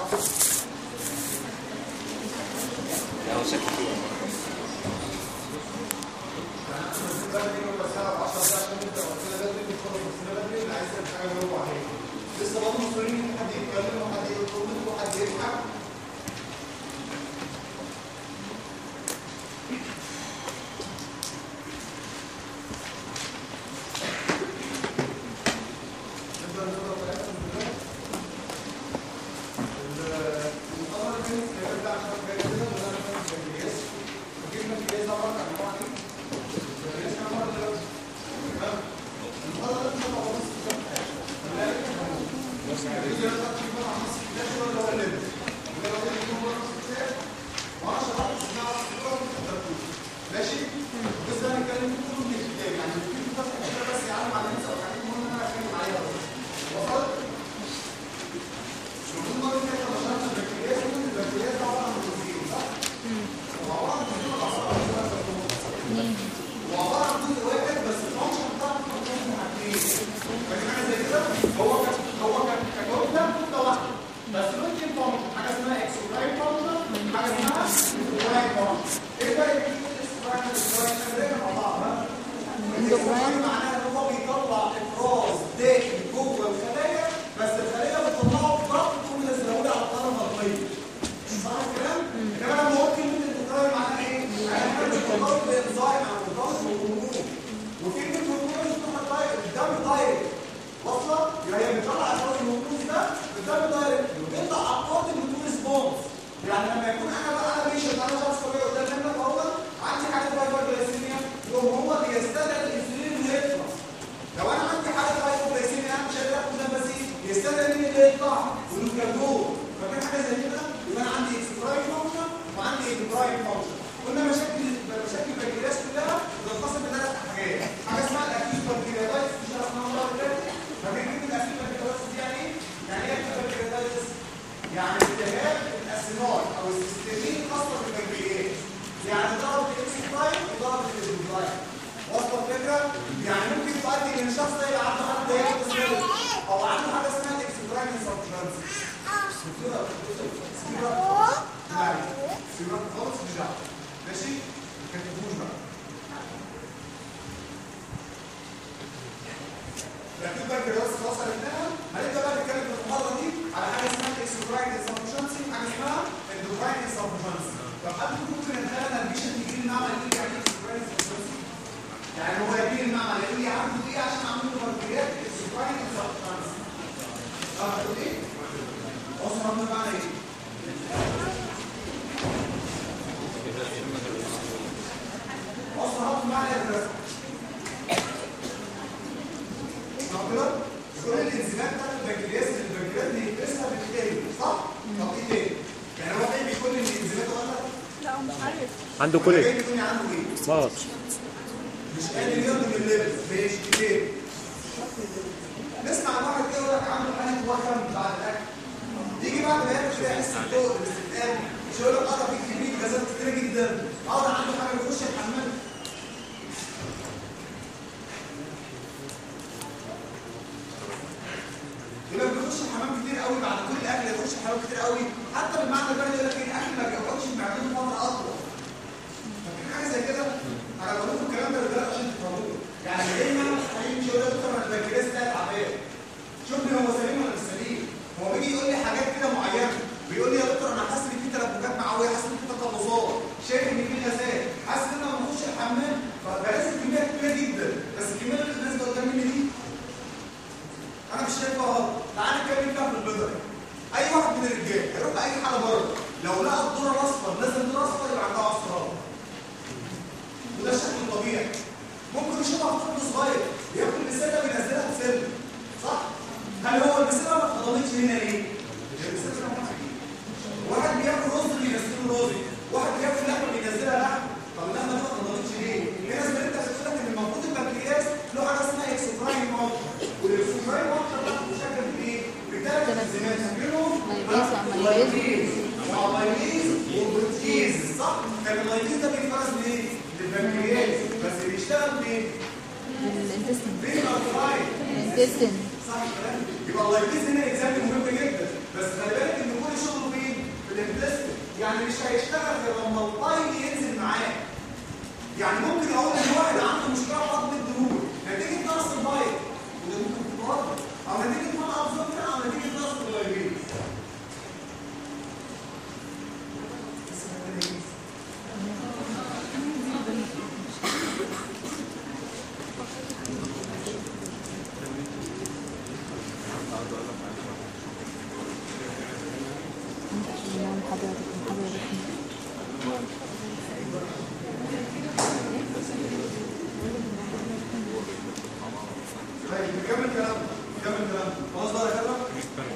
لا هو شكل فيه لسه برضه مصرين حد يتكلم وحد يطلب وحد يضحك نبدأ نقرأ بيان بالله. المحاضرة دي هنبدأ عشان جاي كده ولا أنا فاهم البنكرياس. وجبنا البنكرياس ده عبارة عن أنواع إيه؟ البنكرياس كان عبارة عن إيه؟ تمام؟ المحاضرة دي بتبقى بس كده. ماشي بس انا هنتكلم كله من الكتاب يعني في فتحه كده بس يعلم على الناس او حاجه المهم ان انا اتكلم عليها بس وصلت المفروض مره كده لما شرحنا البكتيريا قلنا البكتيريا ده عباره عن بروتين صح؟ وعباره عن بروتين الاعصاب وعباره عن جزء واحد بس الفانكشن بتاعته بتكون من حاجتين فاكر حاجه زي كده هو كان هو كان كجواب ده نقطه واحده بس ممكن فانكشن حاجه اسمها اكسولاين فانكشن حاجه اسمها اكسولاين فانكشن ايه بقى الاكسولاين والاكسولاين خلينا مع بعض ها الاكسولاين معناها ان هو بيطلع افراز داخل جوه الخلايا بس الخليه بتطلعه بضغط تقوم منزله لي على الطرف الغربيه صح الكلام؟ انما لما قلت كلمه الاكسولاين معناها ايه؟ معناها حاجه بتطلعه بانزيم او بضغط وهرمون وفي كلمه هرمون بتطلع دايركت الدم دايركت واصله؟ يبقى هي بتطلع افراز الهرمون ده الدم دايركت وبيطلع اقوات الهرمون ريسبونس يعني لما يكون انا بقى انا بيشنت انا شخص طبيعي قدام منك اهو عندي حاجه هايبرجلايسيميا يقوم هو بيستدعي الانسولين اللي يطلع لو انا عندي حاجه هايبرجلايسيميا انا مش قادر اخد نفسي يستدعي مين اللي يطلع والكالدور فكان حاجه زي كده يبقى انا عندي اكسترايم فانكشن وعندي انترايم فانكشن قلنا مشاكل مشاكل البكتيريا كلها بتنقسم لثلاث حاجات حاجه اسمها الاكيوت بكتيريايتس مش عرفناها المره اللي فاتت فاكرين كلمه الاكيوت بكتيريايتس دي يعني ايه؟ يعني ايه اكيوت بكتيريايتس؟ يعني التهاب الاسنان او السيستمين خاصه بالبكتيريا يعني ضرب الاكسبلاين وضرب الاسبلاين واصله الفكره؟ يعني ممكن تؤدي ان الشخص ده يبقى عنده حاجه ضيقه في السنان او عنده حاجه اسمها الاكسبلاين انسفشنسي سيبك خالص مش دعوه ماشي؟ ما تكتبوش بقى لكن بقى الجواز خلاص عرفناها هنبدا بقى نتكلم في المحاضره دي على حاجه اسمها اكسوكراين انسفشنسي حاجه اسمها اندوكراين انسفشنسي طب حد ممكن يتخيل ان البيشنت يجي لي المعمل يقول لي يعني ايه اكسوكراين انسفشنسي يعني هو يجي لي المعمل يقول لي عنده ايه عشان اعمل له بكتيريات اكسوكراين انسفشنسي اه هتقول ايه؟ اصلا هم معنى ايه؟ اصلا هم معنى الرسم كده كل الانزيمات بتاعت البنكرياس اللي البنكرياس بيفرزها بالتالي صح؟ طب ايه تاني؟ يعني هو ايه بيكون الانزيمات ولا لا هو مش عارف عنده ولا كل جاي بيكون عنده ايه؟ مرض مش قادر يهضم اللبس مش كتير نسمع عن واحد كده يقول لك عنده حاله وخم بعد الاكل يجي بعد ما ياكل كده يحس بضوء بالاستثقال مش يقول لك اه في كميه غازات كتيره جدا اه ده عنده حاجه بيخش الحمام يبقى بيخش الحمام كتير قوي بعد كل اكل يخش الحمام كتير قوي حتى بالمعنى البلدي يقول لك ايه الاكل ما بيقعدش معدته فتره اطول فاكرين حاجه زي كده انا بقول لكم الكلام ده دلوقتي عشان تفهموه يعني دايما حبيبي مش هقول لك دكتور انا البنكرياس ده تعبان شوف لي هو سليم ولا مش سليم هو بيجي يقول لي حاجات كده معينه بيقول لي يا دكتور انا حاسس ان في تلبكات معويه حاسس ان في تقلصات شايف ان في غازات حاسس ان انا لما اخش الحمام فبنزل كميه كبيره جدا بس الكميه اللي نازله قدام مني دي انا مش شايفها اهو تعالى نتكلم فيها في البيضه اي واحد من الرجال هيروح اي حاله بره لو لقى الدور الاصفر نزل الدور الاصفر يبقى عندها عصران وده الشكل الطبيعي ممكن يشوفها في طفل صغير ياكل بسله بينزلها بسله صح هل هو البسله ما اتهضمتش هنا ليه؟ هي البسلة ما اتهضمتش. واحد بياكل رز بينزله رز واحد بياكل لحمه بينزلها لحم طب اللحمه دي ما اتهضمتش ليه؟ في ناس بنت بتقول لك ان المفروض البنكرياس له حاجه اسمها اكسوكراين ماركر والاكسوكراين ماركر ده بيشكل بايه؟ بثلاث انزيمات منهم مايليز وأميليز. واميليز وبروتيز صح؟ كان المايليز ده بيفرز منين؟ للبنكرياس بس بيشتغل بايه؟ الانتستين بالالكلاين الانتستين صح الكلام يبقى اللايبيز هنا اكزامبل مهم جدا بس خلي بالك ان كل شغل الانتستين يعني مش هيشتغل غير لما البايل ينزل معاه يعني ممكن اقول ان واحد عنده مشكله في هضم الدهون نتيجه نقص البايل وده ممكن تكون واضحه او نتيجه منع ابزوربشن او نتيجه نقص البايلين نعم حضرتك حضرتك طيب نكمل كلام نكمل كلام خلاص بقى يا كده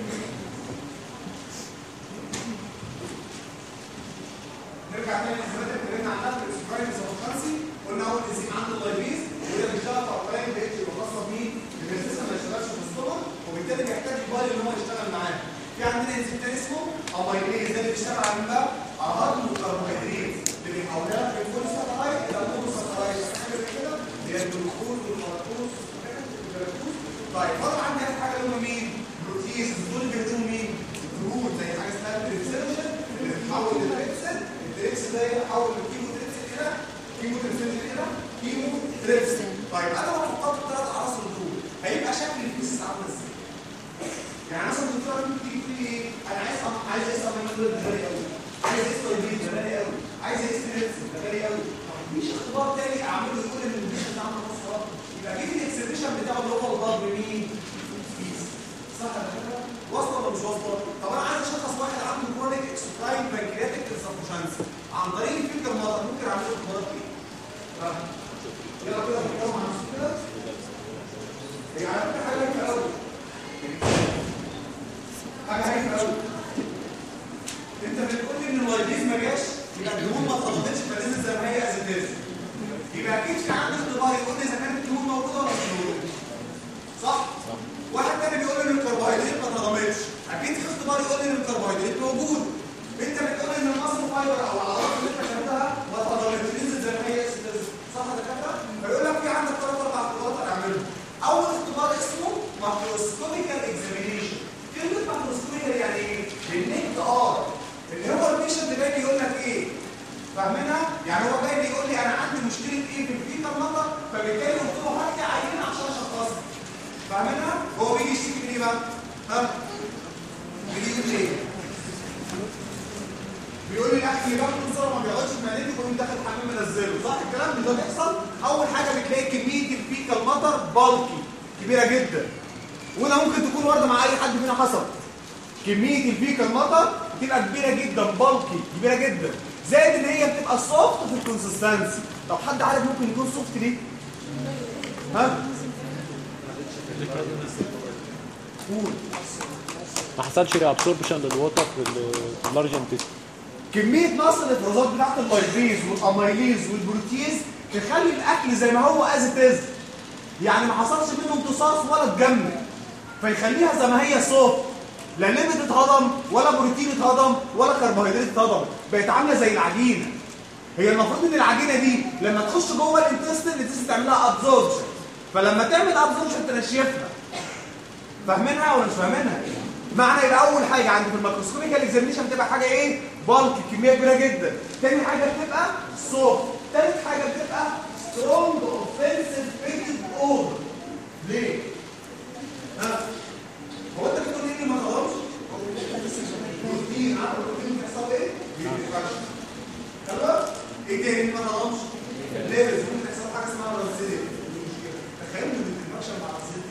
نرجع تاني للحسابات اللي اتكلمنا عنها في الاسبوعين السبقانسي قلنا اول انزيم عنده اللايبيز وده بيشتغل في اوقات بيتش يبقى خاصه بمين؟ ان الجسم ما يشتغلش في الصبر وبالتالي بيحتاج البايل ان هو يشتغل معاه. في عندنا انزيم تاني اسمه اميليز ده اللي بيشتغل على مين بقى؟ على هضم الكربوهيدرات اللي بيحولها من فول سكرايد الى مونو سكرايد حاجه زي كده اللي هي الجلوكوز والفركتوز والجلاكتوز. طيب فاضل عندي اخر حاجه اللي هم مين؟ بروتيز دول اللي بيهتموا مين؟ الدهون زي حاجه اسمها التريبسينوجين اللي بتتحول لتريبسين التريبس ده يتحول من كيمو تريبسين الى كيمو تريبسين الى كيمو تريبسين طيب انا لو حطيت ثلاث عناصر دول هيبقى شكل الفيس عامل ازاي؟ يعني مثلا الدكتوره ممكن تيجي تقول لي ايه؟ انا عايز أعمل- عايز اقيس امينو ده غالي قوي عايز اقيس طيبين ده غالي قوي عايز اقيس تريبس ده غالي قوي طب مفيش اختبار تاني اعمله يقول ان الفيس ده عامل نص رقم يبقى اجيب الاكسبريشن بتاعه اللي هو الضرب مين؟ فيس صح ولا لا؟ واصله ولا مش واصله؟ طب انا عايز اشخص واحد عنده كرونيك اكسوتاين بانكرياتيك انسفشنسي عن طريق الفلتر مره ممكن اعمل له اختبارات ايه؟ ها؟ يلا كده نتكلم عن نفسه كده هي على فكره حاجه هايفه قوي حاجه هايفه قوي انت بتقول لي ان اللايبيز ما جاش يبقى الدهون ما اتخلطتش فنزلت زي ما هي از ات يبقى اكيد في عندي اختبار يقول لي اذا كانت الدهون موجوده ولا مش موجوده صح؟ واحد تاني بيقول لي ان الكربوهيدرات ما اتهضمتش اكيد في اختبار يقول لي ان الكربوهيدرات موجود انت بتقول لي ان المصل فايبر او العضلات اللي انت خدتها ما اتهضمتش نزلت زي ما هي اس صح يا دكاتره؟ فيقول لك في عندك ثلاث اربع اختبارات هنعملهم اول اختبار اسمه ماكروسكوبيكال اكزامينيشن كلمه ماكروسكوبيكال يعني ايه؟ بالنكت ار اللي هو البيشنت جاي بيقول لك ايه؟ فاهمينها؟ يعني هو جاي بيقول لي انا عندي مشكله ايه في الفيتال نمبر فبالتالي قلت له هات لي عينه عشان اشخصها فاهمينها؟ هو بيجي يشتكي من ايه بقى؟ ها؟ بيجي يقول لي ايه؟ بيقول لي الاكل اللي باكله بسرعه ما بيقعدش في معدتي بقوم داخل الحمام منزله صح الكلام ده بيحصل اول حاجه بتلاقي كميه الفيكال مطر بالكي كبيره جدا وده ممكن تكون وارده مع اي حد فينا حصل كميه الفيكال مطر بتبقى كبيره جدا بالكي كبيره جدا زائد ان هي بتبقى سوفت في الكونسستنسي طب حد عارف ممكن يكون سوفت ليه؟ ها؟ قول ما حصلش ري ابسوربشن للوتر في اللارج انتست كميه نقص الافرازات بتاعت اللايبيز والاميليز والبروتيز تخلي الاكل زي ما هو از ات يعني ما حصلش منه امتصاص ولا اتجمد فيخليها زي ما هي صوت لا ليبيد اتهضم ولا بروتين اتهضم ولا كربوهيدرات اتهضم بقت عامله زي العجينه هي المفروض ان العجينه دي لما تخش جوه الانتستين الانتستين تعمل لها ابزوربشن فلما تعمل ابزوربشن تنشفها فاهمينها ولا مش فاهمينها معنى يبقى اول حاجه عندي في الميكروسكوبيكال اكزامينشن بتبقى حاجه ايه بالك كميه كبيره جدا تاني حاجه بتبقى سوفت تالت حاجه بتبقى سترونج اوفنسيف فيتد اوردر ليه ها هو انت بتقول ايه ما خلاص روتين عارف الروتين بيحصل ايه بيتفشل تمام ايه تاني ما خلاص ليه ممكن يحصل حاجه اسمها رزيل تخيل ان الانفكشن مع الزيت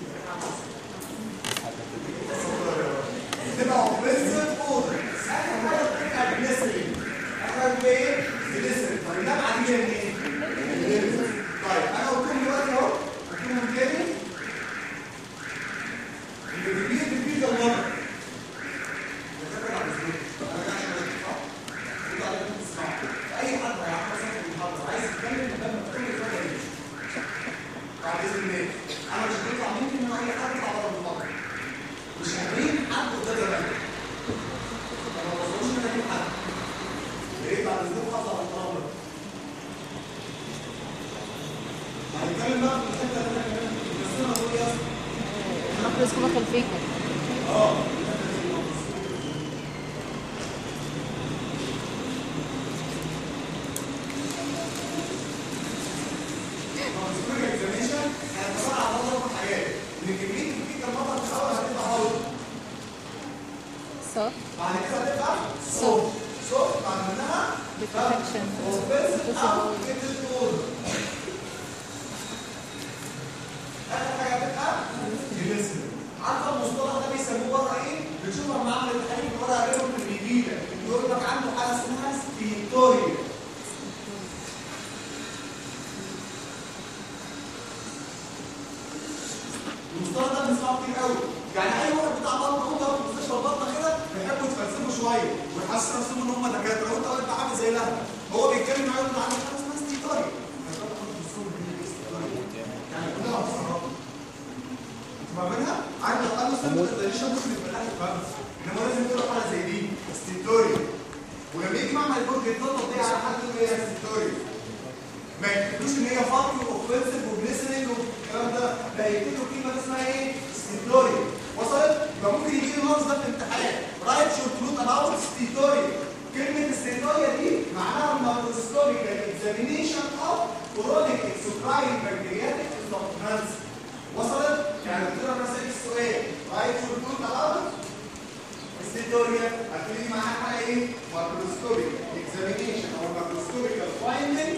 تبقى اوفنسيف اوردر اخر حاجه بتبقى جليسرين اخر حاجه ايه جليسرين طب ده عاديه منين طيب انا قلت لهم دلوقتي اهو قلت لهم تاني اللي بيجيب الفيزا مره اي حد هيعمل مثلا في المحاضره عايز يتكلم قدام كل الفتره دي بعد اذن الله انا مش هيطلع ممكن ان اي حد يطلع بره المحاضره مش هجيب حد قدام الراجل انا ما بظنش ان اجيب حد يا ريت بعد اذنكم حصل على الكلام ده هنتكلم بقى في الحته اللي احنا كمان بس انا بقول ايه اصلا ماكروسكوبيكال فيكر اه soft بعد كده هتبقى soft سوفت بعد منها protection اوفنسيف او possible جيتد اورد اخر حاجه هتبقى جلسن عارفه المصطلح ده بيسموه بره ايه؟ بتشوفها في معمل التحاليل بره غيرهم اللي بيجي لك يقول لك عنده حاجه اسمها ستيتوريا المصطلح ده بنسمعه كتير قوي يعني اي واحد بتاع بطن هو في مستشفى البطنه كده بيحبوا يتفلسفوا شويه ويحسوا نفسهم ان هم دكاتره وانت وانت عامل زي لها هو بيتكلم معايا يقول له عنده حاجه اسمها ستيتوريا يعني كلها مصطلحات فاهمينها؟ عارف لو قالوا سنتر زي الشمس اللي في الاهل فاهمها انما لازم تقول حاجه زي دي ستيتوريا ولما يجي معمل البرج يتنطط دي على حد يقول هي ستيتوريا ما يكتبوش ان هي فاضي واوفنسيف وجليسننج والكلام ده لا يكتبوا كلمه اسمها ايه؟ ستيتوريا وصلت؟ يبقى ممكن يجي اللفظ ده في الامتحان رايت شورت نوت اباوت ستيتوريا كلمه ستيتوريا دي معناها ماكروسكوبيكال اكزامينيشن اوف كرونيك اكسوكراين بكتيرياتيك انترفيرنس وصلت؟ يعني قلت لك مثلا السؤال رايت شورت نوت اباوت ستيتوريا هتلاقي معاها حاجه ايه؟ ماكروسكوبيك اكزامينيشن او ماكروسكوبيكال فايندنج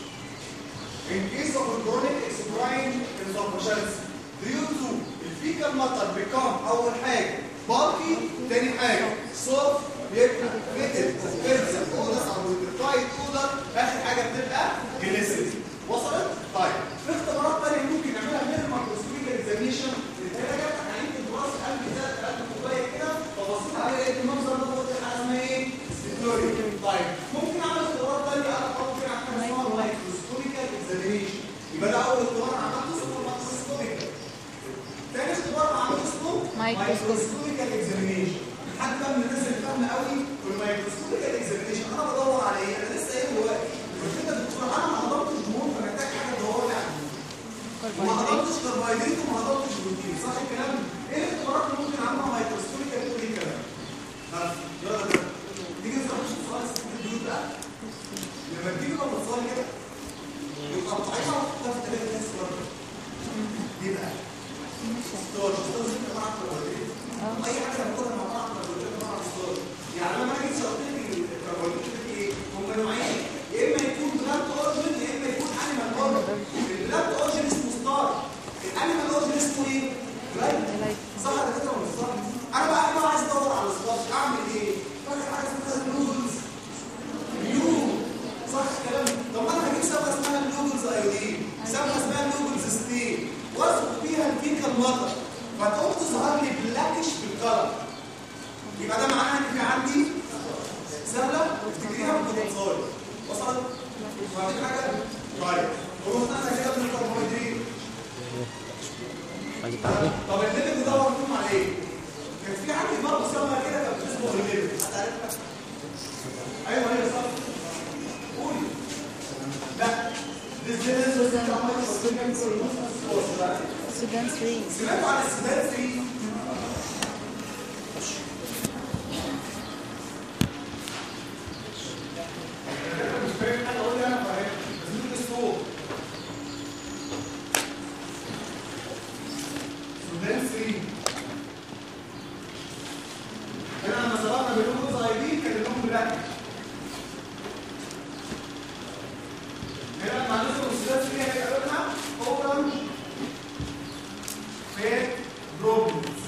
In case of a chronic exocrine insufficiency due to الفيكال ماتر become أول حاجة bulky تاني حاجة soft يبقى fitted offensive odor أو vitrified odor آخر حاجة بتبقى glycerin وصلت؟ طيب في اختبارات تانية ممكن نعملها من الميكروسكوبيك اكزاميشن الدرجة عينة الراس قلب ده قلب كوباية كده فبصيت عليه لقيت المنظر ده قلت حاجة اسمها ايه؟ ستيتوري طيب ممكن اعمل اختبارات تانية انا ممكن اعمل حاجة اسمها مايكروسكوبيكال اكزامينيشن يبقى ده اول اختبار عملته اسمه مايكروسكوبيكال تاني اختبار عملته اسمه Microscopic. مايكروسكوبيكال اكزامينيشن حد بقى من الناس اللي فاهمه قوي في المايكروسكوبيكال اكزامينيشن انا بدور على ايه؟ انا لسه قايل دلوقتي قلت لك دكتور انا ما حضرتش دهون فمحتاج حاجه تدور لي على الدهون وما حضرتش كربوهيدرات وما حضرتش بروتين صح الكلام؟ ايه الاختبارات اللي ممكن اعملها مايكروسكوبيكال تقول ايه الكلام؟ ها يلا كده تيجي نسال سؤال ست البيوت بقى لما تجيب لك اطفال كده يبقى مقطعينها وتحطها في ثلاثه ناس برضه يبقى 16 16 ست مع الكربوهيدرات اي حاجه بناخدها مع بعض كربوهيدرات مع 16 يعني لما اجي شرط لي الكربوهيدرات ايه؟ هم نوعين يا اما يكون بلانت اورجن يا اما يكون انيمال اورجن البلانت اورجن اسمه ستار الانيمال اورجن اسمه ايه؟ لايت صح ولا كده ولا مش صح؟ انا بقى انا عايز ادور على الستار اعمل ايه؟ فاكر حاجه اسمها النودلز نيو صح الكلام طب ما انا هجيب صبغه اسمها اللوجلز ايودين صبغه اسمها اللوجلز ستين واثق فيها الفيكال ماتر فتقوم تظهر لي بلاكش بالكلر يبقى ده معناها ان في عندي سهله افتكريها بالبوتنسال وصلت؟ فاهمين حاجه؟ طيب ورحنا كده بالكربوهيدرات عايز تعرف طب الليفل بيدور فيهم على ايه؟ كان في عندي مرض سمى كده كانت بتصبغ الليفل هتعرفها؟ ايوه هي صح قولي لا This is Sudan 3 سمعتوا عن السودان 3 مش فاهم حاجه اقول انا فاهم بس مين الصوت سودان 3 هنا لما سبقنا باللون صغيرين كان اللون بلاك هنا لما هنوصل للسودان 3 هيبقى لونها اورنج فات بروبلز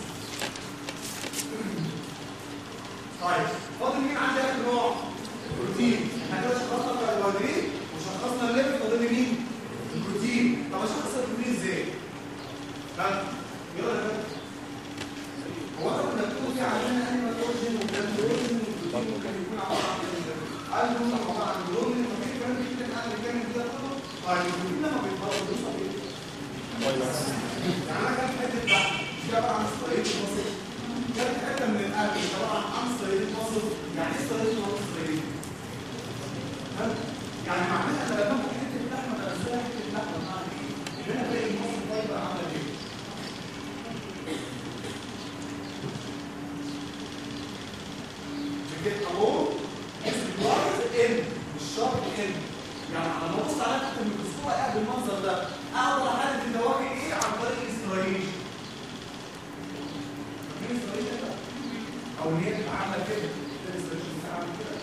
طيب فاضل مين عندي اخر نوع؟ بروتين احنا كده شخصنا الكربوهيدرات وشخصنا الليبيد فاضل لي مين؟ البروتين طب اشخص البروتين ازاي؟ ها؟ يلا يا فندم. هو احنا كنا بنقول في عندنا انيمال اورجن وبلانتوجن والبروتين ممكن يكون عباره عن قال له عباره عن جلوبين وفي كمان في كده احنا بنتكلم كده كله طيب البروتين لما بيتبرد بيوصل ايه؟ يعني انا كانت حته بحث دي عباره عن ستريت مصر كانت حته من القلب دي عباره عن ستريت مصر يعني ايه ستريت مصر ستريت؟ يعني معناها انا لما باخد حته لحمه بنزلها حته لحمه بمعنى ايه؟ ان انا بلاقي المصر فايبر عامله ايه؟ بجيت الون اس ان مش شرط ان يعني لما ابص على تحت الميكروسكوب الاقي بالمنظر ده اقدر احدد الدواجن ايه عن طريق الاستراتيجي فاكرين الاستراتيجي ده؟ او ان هي تبقى عامله كده الانستراكشن عامل كده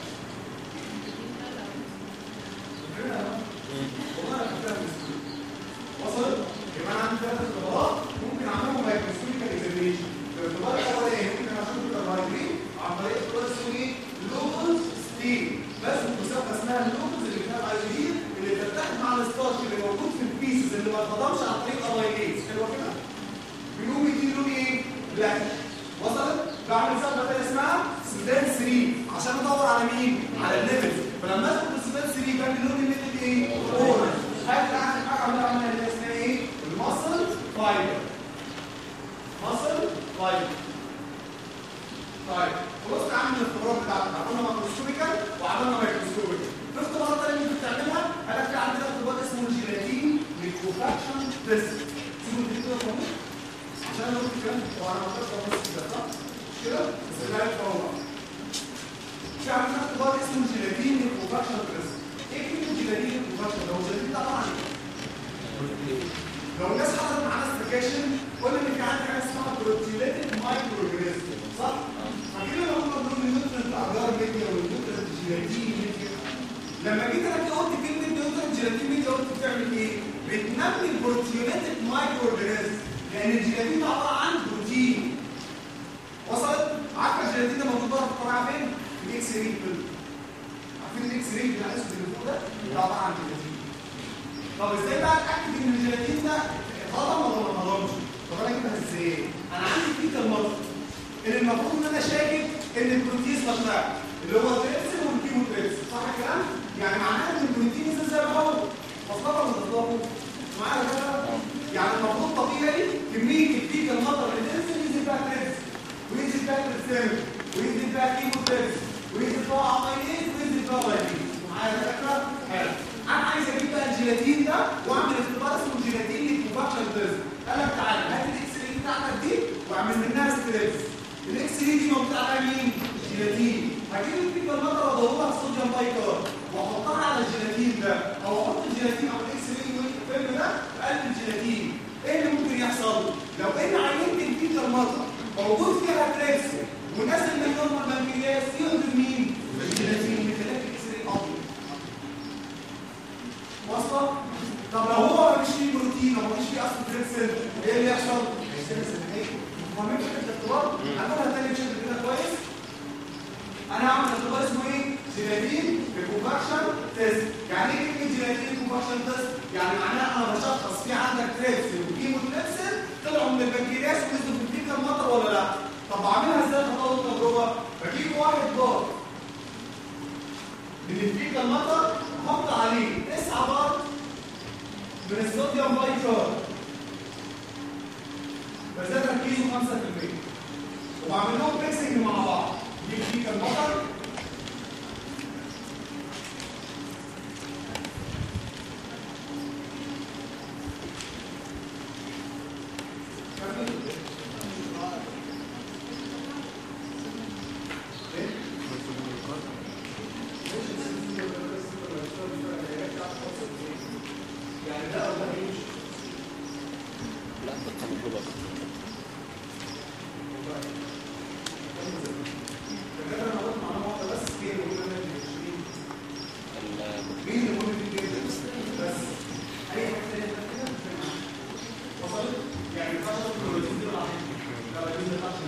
فاكرينها؟ والله انا فاكرها بالسهولة. وصلت؟ يبقى انا عندي ثلاث اختبارات ممكن اعملهم مايكروسكوبيكال اكزامينيشن الاختبار الاولاني ممكن اشوف الكربوهيدرات عن طريق اختبار اسمه ايه؟ لوبوز ستيل بس مسابقه اسمها اللوبوز اللي فيها الايودين اللي بتتحد مع الستارش اللي موجود في البيسز اللي ما اتهضمش عن طريق اميليز حلوه كده؟ بيقوم يديني لون ايه؟ بلاك وصلت؟ بعمل مسابقه تانيه اسمها سودان 3 عشان ادور على مين؟ على الليفلز فلما ادخل السودان 3 كان لون الليفل ايه؟ اورنج هات عندك حاجه عماله عماله اللي اسمها ايه؟ المصل فايبر مصل فايبر طيب خلاص عامل الاختبارات بتاعتنا عملنا ماكروسكوبيكال وعملنا مايكروسكوبيكال في اختبارات تانية ممكن تعملها قال في عندنا اختبار اسمه الجيلاتين للكوفاكشن تيست سيبوا دي كده خالص عشان انا قلت الكلام هو انا ما قلتش بس كده صح؟ مش كده؟ بس لا يتطور في عندنا اختبار اسمه الجيلاتين للكوفاكشن تيست ايه كلمه الجيلاتين للكوفاكشن ده هو الجيلاتين ده طبعا لو الناس حصلت معانا استكاشن قلنا ان في عندنا حاجه اسمها بروتيليتد مايكرو اورجانيزم صح؟ فاكرين لما كنا بنقول النيوترنت الاحجار ميديا والنيوترنت جيلاتين ميديا لما جيت انا قلت كلمه نيوترنت جيلاتين ميديا قلت بتعمل ايه؟ بتنمي البروتيوليتد مايكرو اورجانيزم لان الجيلاتين ده عباره عن بروتين وصلت؟ عارفه الجيلاتين ده موجود بره في الطبيعه فين؟ في الاكس راي عارفين الاكس راي بتاع الاسود اللي فوق ده؟ ده عباره عن جيلاتين طب ازاي بقى اتاكد ان الجيلاتين ده اتهضم ولا ما اتهضمش؟ طب انا اجيبها ازاي؟ انا عندي فيتا المرض اللي المفروض ان انا شاكك ان البروتين بتاعي اللي هو التريبسين والكيموتريبسين صح الكلام؟ يعني معناها ان البروتين ينزل زي ما هو مصدر ولا مصدره؟ معايا كده؟ يعني المفروض طبيعي كميه الفيتا المطر اللي تنزل ينزل بقى تريبسين وينزل بقى تريبسين وينزل بقى كيموتريبسين وينزل بقى عميلين وينزل بقى لايبين معايا فكره؟ حلو انا عايز اجيب بقى الجيلاتين ده واعمل اختبار اسمه جيلاتين للكوفاكشن تيست قال لك تعالى هات الاكس راي بتاعتك دي واعمل منها ستريبس الاكس راي دي موجود عليها مين؟ جيلاتين هجيب الفيبر المطر وادورها صوديوم بايكار واحطها على الجيلاتين ده او احط الجيلاتين او الاكس راي والفيلم ده في قلب الجيلاتين ايه اللي ممكن يحصل؟ لو ان عينت الفيبر المطر موجود فيها تريبس ونازل من نورمال بنكرياس يقدر مين؟ الجيلاتين بخلاف الاكس راي ابيض واصله طب لو هو مش فيه بروتين او مش فيه اصل تريبسين ايه اللي يحصل هيستنس النهائي فاهمين فكره الاختبار هنقولها تاني بشكل كده كويس انا هعمل اختبار اسمه ايه جيلاتين بكوفاكشن تيست يعني ايه كلمه جيلاتين بكوفاكشن تيست يعني معناها انا بشخص في عندك تريبسين وكيمو تريبسين طلعوا من البنكرياس ونزلوا في الفيكا المطر ولا لا طب بعملها ازاي خطوات التجربه بجيب واحد بار من الفيكا المطر احط عليه 9 بار من الصوديوم بايكار فده تركيزه 5% وبعمل لهم ميكسنج مع بعض دي فيكا المطر يعني ده او ده هيمشي لا ده كان مطلوب فكده انا قلت معلومه واحده بس هي اللي قلنا من 20 مين اللي قلنا في الجيم بس اي حاجه ثانيه كده وصلت يعني ما ينفعش ادخل الروتين دي ولا حاجه لا لا ما ينفعش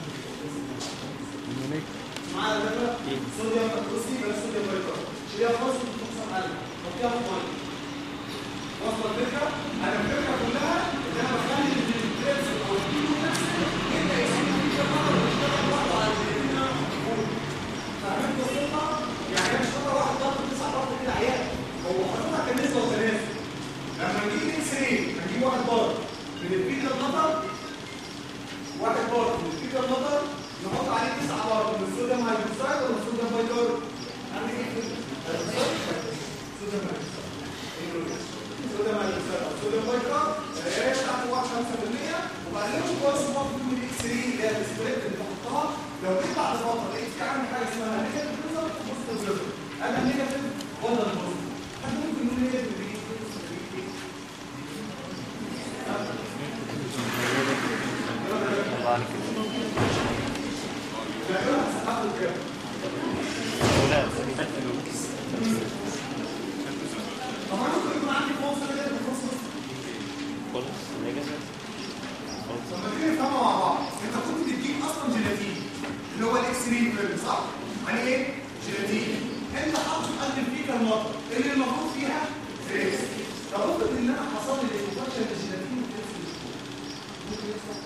معايا ده صوديوم بصي بس صوديوم بايكار شيلها خالص وتحطها على حطيها في ميه وصل الفكره انا الفكره كلها ان انا بخلي التريبس او الكيلو نفسه يبدا يسمي في مره ويشتغل لوحده على الجيلاتين اللي انا محطوط فاهمين قصتها يعني مش مره واحد ضغط تسع ضغط كده عيال هو حاططها كنسبه وتناسب لما نجيب اكس راي هنجيب واحد بار من الفيتا المطر واحد بار من الفيتا المطر نحط عليه تسع بار من الصوديوم هيدروكسيد ولا الصوديوم بايكار عندك ايه صوديوم هيدروكسيد صوديوم هيدروكسيد او صوديوم بايكار القرايه بتاعته 5% وبعدين كويس ان هو في من الاكس راي اللي هي السبريد اللي بحطها لو جيت بعد فتره لقيت في عندي حاجه اسمها نيجاتيف ريزلت وبوزيتيف ريزلت انا نيجاتيف ولا البوزيتيف حد ممكن يقول نيجاتيف دي الله عليك لا فري فيلم صح؟ يعني ايه؟ جيلاتين انت حاطط في قلب الفيكا المطر اللي المفروض فيها فريكس لو افرض ان انا حصل لي ديكومبشن للجيلاتين في نفس الاسبوع ممكن يحصل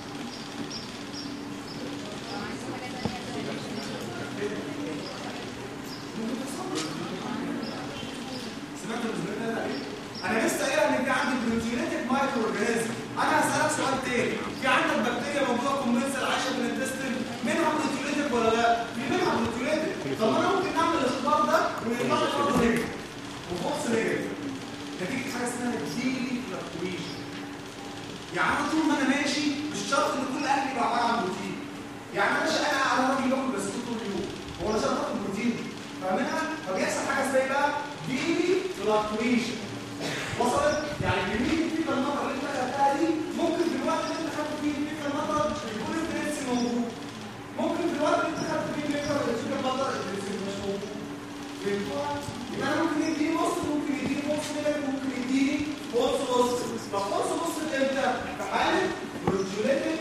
سمعت الزميل ده ايه؟ انا لسه قايل ان في عندي بروتينيتك مايكرو اورجانيزم انا هسالك سؤال تاني في عندك بكتيريا موجوده كومنسل عايشه في الانتستين منها بروتينيتك ولا لا؟ في منها بروتينيتك طب انا ممكن اعمل الاختبار ده ويطلع لي برضه نيجاتيف وفوكس نيجاتيف نتيجه حاجه اسمها ديلي فلكتويشن يعني انا طول ما انا ماشي مش شرط ان كل اكلي يبقى عباره عن بروتين يعني انا مش انا انا راجل باكل بس طول اليوم هو انا شرط اكل بروتين فاهمينها فبيحصل حاجه اسمها ايه بقى ديلي فلكتويشن وصلت يعني كميه الفيكا المطر اللي انت خدتها دي ممكن في الوقت اللي انت خدت فيه الفيكا المطر يكون الفرنسي موجود ممكن في الوقت اللي انت خدت فيه الفيكا الفيكا المطر الفرنسي مش موجود فهمتوها؟ يبقى انا ممكن يديني نص ممكن يديني نص نيجاتيف ممكن يديني نص نص طب نص نص امتى؟ في حاله بروجوليتك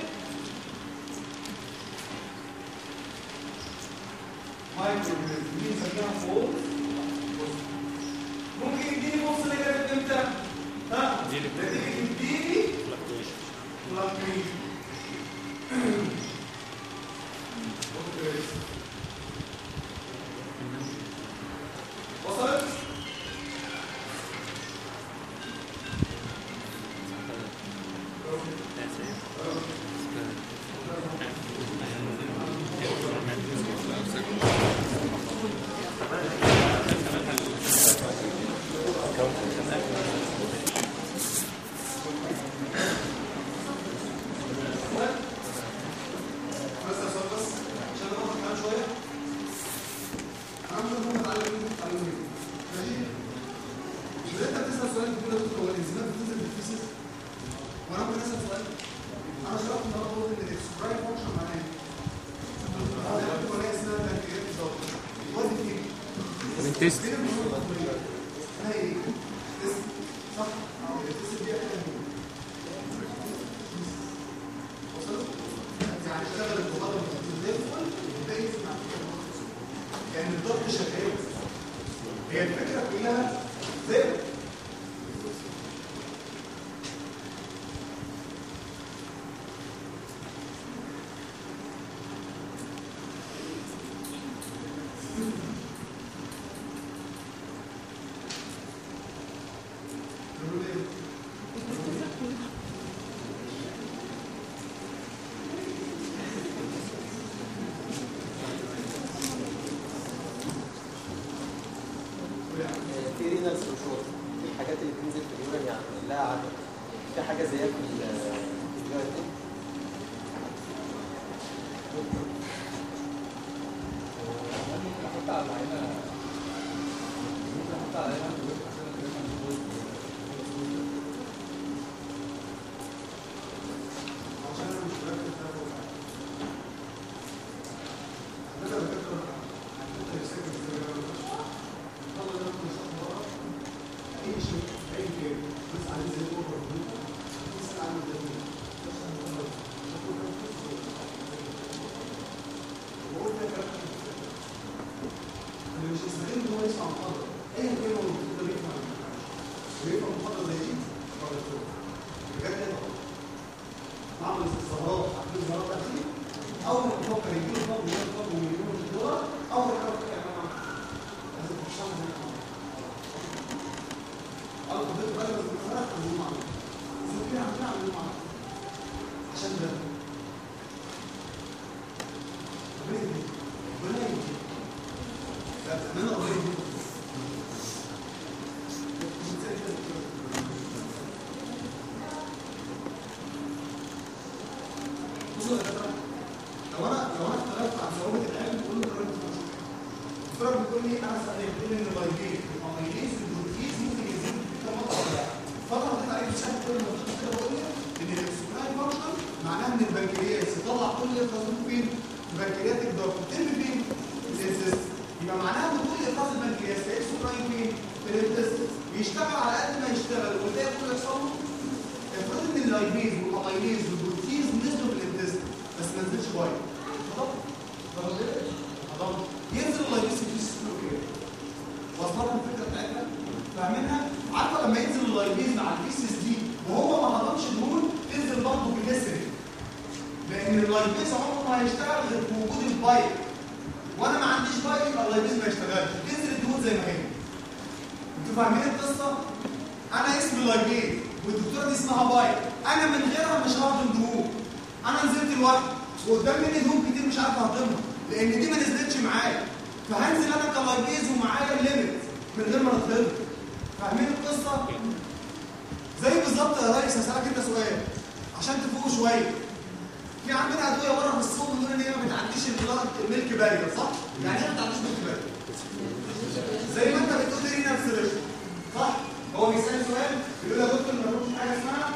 مايكرو دي بنسميها فولز ممكن يديني نص نيجاتيف امتى؟ ها؟ يديني نتيجه يديني فلكتويشن fluctuation. وصلت؟ بس يا صاحبي بس عشان انا باخد كلام شويه انا مش مهم اتعلم منكم تتعلموا منكم ماشي مش انت بتسال سؤال بتقول يا دكتور هو الانزيمات بتنزل بالفيسز وانا ممكن اسال سؤال انا شرحت النهارده بقول ان الاكسبراي فانكشن معناه ايه؟ زي ما بتقول هي اسمها بنكريات بالظبط بتودي فين؟ الانتست فين المنطقه الطبيعيه؟ اسمها ايه؟ تست صح؟ اه التست دي حاجه مهمه وصلت؟ يعني اشتغل المحاضره زي الفل وده يسمع يعني الضغط شغال هي الفكره كلها زي نقول ايه؟ في رينال سوشور في الحاجات اللي بتنزل في اليورين يعني لها عدد في حاجه زيها في ال- في اليورين عشان انا مش مركز في هذا الوقت. عندنا دكاتره عندنا يسكت في الجامعة. والله ده مش أخبار. اي شيء اي كلام بس عايز زي اوفر بس عايز زي بس أنا بقول لك بقول لك اللي مش يستغل ان هو يسمع محاضره ايا كان هو المفروض ده بيفهم ويفهم محاضره زي دي محاضره الصبح. بجد ده غلط. معمل استصهارات عاملين استصهارات تحليل اول ما تفكر يجيله طب ويجيله طب ويجيله دولار اول ما تفكر يا جماعه لازم تشتغل زي ما اول ما تفكر بقى لازم تفكر تعملوا معاه لازم كده عاملين عاملين معاه عشان ده ربنا يهديك ربنا يهديك لا انا ربنا يهديك بصوا يا دكاتره لو انا لو انا اختلفت عن ثوابت العلم كل الراجل الفرق بتقول لي انا سالت بتقول لي ان اللايبيز والاميليز والبروتيز ممكن يزيدوا في كام مره ولا لا فانا حطيت عليه بشكل كل ما كنت كده بقول لي ان الاكسبراي فانكشن معناها ان البنكرياس يطلع كل الخازوق فين؟ البنكرياتيك ضغط ترمي فين؟ الانسست يبقى معناها ان كل افراز البنكرياس الاكسبراي فين؟ في الانتست بيشتغل على قد ما يشتغل وتلاقي كل يحصل له افرض ان اللايبيز والاميليز والبروتيز نزلوا في الانتست بس ما نزلش كويس خلاص؟ اللايبيز مع البيسز دي وهو ما هضمش دهون تنزل برضه بالجسر لان اللايبيز عمره ما هيشتغل غير في وجود البايب وانا ما عنديش بايب يبقى اللايبيز ما يشتغلش تنزل الدهون زي ما هي انتوا فاهمين القصه؟ انا اسمي لايبيز والدكتوره دي اسمها بايب انا من غيرها مش ههضم دهون انا نزلت لوحدي وقدام مني دهون كتير مش عارف اهضمها لان دي ما نزلتش معايا فهنزل انا كلايبيز ومعايا الليمت من غير ما نتهضم فاهمين القصه؟ زي بالظبط يا ريس هسألك انت سؤال عشان تفوقوا شويه في عندنا ادويه بره في السوق بيقولوا ان هي ما بتعديش البلاد الميلك بارير صح؟ يعني ايه ما بتعديش الميلك بارير؟ زي ما انت بتقول لي رينا سيريشن صح؟ هو بيسالني سؤال بيقول يا دكتور ما فيش حاجه اسمها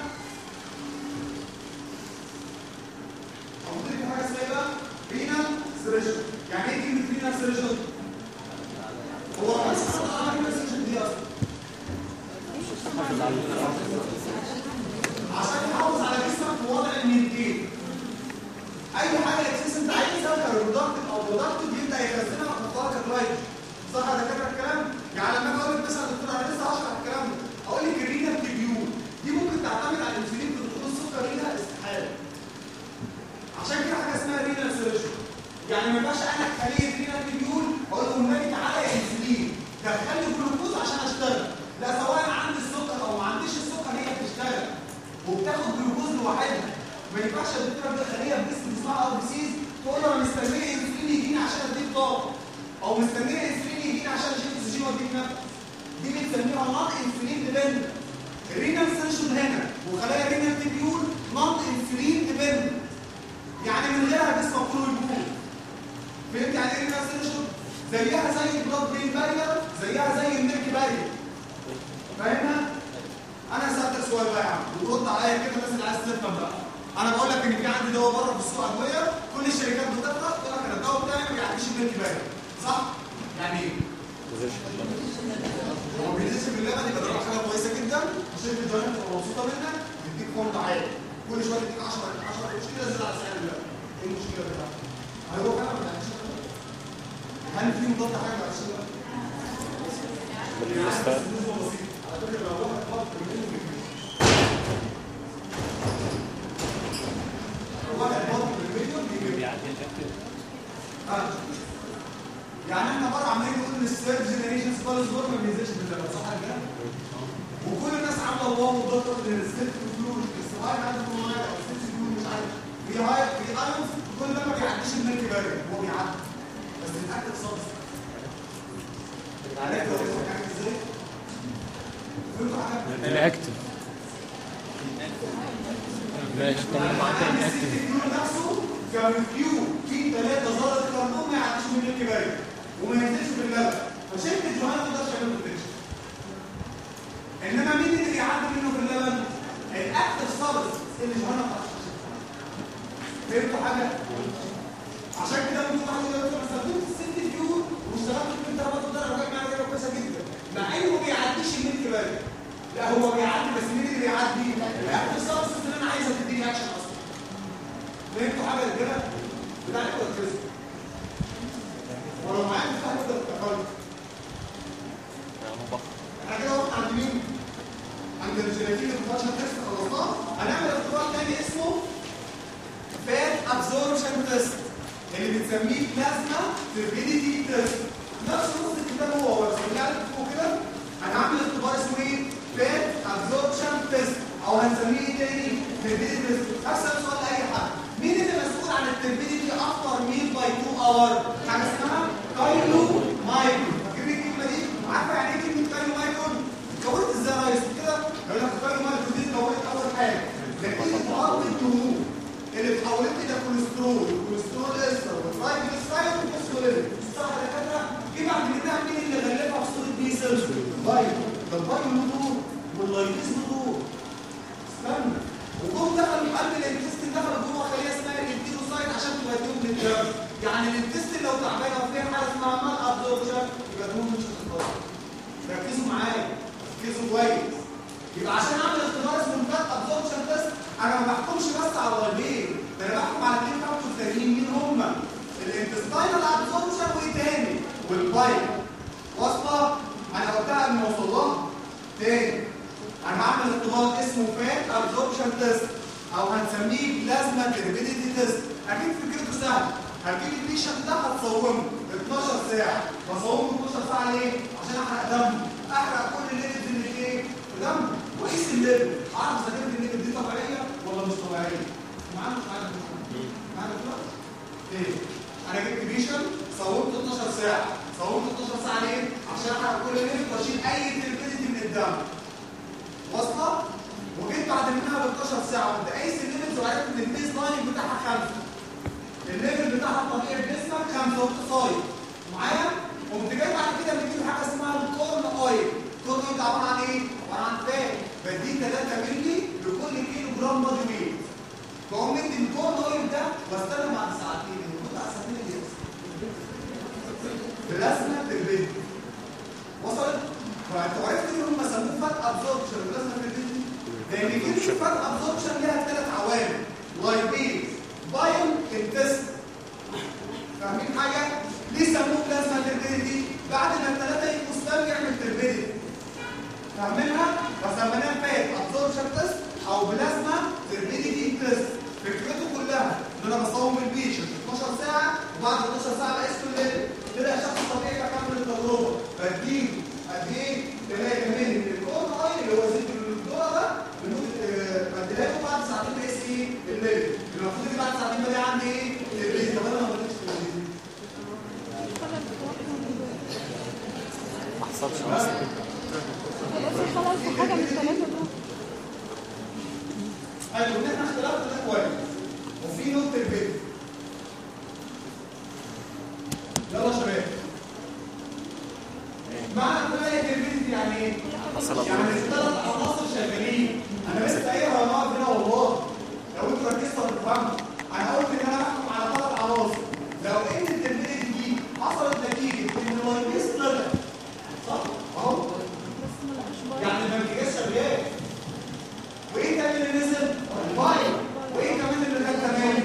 او في حاجه اسمها ايه بقى؟ رينا سيريشن يعني ايه كلمه رينا سيريشن؟ هو اصلا رينا سيريشن دي اصلا عشان تحافظ على جسمك في وضع النيتين اي حاجه اكسس انت عايزها كرودكتيف او برودكتيف يبدا يخزنها ويحطها كدرايف صح ده كده الكلام يعني لما اجي اقول لك مثلا دكتور انا لسه هشرح الكلام ده اقول لك الرينا تبيون دي ممكن تعتمد على الانسولين في دخول السكر ليها استحاله عشان كده حاجه اسمها رينا سيرشن يعني ما ينفعش انا خليه رينا تبيون اقول له النبي تعالى يا انسولين دخل لي جلوكوز عشان اشتغل لا سواء انا عندي السكر او ما عنديش السكر هي بتشتغل وبتاخد جلوكوز لوحدها ما ينفعش الدكتوره ده خليه بجسم اسمها ار بي سيز تقول له انا مستنيه انسولين يجيني عشان اديك طاقه او مستنيه انسولين يجيني عشان اشيل اكسجين واديك نفس دي بنسميها نون انسولين ديبندنت الرينال سيرشن هنا وخلايا الرينال تبيول نون انسولين ديبندنت يعني من غيرها جسمك كله يبوظ فهمت يعني ايه رينال سيرشن زيها زي البلاد برين بارير زيها زي الميلك بارير فاهمها انا سالتك سؤال بقى يا عم وترد عليا كده الناس اللي عايز تفهم بقى انا بقول لك ان في عندي دواء بره في السوق ادويه كل الشركات بتفرح تقول لك انا الدواء بتاعي ما بيعديش الميلك بارير صح يعني ايه هو بينزل في اللبن يبقى ده حاجه كويسه جدا شركه الدواء تبقى مبسوطه منك تديك فورد عالي كل شويه تديك 10 10 مشكله زي على سعر اللبن ايه المشكله بتاعتك؟ هل هو فعلا ما بيعديش اللبن؟ هل في مضاد حاجه ما بيعديش اللبن؟ على فكره لو واحد حط منه واحد حط بالمليون بيجيب آه. يعني احنا بره عمالين نقول ان الثيرد جنريشن سبالز دول ما بينزلش باللبن صح كده؟ وكل الناس عامله واو وضغط ان الست فلوس الصغير عنده ميه او الست فلوس مش عارف في هاي في ايونز كل ده ما بيعديش الملك بارد هو بيعدي بس الاكل صلصه عرفت هو بيعمل ازاي؟ فهمتوا حاجه؟ الاكتف ماشي طب لما عندي الاكتف الفيو نفسه كان فيو فيه ثلاثة ذرة كربون ما يعديش من الكباري وما ينزلش في اللبن فشركة جوهان ما تقدرش تعمل بروتكشن انما مين اللي بيعدي منه في اللبن؟ الاكتف سابس اللي جوهان ما تقدرش فهمتوا حاجة؟ عشان كده ممكن واحد يقول لك انا استخدمت الست فيو واشتغلت في الضربات الضرر وجاي معايا نتيجة كويسة جدا مع انه ما بيعديش من الكباري لا هو بيعدي بس مين اللي بيعدي؟ الاكتف سابس اللي انا عايزها تديني اكشن اصلا فهمتوا حاجه كده بتاع الكويس ولو معاك بتاع التفاعل احنا كده وقت عند مين عند الجينيتيك الفاشن تيست خلصناه هنعمل اختبار تاني اسمه فات ابزوربشن تيست اللي بنسميه بلازما تربيديتي تيست نفس نص الكتاب هو هو بس بنعمل فوق كده هنعمل اختبار اسمه ايه فات ابزوربشن تيست او هنسميه ايه تاني تربيديتي تيست اسال سؤال لاي حد مين اللي مسؤول عن التربيديتي افتر ميل باي 2 اور حاجه اسمها كايلو مايكرو فاكرين الكلمه دي عارفه يعني ايه كلمه كايلو مايكرو اتكونت ازاي يا ريس كده يقول لك كايلو مايكرو دي اتكونت اول حاجه لكن الارض الدهون اللي اتحولت لي ده كوليسترول والكوليسترول استر والترايجليسرايد والفوسفوليبيد صح يا دكاتره جه بعد منها مين اللي غلبها في صوره بي سيلز بايو ده البايو له دور واللايبيز له دور استنى وجم دخلوا قلب الانتستين دخلوا جوه خليه اسمها الانتيروسايت عشان توديهم للدم يعني الانتستين لو تعبانه وفيها حاجه اسمها مال ابزوربشن يبقى دول مش هتتضرر ركزوا معايا ركزوا كويس يبقى عشان اعمل اختبار اسمه فات ابزوربشن تيست انا ما بحكمش بس على الغالبين ده انا بحكم على اثنين فاكتورز تانيين مين هم؟ الانتستينال ابزوربشن وايه تاني؟ والبايب واصله انا قلتها قبل ما اوصل لها تاني انا هعمل اختبار اسمه فات ابزوربشن تيست او هنسميه بلازما تربيديتي تيست اكيد فكرته سهله هتجيب البيشنت ده هتصومه 12 ساعه بصومه 12 ساعه ليه؟ عشان احرق دمه احرق كل الليفل اللي في ايه؟ في دمه واقيس الليفل اعرف اذا كانت الليفل دي طبيعيه ولا مش طبيعيه معانا مش معانا معانا دلوقتي ليه؟ انا جبت بيشن صومت 12 ساعه صومت 12 ساعه ليه؟ عشان احرق كل الليفل واشيل اي تربيديتي من الدم واصله؟ وجيت بعد منها ب 12 ساعه وانت قايس الليفلز وعرفت ان البيز لاين بتاعها خمسه الليفل بتاعها الطبيعي في جسمك خمسه وانت صايم معايا؟ قمت جاي بعد كده بتجيب حاجه اسمها الكورن اويل الكورن اويل ده عباره عن ايه؟ عباره عن فات بديه 3 مللي لكل كيلو جرام بادي ويت فقوم مدي الكورن اويل ده واستنى بعد ساعتين المفروض على ساعتين اللي يحصل بلازما تربيتي وصلت؟ فانتوا عرفتوا ان هم سموه فات ابزوربشن بلازما تربيتي لان كلمه فات ابزوربشن ليها ثلاث عوامل لايبيز بايل انتست فاهمين حاجه؟ ليه سموه بلازما تربيدي بعد ما الثلاثه يبقوا سبام يعمل تربيدي فاهمينها؟ فسميناها فات ابزوربشن تيست او بلازما تربيدي تيست فكرته كلها ان انا بصوم البيشنت 12 ساعه وبعد 12 ساعه بقيس كل ليفل طلع شخص طبيعي بكمل التجربه بديله قد ايه؟ 3 مللي من الكورن اويل اللي هو زيت الذره ده لمده بديله بعد ساعتين بقيس ايه؟ الليفل المفروض ان بعد ساعتين بلاقي عندي ايه؟ الليفل طب انا ما بديتش الليفل ما حصلش مثلا خلاص في حاجة من الثلاثة دول حلو ان احنا اختلفنا ده كويس وفي نوت الفيديو يلا يا شباب معنى كلها الفيديو يعني ايه؟ يعني الثلاث عناصر شغالين انا لسه قايلها وانا واقف هنا والله لو انتوا ركزتوا هتفهموا انا قلت ان انا بحكم على ثلاث عناصر لو ان التمرينات دي حصلت نتيجه ان اللايبيس طلع صح؟ اهو يعني البنكرياس شغال وايه تاني اللي نزل؟ الفايل وايه كمان اللي كان تمام؟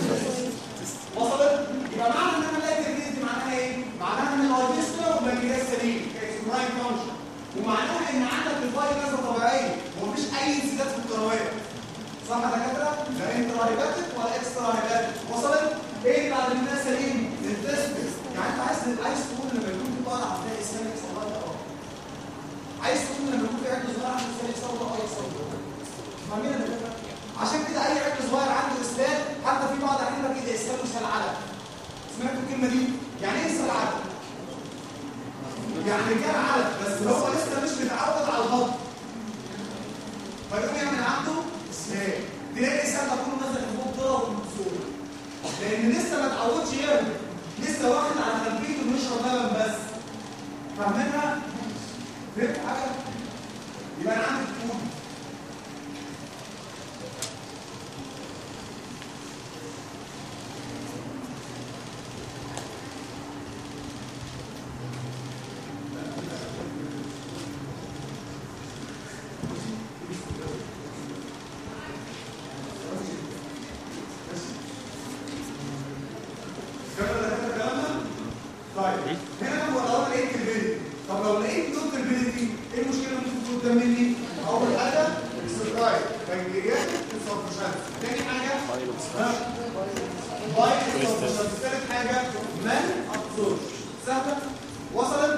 وصلت؟ يبقى معنى ان انا الاقي التمرين دي معناها ايه؟ معناها ان اللايبيس طلع والبنكرياس سليم كاكسبراين فانكشن ومعناها ان عندك الفايل نازله طبيعيه ومفيش اي انسداد في القنوات صح يا دكاتره؟ لا انترا هيباتيك ولا اكسترا هيباتيك وصلت؟ ايه بعد الناس سليم؟ التستس يعني انت عايز عايز تقول لما يكون في طالع هتلاقي اسنانك يحصل لها تقرب عايز تقول لما يكون في عقد صغير عنده اسنان يحصل له اه يحصل له فاهمين يا دكاتره؟ عشان كده اي عقد صغير عنده اسنان حتى في بعض احيانا كده اسنان مش العلق سمعتوا الكلمه دي؟ يعني ايه اسنان علق؟ يعني كان علق بس هو لسه مش متعود على الهضم فيقوم يعمل عنده اسنان تلاقي الانسان ده كله نازل في فوق ضرب ومكسور لان لسه ما اتعودش يرمي لسه واخد على خلفيته انه يشرب لبن بس فاهمينها؟ فهمت حاجه؟ يبقى انا عندي فود كمل ده كده كلامنا طيب هنا هو لو انا لقيت البيلي طب لو لقيت نقطه البيلي دي ايه المشكله اللي ممكن تكون قدام مني اول حاجه اكستراي بنكرياس انسفشنس تاني حاجه باي انسفشنس ثالث حاجه مان ابسورب سهله وصلت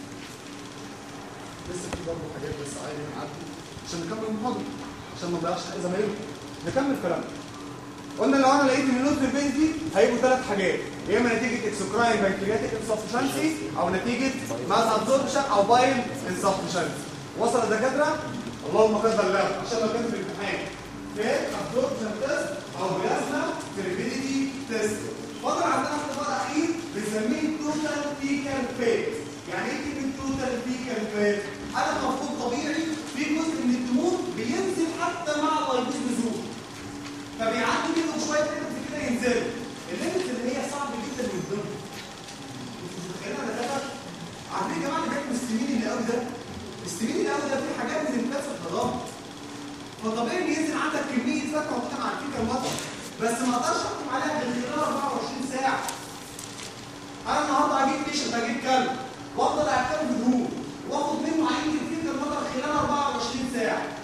لسه في برضه حاجات بس عايز نعدي عشان نكمل المحاضره عشان ما نضيعش حق زمايلنا نكمل كلامنا قلنا لو انا لقيت ان النوت البين دي هيبقوا ثلاث حاجات يا اما نتيجه اكسوكراين بنكرياتيك انسفشنسي او نتيجه ماس ابزوربشن او بايل انسفشنسي وصل الدكاتره اللهم قدر الله عشان لو كان في الامتحان فات ابزوربشن تيست او بلازما فيربيليتي تيست فاضل عندنا اختبار اخير بنسميه توتال فيكال فيت يعني ايه كلمه توتال فيكال فيت انا المفروض طبيعي في جزء من الدهون بينزل حتى مع اللايبوز نزول فبيعدوا منهم شويه ليميتس كده ينزلوا الليميتس اللي هي صعب جدا يتضرب انتوا متخيلين انا ده عارفين يا جماعه اللي بياكل السمين اللي قوي ده السمين اللي قوي ده فيه حاجات من الفات في الهضم فطبيعي بينزل عندك كميه فات موجوده مع الفكره المطر بس ما اقدرش احكم عليها غير خلال 24 ساعه انا النهارده هجيب بيشنت هجيب كلب وافضل اكله بدهون واخد منه عينه الفكره المطر خلال 24 ساعه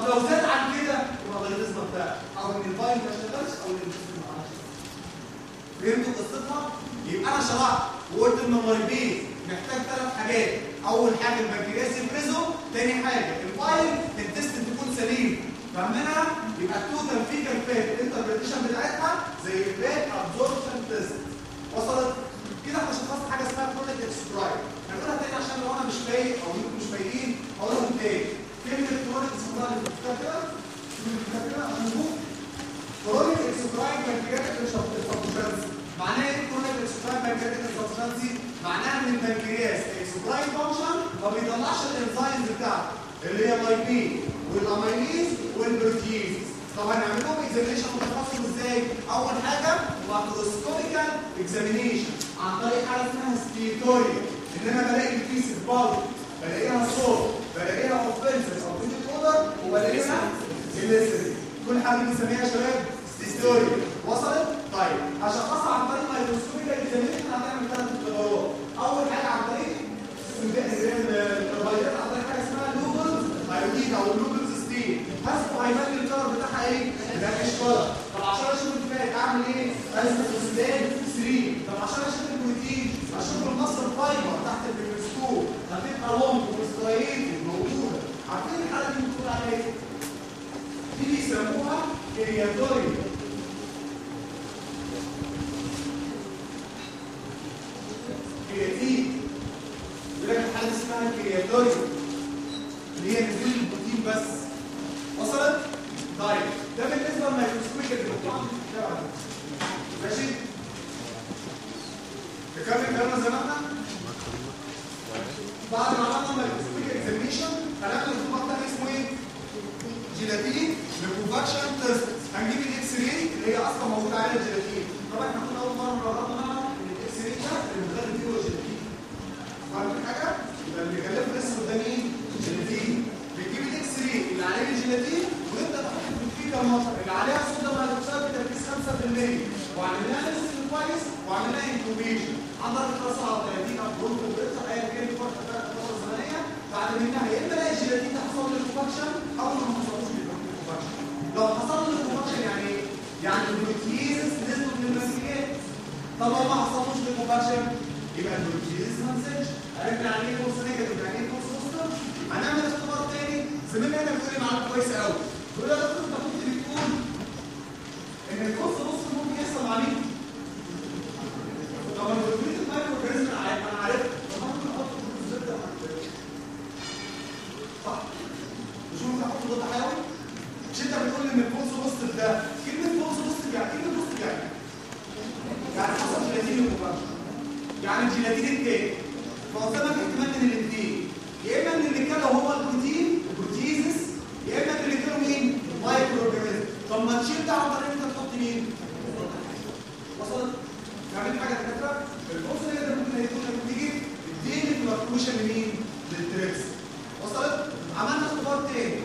لو زاد عن كده يبقى الغيرزما بتاعك او ان الباين ما اشتغلش او ان الجسم ما عملش فهمتوا قصتها؟ يبقى انا شرحت وقلت ان اللايبيز محتاج ثلاث حاجات اول حاجه البنكرياس يفرزه ثاني حاجه الباين التست تكون سليم فاهمينها؟ يبقى التوتال فيكال فات الانتربريتيشن بتاعتها زي الفات ابزوربشن تيست وصلت كده احنا شخصنا حاجه اسمها كرونيك اكسبرايد هنقولها تاني عشان لو انا مش فايق او انتوا مش فايقين هقولهم تاني كلمه كرونيك اكسبرايد اللي بتكتبها كده بتكتبها كده عشان نشوف كرونيك اكسبرايد بنكرياتيك انسفشنسي معناها ايه كرونيك اكسبرايد بنكرياتيك انسفشنسي معناها ان البنكرياس اكسبرايد فانكشن ما بيطلعش الانزيمز بتاعته اللي هي اللايبين والاميليز والبروتيز طب هنعمل لهم اكزامينشن متخصص ازاي؟ اول حاجه ماكروسكوبيكال اكزامينشن عن طريق حاجه اسمها ستيتوريا ان انا بلاقي البيسز برضه بلاقيها صوت بلاقيها اوفنسز او فيديو اودر وبلاقيها اليسري كل حاجه بنسميها يا شباب ستيتوريا وصلت؟ طيب هشخصها عن طريق مايكروسكوبيكال اكزامينشن هتعمل ثلاث اختبارات اول حاجه عن طريق الكربوهيدرات عن طريق حاجه اسمها لوبلز ايودين او اللوبلز ستيل هسبق هيبان لي الكلر بتاعها ايه؟ ده مش كلر طب عشان اشوف الفات اعمل ايه؟ اسبق فوسفات 3 طب عشان اشوف البروتين اشوف المصل فايبر تحت الميكروسكوب هتبقى لونج وسترايد موجوده عارفين الحاله دي بتقول عليها ايه؟ دي بيسموها كرياتوري كرياتين يقول لك الحاله دي اسمها كرياتوري اللي هي نزول البروتين بس وصلت؟ طيب ده بالنسبه للميكروسكوبيك اللي بتطلع في الكتاب ماشي؟ نكمل كلامنا زي ما احنا؟ بعد ما عملنا الميكروسكوبيك اكزاميشن هنعمل اختبار تاني اسمه ايه؟ جيلاتين للكوفاكشن تيست هنجيب الاكس راي اللي هي اصلا موجود عليها الجيلاتين طبعا احنا كنا اول مره جربنا نعمل ان الاكس راي ده اللي بنغير فيه هو جيلاتين فاهم حاجه؟ يبقى اللي بيغلف لسه قدام ايه؟ جيلاتين بتجيب الاكس راي اللي عليه الجيلاتين ونبدا نحط في الفيكا المطر اللي عليها صودا هيدروكسيد بتركيز 5% وعملنا لها ليست كويس وعملنا لها انكوبيشن عندك الخاصه على 30 او برونكو بريتر ايا كان الفتره بتاعت الفتره الزمنيه بعد منها يا اما الاقي الجيلاتين ده حصل له كوفاكشن او ما حصلوش كوفاكشن لو حصل له كوفاكشن يعني ايه؟ يعني البروتيز نزلوا من المسيلات طب لو ما حصلوش كوفاكشن يبقى البروتيز ما نزلش عرفنا يعني ايه بوست نيجاتيف يعني ايه بوست بوستر هنعمل اختبار تاني زميلنا هنا بيقول لي معلومه كويسه قوي بيقول لي يا دكتور انت كنت بتقول ان البوست بوستر ممكن يحصل مع مين؟ طب البروتيز المايكرو اورجانيزم انا عارف طب ما ممكن احط الزبده صح؟ مش ممكن احط ضد حيوي؟ مش انت بتقول ان البوست بوستر ده كلمه بوست بوستر يعني كلمه بوستر يعني يعني حصل جيلاتين وكوفاكشن يعني الجيلاتين التاني فقدامك احتمال من الاثنين يا اما ان اللي كانوا هو البروتين البروتيزس يا اما ان اللي كانوا مين؟ مايكرو اورجانيزم طب ما تشيل ده عن طريق انت تحط مين؟ وصلت؟ فاهمين حاجه يا دكاتره؟ البوكس ده ممكن يكون نتيجه الدين فلكتويشن لمين؟ للتريكس وصلت؟ عملنا اختبار تاني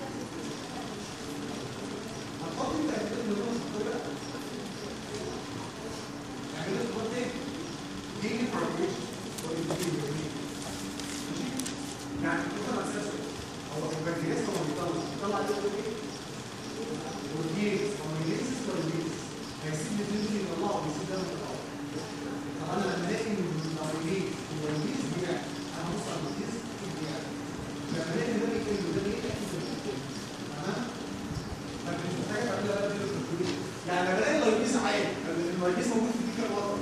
هتحط انت هتكتب البوكس ده نعمل اختبار تاني دين فلكتويشن يعني انت ما تنساش هو البنكرياس هو بيطلع بيطلع ايه؟ والجيز هو الجيز ولا الجيز؟ هيسيب الدنيا يطلعه ويسيب ده يطلعه طب انا لما الاقي ان الجيز هو الجيز بيع انا هبص على الجيز بيع لما الاقي ده بيقل وده بيقل اكيد تمام؟ لكن مش محتاج تعمل لها بقى يعني لما الاقي اللايبيز عالي اللايبيز موجود في الفكره الوطن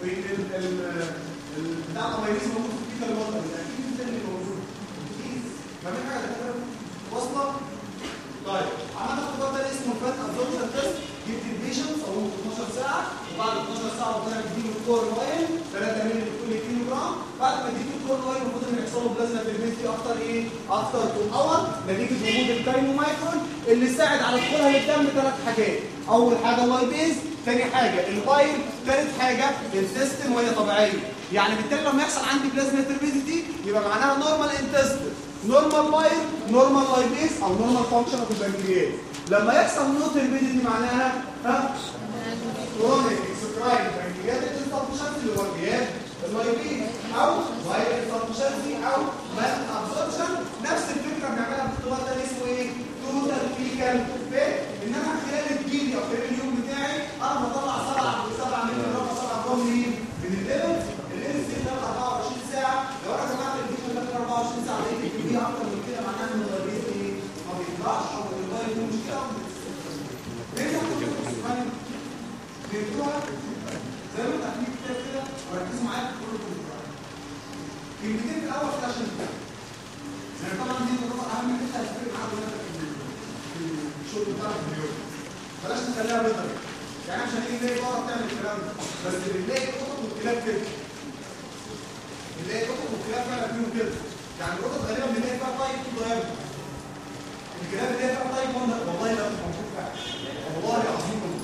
والبتاع اللايبيز موجود في الفكره الوطن اكيد الثاني موجود فاهمين حاجه يا دكاتره؟ واصله؟ طيب عملنا اختبار تاني اسمه الفات ابزوربشن تيست جبت البيشنت صوروه 12 ساعه وبعد 12 ساعه قلت لك اديله الكور اويل 3 مللي لكل كيلو جرام بعد ما اديته الكور اويل المفروض ان يحصل له بلازما في البيت دي اكتر ايه؟ اكتر تو اور نتيجه وجود الكاينومايكرون اللي ساعد على دخولها للدم ثلاث حاجات اول حاجه اللايبيز ثاني حاجه البايل ثالث حاجه السيستم وهي طبيعيه يعني بالتالي لما يحصل عندي بلازما تربيزيتي يبقى معناها نورمال انتستين نورمال بايل نورمال لايبيز او نورمال فانكشن اوف البنكرياس لما يحصل نو تربيزيتي معناها ها كرونيك اكسكرايد بنكرياتيك انفكشن اللي هو الجهاز اللايبيز او وايل انفكشن او مال ابزوربشن نفس الفكره بنعملها باختبار تاني اسمه ايه؟ تو توتال فيكال فات ان انا خلال الجيل او خلال اليوم بتاعي انا بطلع 7 7 من الرقم 7 جرام منين؟ من الليفل الليفل ده 24 ساعه لو انا جمعت الفيكال ده 24 ساعه لقيت الكميه اكتر من كده معناها ان الغريب ايه؟ ما بيطلعش او الغريب فيه مشكله ليه بتعمل فهمتوها؟ زي ما انت عاملين كده كده وركزوا معايا في كل كل كلمتين في الاول كده عشان يعني طبعا دي نقطه اهم حته هتفرق معاك وانت في الشغل بتاعك في اليوم بلاش نخليها بيضه يعني عشان نيجي نلاقي بقره بتعمل الكلام ده بس بنلاقي القطط والكلاب كده بنلاقي القطط والكلاب فعلا فيهم كده يعني القطط غالبا بنلاقي فيها طيب طول ضيق الكلاب اللي هي فيها طيب والله لا موجود فعلا والله العظيم موجود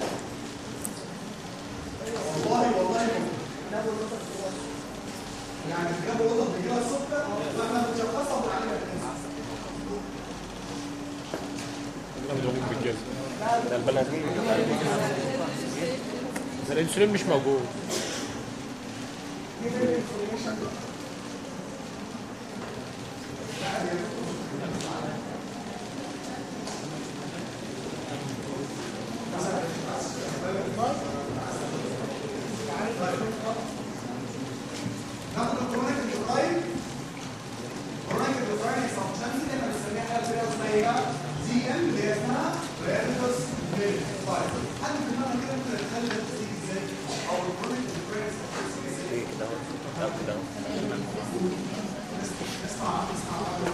والله والله موجود يعني جابوا قطط بيجيلها السكر واحنا بنشخصها وبنعالجها بالانسان احنا مدعومين بالجزء ده البني ادمين ده الانسولين مش موجود ناخد الكرونيك الدوكراين كرونيك الدوكراين اكسبشنز اللي احنا بنسميها حاجه كده اسمها ايه بقى؟ دي ام اللي هي اسمها رياليتوس ميل فايل حد في دماغك كده ممكن يتخيل ده بتيجي ازاي؟ او الكرونيك الدوكراين اكسبشنز ازاي؟ اسمع اسمع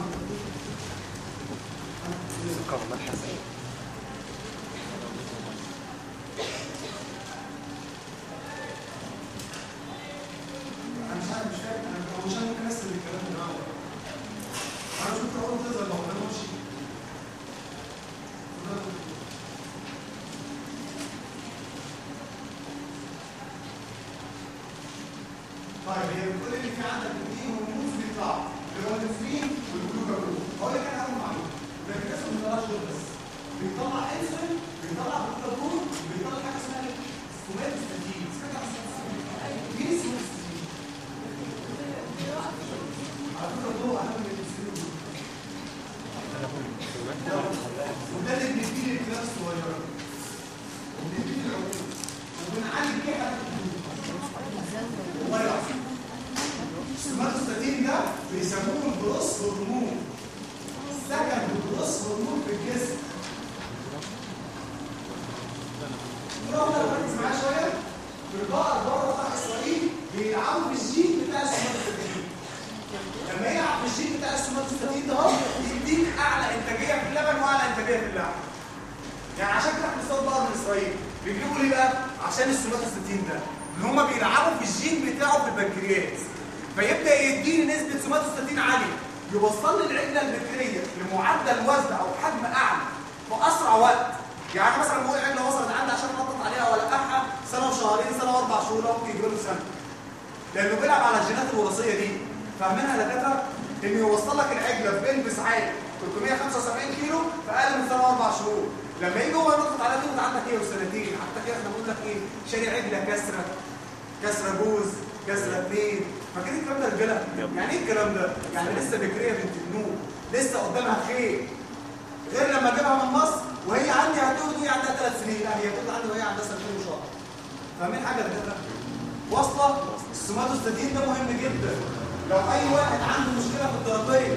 انا مش عارف مش فاهم انا مش عارف ممكن اسال الكلام ده معاه انا مش ممكن اقول كده لو انا ماشي طيب هي بتقول ان في عندك اثنين هرمونز بيطلعوا اللي هو الانسولين والجلوكاجون هقول لك انا اول معلومه الركاز ما بيطلعش دول بس بيطلع انسولين بيطلع جلوكاجون بيطلع حاجه اسمها سوماتوستاتين سمعت عن السوماتوستاتين؟ مين السوماتوستاتين؟ على فكره هو اهم من الانسولين وده اللي بنديه للكلاب الصغيره وبنديه للعقول وبنعالج بيه حاجات والله العظيم السوماتوستاتين ده بيسموه الجروس هرمون سكن الجروس هرمون في الجسم نروح نركز معاه شويه في البقر بره بتاع اسرائيل بيلعبوا بالجين بتاع السوماتوستاتين لما يلعب بالجين بتاع السوماتوستاتين ده اهو يديك اعلى انتاجيه في اللبن واعلى انتاجيه في اللحم يعني عشان كده احنا بنصطاد بقر من اسرائيل بيجيبوا ليه بقى؟ عشان السوماتوستاتين ده ان هم بيلعبوا في الجين بتاعه في البنكرياس فيبدا يديني نسبه سوماتوستاتين عاليه يوصل لي العجله البكتيريه لمعدل وزن او حجم اعلى في اسرع وقت يعني مثلا بقول عجله وصلت عندي عشان احطط عليها والقحها سنه وشهرين سنه واربع شهور أو ممكن يجيب له سنه لانه بيلعب على الجينات الوراثيه دي فاهمينها يا دكاتره انه يوصل لك العجله في بلبس عالي 375 كيلو في اقل من سنه واربع شهور لما يجي هو ينطط على دي عندك ايه وسنتين حتى كده احنا بنقول لك ايه شاري عجله كسره كسره جوز كسره اثنين فاكرين الكلام ده يا رجاله؟ يعني ايه الكلام ده؟ يعني لسه بكريه بنت النور لسه قدامها خير غير لما اجيبها من مصر وهي عندي هتولد وهي عندها ثلاث سنين لا هي هتولد عندي وهي عندها سنتين وشهر فاهمين حاجه يا دكاتره؟ واصله السوماتوستاتين ده مهم جدا لو اي واحد عنده مشكله في الضربيه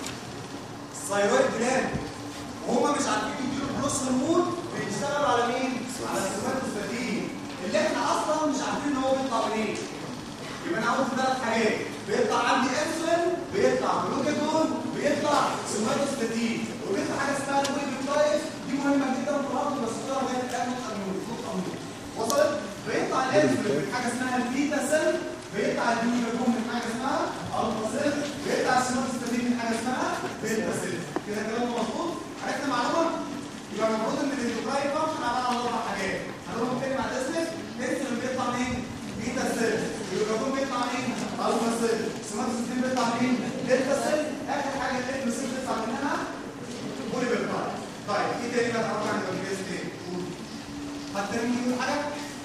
الثايرويد جلاند وهم مش عارفين يديله جلوس هرمون بيشتغلوا على مين؟ على السوماتوستاتين اللي احنا اصلا مش عارفين ان هو بيطلع منين يبقى انا عاوز ثلاث حاجات بيطلع عندي انسولين بيطلع جلوكاجون بيطلع سوماتوستاتين وبيطلع حاجه اسمها الويبيوتايد دي مهمه جدا في الارض بس بتطلع جايه في الامن الامن وصلت بيطلع الانسولين من حاجه اسمها البيتا سيل بيطلع الجلوكاجون من حاجه اسمها الفا سيل بيطلع السوماتوستاتين من حاجه اسمها بيتا سيل كده كلام مظبوط عرفنا معلومه يبقى المفروض ان الاندوكراين فانكشن عباره عن اربع حاجات هنقولهم تاني بعد اذنك الانسولين بيطلع منين؟ بيتا سيل الجلوكاجون بيطلع منين؟ الفا سيل السوماتوستاتين بيطلع منين؟ دلتا سيل اخر حاجه الام سيل بيطلع منها بولي بيبتايد طيب ايه تاني بقى هنروح عند الجهاز تاني قول حد تاني يقول حاجه؟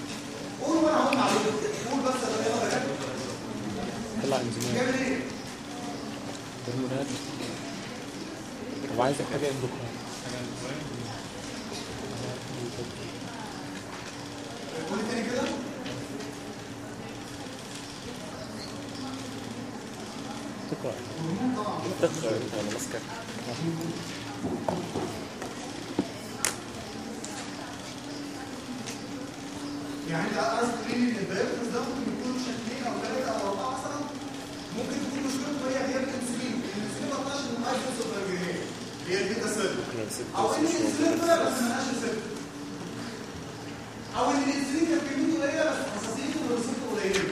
قول وانا هقول معلومه قول بس يا بني ادم طلع انزيمات جايب ايه؟ هرمونات طب عايز حاجه اندوكراين قول تاني كده تقرا تقرا انت ولا ماسكك يعني انت عايز تقول لي ان الدايبيتس ده ممكن يكون شكلين او ثلاثه او اربعه مثلا ممكن تكون مشكلته هي هي الانسولين الانسولين ما طلعش من اي جزء الجنيه هي البيتا سيل او ان الانسولين طلع بس ما لقاش سيل او ان الانسولين كان كميته قليله بس حساسيته ورصيته قليله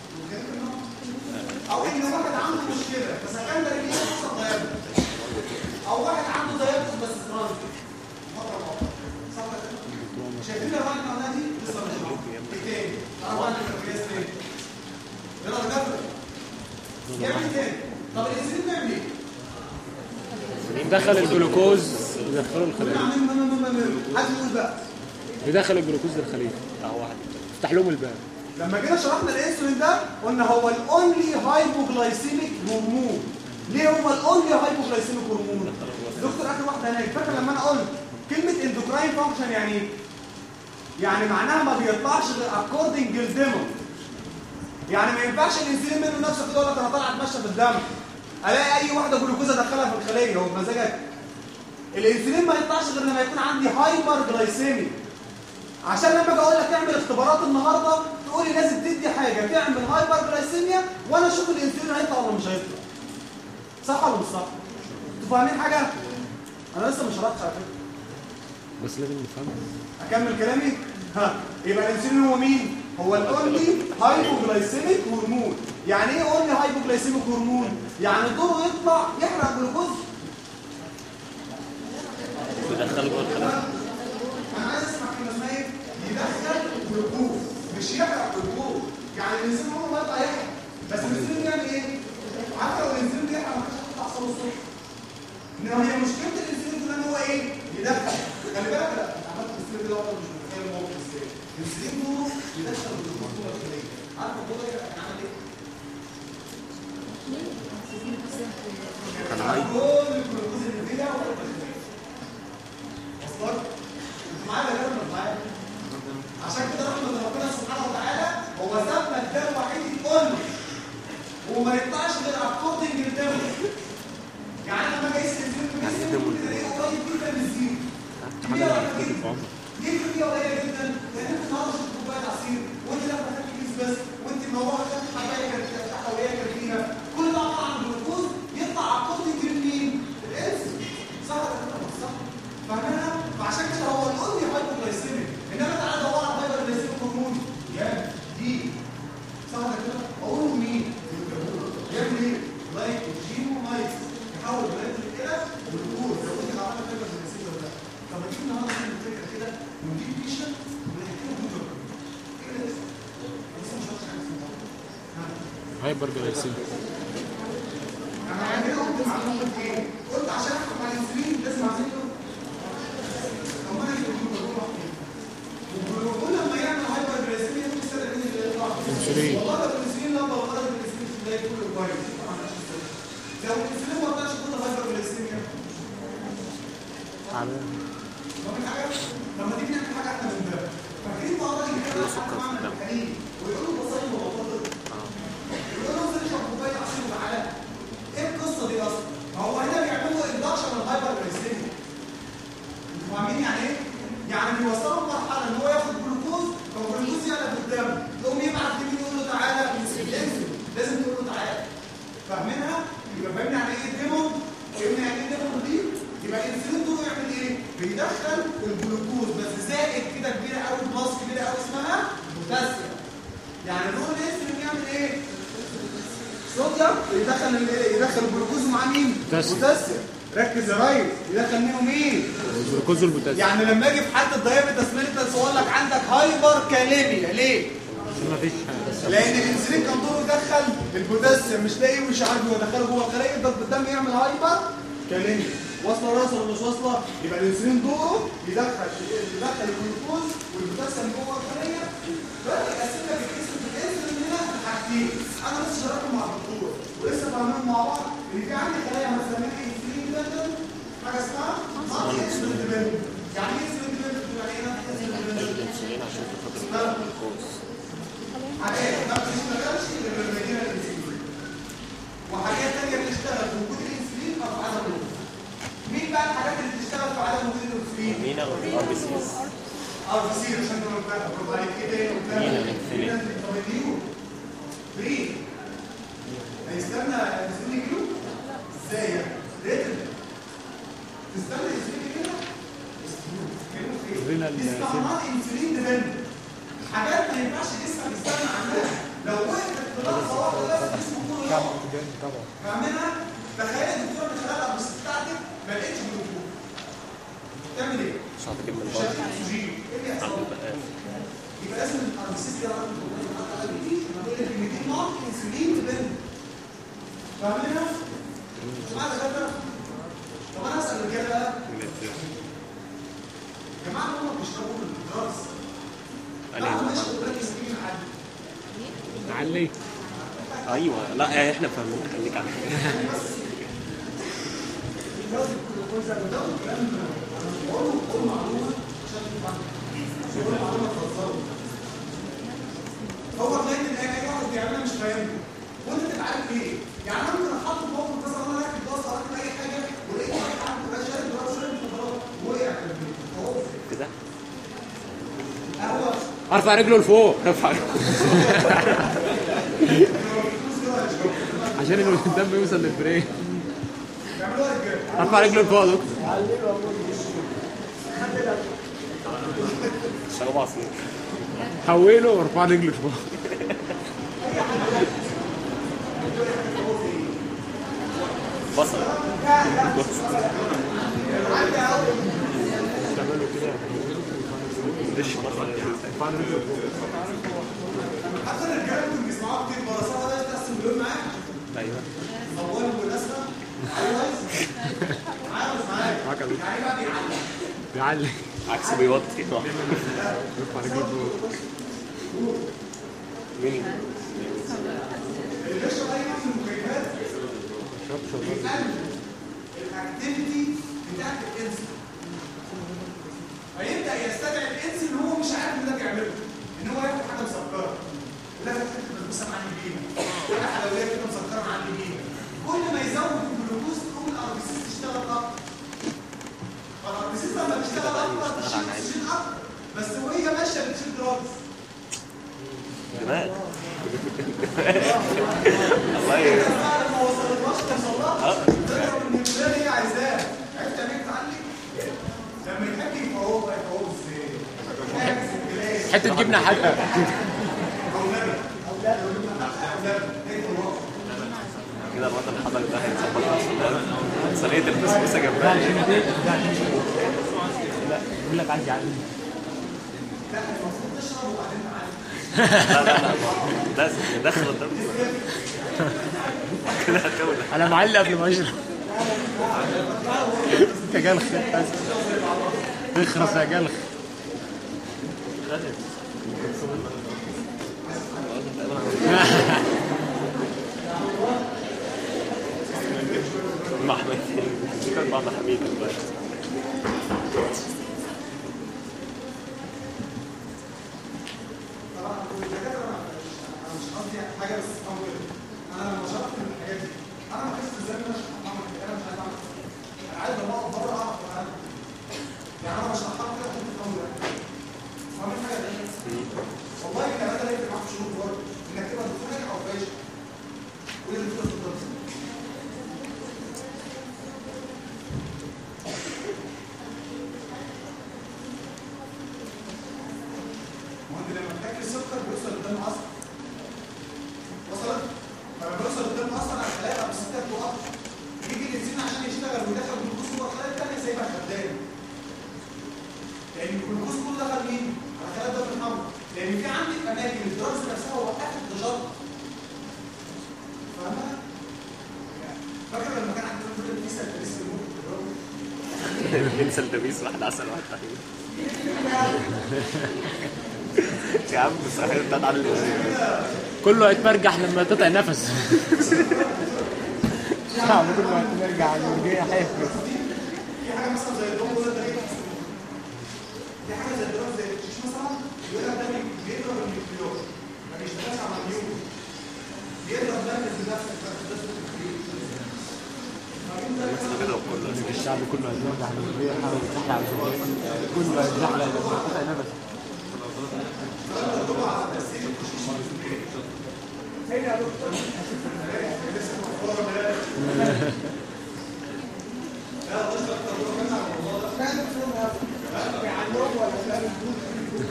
او ان واحد عنده مشكله فسكندري ليه حصل دايبيتس او واحد عنده دايبيتس بس ترانزيت فتره مؤقته صح ولا لا؟ شايفين الراجل النهارده دي لسه مش ايه تاني انا بعمل الرياض تاني يلا نجرب يعمل تاني طب الانسولين بيعمل ايه؟ يدخل الجلوكوز يدخله الخليه عاملين ما- ما- ما- ما- حد يقول بقى يدخل الجلوكوز للخليه اهو واحد افتح لهم الباب لما جينا شرحنا الانسولين ده قلنا هو الاونلي هايبوجلايسيميك هرمون ليه هو الاونلي هايبوجلايسيميك هرمون دكتور اخر واحده هناك فاكر لما انا قلت كلمه اندوكراين فانكشن يعني ايه يعني معناها ما بيطلعش غير اكوردنج للديمون يعني ما ينفعش الانسولين منه نفسه كده يقول لك انا طالع اتمشى في الدم الاقي اي واحده جلوكوز ادخلها في الخليه هو بمزاجك الانسولين ما يطلعش غير لما يكون عندي هايبر جلايسيمي عشان لما اجي اقول لك اعمل اختبارات النهارده تقول لي لازم تدي حاجه تعمل هايبر جلايسيميا وانا اشوف الانسولين هيطلع ولا مش هيطلع صح ولا مش صح انتوا فاهمين حاجه انا لسه ما شرحتش على فكره بس لازم نفهم اكمل كلامي ها يبقى الانسولين هو مين هو الاونلي هايبوجلايسيميك هرمون يعني ايه اونلي هايبوجلايسيميك هرمون يعني دوره يطلع يحرق جلوكوز بيدخله جوه الخليه انا عايز اسمع كلمه اسمها ايه يدخل جلوكوز مش يحرق جلوكوز يعني الانسولين هو ما يطلع يحرق بس الانسولين بيعمل ايه عارف لو الانسولين بيحرق ما كانش هيطلع صوت الصبح انما هي مشكله الانسولين ده ان هو ايه يدخل خلي بالك لا انت عملت الانسولين كده وانا مش متخيل الموقف ازاي الانسولين دوره يدخل الجلوكوز جوه الخليه عارف الدور ده كان عامل ايه كان هاي كل الجلوكوز اللي فيها ولا الخليه وصلت انت معايا ولا لا مش معايا عشان كده رحمة ربنا سبحانه وتعالى هو سابنا الدم وحيد الأم وما يطلعش غير اكوردنج للدم يعني انا لما اقيس الانسولين في جسمي ممكن الاقيه قريب جدا من الزيرو كبيرة ولا كبيرة؟ ليه كبيرة قليلة جدا؟ لأن أنت النهارده شربت كوباية عصير وأنت لما خدت كيس بس وأنت منوعة خدت حباية كانت حلويات كبيرة كل ده عبارة عن جلوكوز يطلع اكوردنج لمين؟ للانسولين صح ولا لا؟ صح؟ فاهمينها؟ فعشان كده هو الاونلي هايبوجلايسيميك انما تعالى دور على هايبوجلايسيميك هرمون يا دي صح ولا كده؟ اقول مين؟ يعمل ايه؟ لايك جينو مايكس يحول بلاد الى جلوكوز لو انت عملت هايبوجلايسيميك ولا لا طب ما تيجي النهارده نعمل فكره كده ونجيب بيشنت ونحكي له جلوكوز ايه ده؟ لسه مش عارف حاجه اسمها ها هايبر جلايسيميا انا عندي قلت معلومه ايه؟ قلت عشان احكم على الانسولين لازم اعمل له طب ما انا الجلوكوز والجلوكوز لما يعمل هايبر جلايسيميا ممكن يستدعي مين اللي يطلع؟ انسولين. والله لو الانسولين لما غلط الانسولين ده كله كويس طبعا مش مستدعي. لو الانسولين ما طلعش كله هايبر جلايسيميا فاهمين حاجه؟ لما تيجي نعمل حاجه احنا من ده فاكرين مرة اللي كان سكر في الدم. الحليب ويقولوا بصيل وبطاطا يقولوا انزل اشرب كوبايه عصير وتعالى ايه القصه دي اصلا؟ ما هو هنا بيعملوا اندكشن الهايبر جلايسيميا انتوا فاهمين يعني ايه؟ يعني بيوصلوا لمرحله ان هو ياخد جلوكوز فالجلوكوز يعلى في الدم يقوم يبعت لمين يقول له تعالى انزل لازم تقول له تعالى فاهمينها؟ يبقى فاهمين يعني ايه ديمون؟ فاهمين يعني ايه ديمون دي؟ يبقى الانسولين دوره يعمل ايه؟ بيدخل الجلوكوز بس زائد كده كبيره قوي بلس كبيره قوي اسمها بوتاسيوم يعني دور الانسولين يعمل ايه؟ صوديوم يدخل ال- يدخل الجلوكوز مع مين؟ بوتاسيوم. بوتاسيوم ركز يا ريس يدخل منه مين؟ الجلوكوز والبوتاسيوم يعني لما اجي في حاله الدايابيتس ميليتس واقول لك عندك هايبر كاليميا ليه؟ ما فيش حاجه لان الانسولين كان دوره يدخل البوتاسيوم مش لاقيه ومش عارف يدخله جوه الخلايا يفضل الدم يعمل هايبر كاليميا واصله راسه ولا مش واصله يبقى الانسولين دوره يدخل يدخل الجلوكوز والبوتاسيوم جوه الخلايا بقى يقسم لك الجسم في الانسولين هنا حاجتين انا لسه شرحهم مع الدكتور ولسه فاهمين مع بعض ان في عندي خلايا مثلا منها انسولين ديبندنت حاجه اسمها مالتي انسولين ار بي سي عشان تبقى فاهم برافو عليك ايه تاني وبتاع طب النيو بري هيستنى انسولين كيلو ازاي يعني؟ ريتم تستنى انسولين كيلو رينال دي اسمها انسولين ديبند حاجات ما ينفعش جسمك يستغنى عنها لو وقفت في لحظه واحده لازم جسمه كله يقف فاهمينها؟ تخيل الدكتور اللي شغال على البس بتاعتك ما لقيتش جلوكوز تعمل ايه؟ مش هتجيب من مش بره هتجيب اكسجين ايه اللي عند يحصل؟ البقال يبقى لازم الاربسيس دي على طول انا بقول لك ان دي نوع انسولين ديبند فاهمينها؟ جماعه دكاتره طب انا اسال الرجاله بقى يا جماعه هم بيشربوا الدراجز أنهي لا نوع؟ مش بقول انسولين عادي علي ايوه لا احنا فاهمين خليك على هو لغايه الان اي واحد بيعملها مش فاهمه وانت تبقى عارف ليه يعني انا ممكن اتحط في موقف مثلا انا راكب باص او راكب اي حاجه ولقيت واحد عنده بقى شارب دراج شارب مخدرات وقع في البيت فهو كده هو ارفع رجله لفوق ارفع عشان الدم يوصل للبرين بيعملوها رجاله ارفع رجله لفوق يا دكتور شرب عصير حوله وارفع رجله لفوق بصل تعمله كده دش بصل ارفع رجله لفوق حتى الرجاله ممكن بيسمعوها كتير براسها ده تقسم بلون معاك ايوه اول والاسمى ايوه عارف معاك معاك يا دكتور. يعني بقى بيعلم بيعلي عكس بيوطي ارفع رجله لفوق مين اللي بيشرب اي نوع من المكيفات شرب شرب بيقلل الاكتيفيتي بتاعت الانسان فيبدا يستدعي الانسان ان هو مش عارف ان ده بيعمله ان هو ياكل حاجه مسكره ولا ياكل حته بسبوسه معلي بيها ولا حلويات كده مسكره معلي بيها كل ما يزود الجلوكوز تقوم الاربيسيس تشتغل اكتر فالاربيسيس لما تشتغل اكتر تشيل اكسجين اكتر بس وهي ماشيه بتشيل دراجز دماغ الله ي- ما وصلتناش توصلها تضرب من البلاد هي عايزاه عرفت يعني ايه تعلي لما يحب يفوق يفوق ازاي يعكس الجلاس حته جبنه حادقه او نبي او لا او نبي هي فوق كده الوطن حضرتك ده هيتظبط نفسه صينيه البسبوسه جنبها لا بيقول لك عايز يعلي لا المفروض تشرب وبعدين تعلي لا لا لا لازم ندخل الدم كده هتولع انا معلي قبل ما اشرب انت جلخ اخرس يا جلخ مع احمد دي كانت بعض حميد دلوقتي طبعا الدكاتره ما انا مش قصدي حاجه بس او كده انا لما شرحت من الحاجات دي انا ما كنتش ازاي انا اعمل كده انا مش عايز اعمل كده. انا عايز لما اقف بره اعرف اتعلم يعني انا مش هحط كده في الامر ده فاهم حاجه دي والله الكلام ده هيفرق معاك في شروط برضه انك تبقى دكتور ناجح او فاشل ولازم تبقى في الدرس ما هو انت لما بتاكل السكر بيوصل قدام اصلا وصلت؟ لما بيوصل قدام اصلا على الخلايا بس انت بتوقف يجي الانسان عشان يشتغل ويدخل جلوكوز جوه الخلايا الثانيه سايبها خدام لان الجلوكوز كله دخل مين؟ على خلايا الدم الحمراء لان في عندك اماكن الدرجه نفسها وقفت تجارب فاهمها؟ فاكر لما كان عندنا فكره كيسه الفليس الموت ننسى الدبيس واحد عسل واحد تحليل يا عم صحيح انت هتعلم ازاي كله هيتمرجح لما تقطع نفس صعب كله هيتمرجح المرجية حافظ في حاجه مثلا زي الدم ده ده في حاجه زي الدم زي الشيش مثلا يقول لك ده بيضرب النيوكليوز ما بيشتغلش على النيوكليوز بيضرب ده في نفس كده وكله الشعب كله هيتمرجح المرجية حاول تحلى على المرجية كله هيتزحلق لما تقطع نفس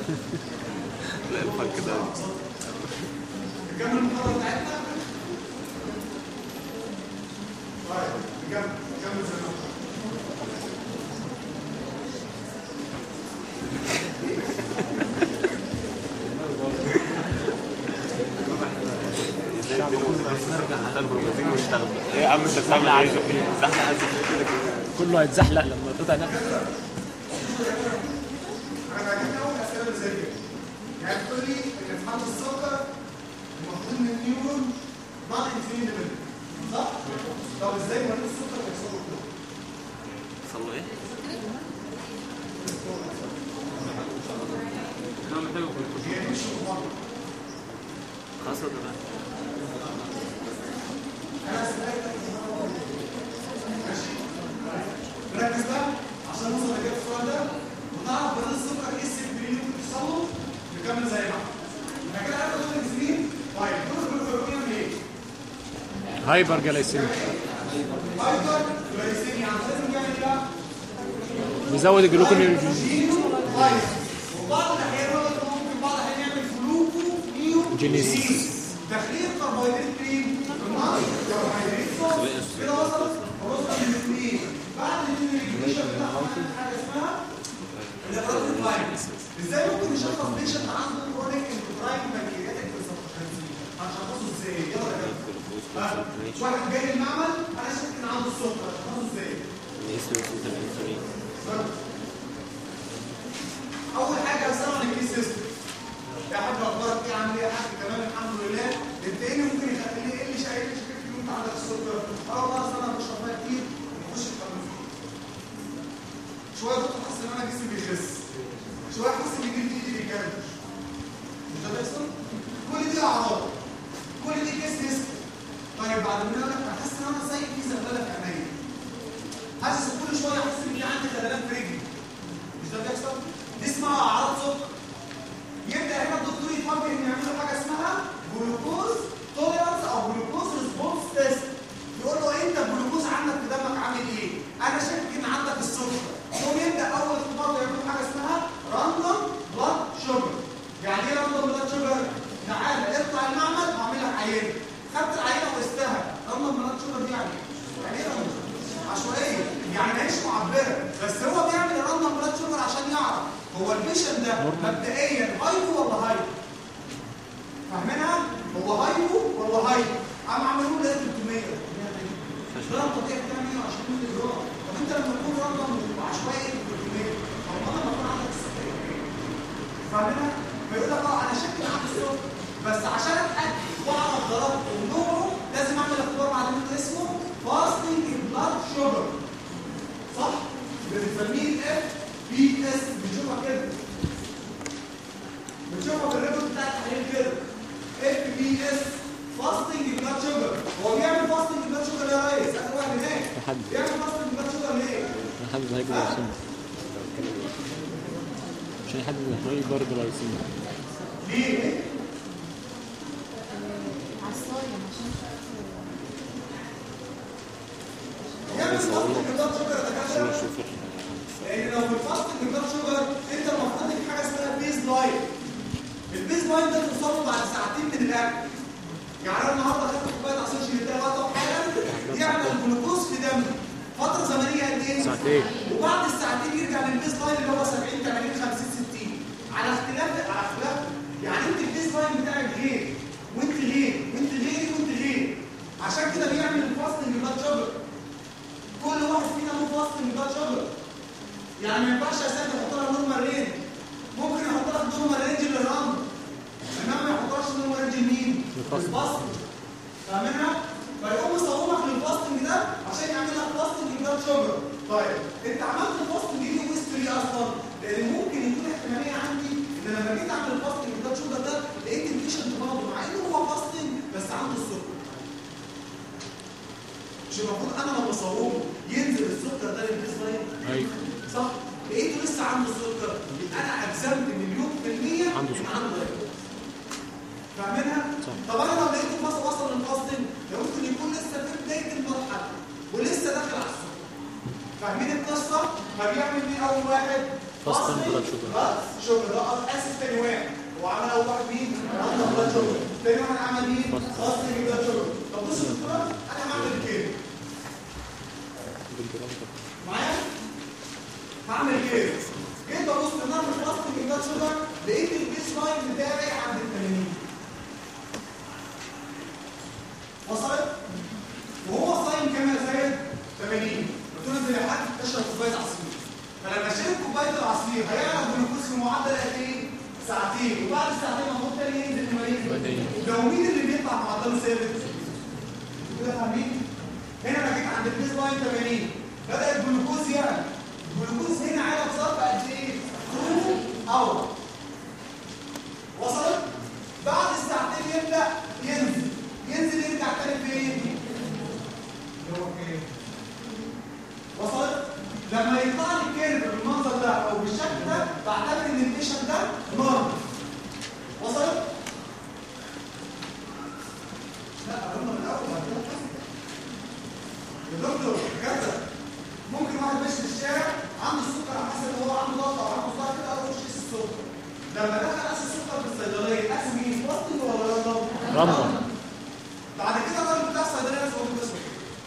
لا الفك ده نكمل المحاضرة بتاعتنا طيب نكمل نكمل زي ما احنا. ازاي نرجع على البروفيزين ونشتغل ايه يا عم انت بتعمل ايه؟ زحمه عايز كده كده كله هيتزحلق لما تقطع نفسك انا بعدين اول اسئله اللي زي كده يعني تقول لي ان في حالة السكر المفروض ان النيورون ما انسولين ديبندنت صح؟ طب ازاي مريض السكر بيحصل له كده؟ صلوا ايه؟ هي مش مفضل خلاص ولا لا؟ ركز بقى عشان نوصل لإجابة السؤال ده ونعرف مريض السكر ايه السبب اللي ممكن يحصل له نكمل زي ما احنا. احنا كده عرفنا دول الانسولين طيب دول الجلوكوز ايه؟ هايبر جلايسيميك هايبر جلايسيميا يعني لازم يعمل ايه بقى؟ بيزود الجلوكون طيب وبعض الاحيان برضه ممكن بعض الاحيان يعمل فلوكو نيو جينيسيس. تخليل كربوهيدرات فين؟ في النار كربوهيدرات فوق كده وصلت وصلت للاثنين بعد الاثنين بتاعهم حاجه اسمها الاقراض الفاينل ازاي ممكن نشخص بيشنت عنده كرونيك انتراين بنكرياتيك انسفشنسي هنشخصه ازاي؟ يلا يا جماعه ها؟ واحد جاي المعمل انا شاك ان عنده السكر هشخصه ازاي؟ اول حاجه اسمها الكيس سيستم يا حاج اخبارك ايه عامل ايه يا حاج تمام الحمد لله انت ايه اللي ممكن يخليني ايه اللي شايف مشكله في انت عندك السكر اه والله اصل انا بشرب ميه كتير بخش في التنفيذ شويه كنت حاسس ان انا جسمي بيخس شويه حاسس ان جلدي ايدي بيجرد مش ده بيحصل كل دي اعراض كل دي كيس سيستم طيب بعد ما انا حاسس ان انا زي في زغلله في عينيا حاسس كل شويه احس ان في عندي خدلان في رجلي مش ده بيحصل دي اسمها اعراض سكر يبدا هنا الدكتور يطبق ان يعملوا حاجه اسمها جلوكوز توليرانس او جلوكوز ريسبونس تيست يقول له انت الجلوكوز عندك في دمك عامل ايه؟ انا شاكك ان عندك السكر يقوم يبدا اول اختبار يعملوا حاجه اسمها راندوم بلاد شوجر يعني ايه راندوم بلاد شوجر؟ تعالى اطلع المعمل واعمل لك عينه خدت العينه وقستها راندوم بلاد شوجر دي يعني ايه؟ يعني ايه راندوم؟ عشوائيه يعني ماهيش معبره بس هو بيعمل الراندوم بلاد شوجر عشان يعرف هو البيشن ده مبدئيا هايبو ولا هايبو فاهمينها هو هايبو ولا هايبو قام عملوا له 300 جرام طبيعي بتعمل 120 مللي جرام طب انت لما تكون راندوم عشوائي 300 طب ما لما يكون عندك السكر فاهمينها فيقول لك اه انا شكلي عندي السكر بس عشان اتاكد واعرف ضربته ونوعه لازم اعمل اختبار مع دكتور اسمه فاستنج بلاد شوجر صح؟ بنسميه الاف بي اس بنشوفها كده بنشوفها في الريبورت بتاع التحليل كده اف بي اس فاستنج بلاد شوجر هو بيعمل فاستنج بلاد شوجر يا ريس اخر واحد هناك لحد بيعمل فاستنج بلاد شوجر ليه؟ لحد ما هيجي جلايسيميك عشان يحدد الهايبر جلايسيميك ليه؟ عصاية عشان بيعمل فاستنج بلاد شوجر يا دكاتره لان لو في الفاستنج بلاد شوجر انت المفروض في حاجه اسمها بيز لاين البيز لاين ده توصله بعد ساعتين من الاكل يعني انا النهارده خدت كوبايه عصير شربتها وقت حالا يعمل الجلوكوز في دمي فتره زمنيه قد ايه؟ ساعتين. وبعد الساعتين يرجع للبيز لاين اللي هو 70 80 50 60 على اختلاف على اختلاف يعني انت البيز لاين بتاعك غير وانت غير وانت غيري وانت غير عشان كده بيعمل الفاستنج بلاد شوجر كل واحد فينا له فاستنج بلاد شوجر يعني ما ينفعش يا سيدي يحط لها نورمال رينج ممكن يحط لها نورمال رينج للرمل انما ما يحطهاش نورمال رينج لمين؟ للفاستنج. للفاستنج فاهمينها؟ فيقوم مصومك للفاستنج ده عشان يعمل لك فاستنج بلاد شوجر طيب انت عملت الفاستنج دي وست ليه اصلا؟ لان ممكن يكون احتماليه عندي ان لما جيت اعمل الفاستنج بلاد شوجر ده لقيت البيشنت برضه مع انه هو فاستنج بس عنده السكر مش المفروض انا لما بصومه ينزل السكر ده للبيس لاين ايوه صح لقيته لسه عنده سكر يبقى انا اجزمت مليون في المية عنده إن سكر. عنده دايبيتس فاهمينها؟ صح. طب انا لو لقيته فصل وصل للفاستنج ده ممكن يكون لسه في بداية المرحلة ولسه داخل على السكر فاهمين القصة؟ فبيعمل ايه أول واحد؟ فاستنج بلاد شوجر بس شوجر ده اسف تاني واحد هو عمل اول واحد مين؟ عمل بلاد شوجر تاني واحد عمل مين؟ فاستنج بلاد شوجر طب بص يا دكتور انا هعمل كده معايا؟ هعمل كده جيت ابص ان انا مش فاستنج بلاد شوجر لقيت البيس لاين بتاعي عند ال 80 وصلت؟ وهو صايم كام يا سيد؟ 80 قلت له انزل يا حاج اشرب كوبايه عصير فلما شرب كوبايه العصير هيعرف جلوكوز في معدل قد ايه؟ ساعتين وبعد ساعتين المفروض تاني ينزل المريض لو مين اللي بيطلع معدله ثابت؟ كده فاهمين؟ هنا انا جيت عند البيز لاين 80 بدا الجلوكوز يعلى الجلوكوز هنا عالى بظرف قد ايه؟ 2 اور وصلت؟ بعد الساعتين يبدا ينزل ينزل يرجع تاني فين؟ اللي هو فين؟ وصلت؟ لما يطلع لي الكيرف بالمنظر ده او بالشكل ده بعتبر ان البيشنت ده نورمال وصلت؟ لا قلنا من الاول بعد كده نكمل. يا دكتور كذا ممكن واحد ماشي في الشارع عنده السكر على حسب هو عنده ضغط او عنده صداع كده او مش قيس السكر لما دخل قاس السكر في الصيدليه قاسه مين؟ بطل ولا رمضان؟ رمضان. بعد كده الراجل بتاع الصيدليه لازم يقول اسمه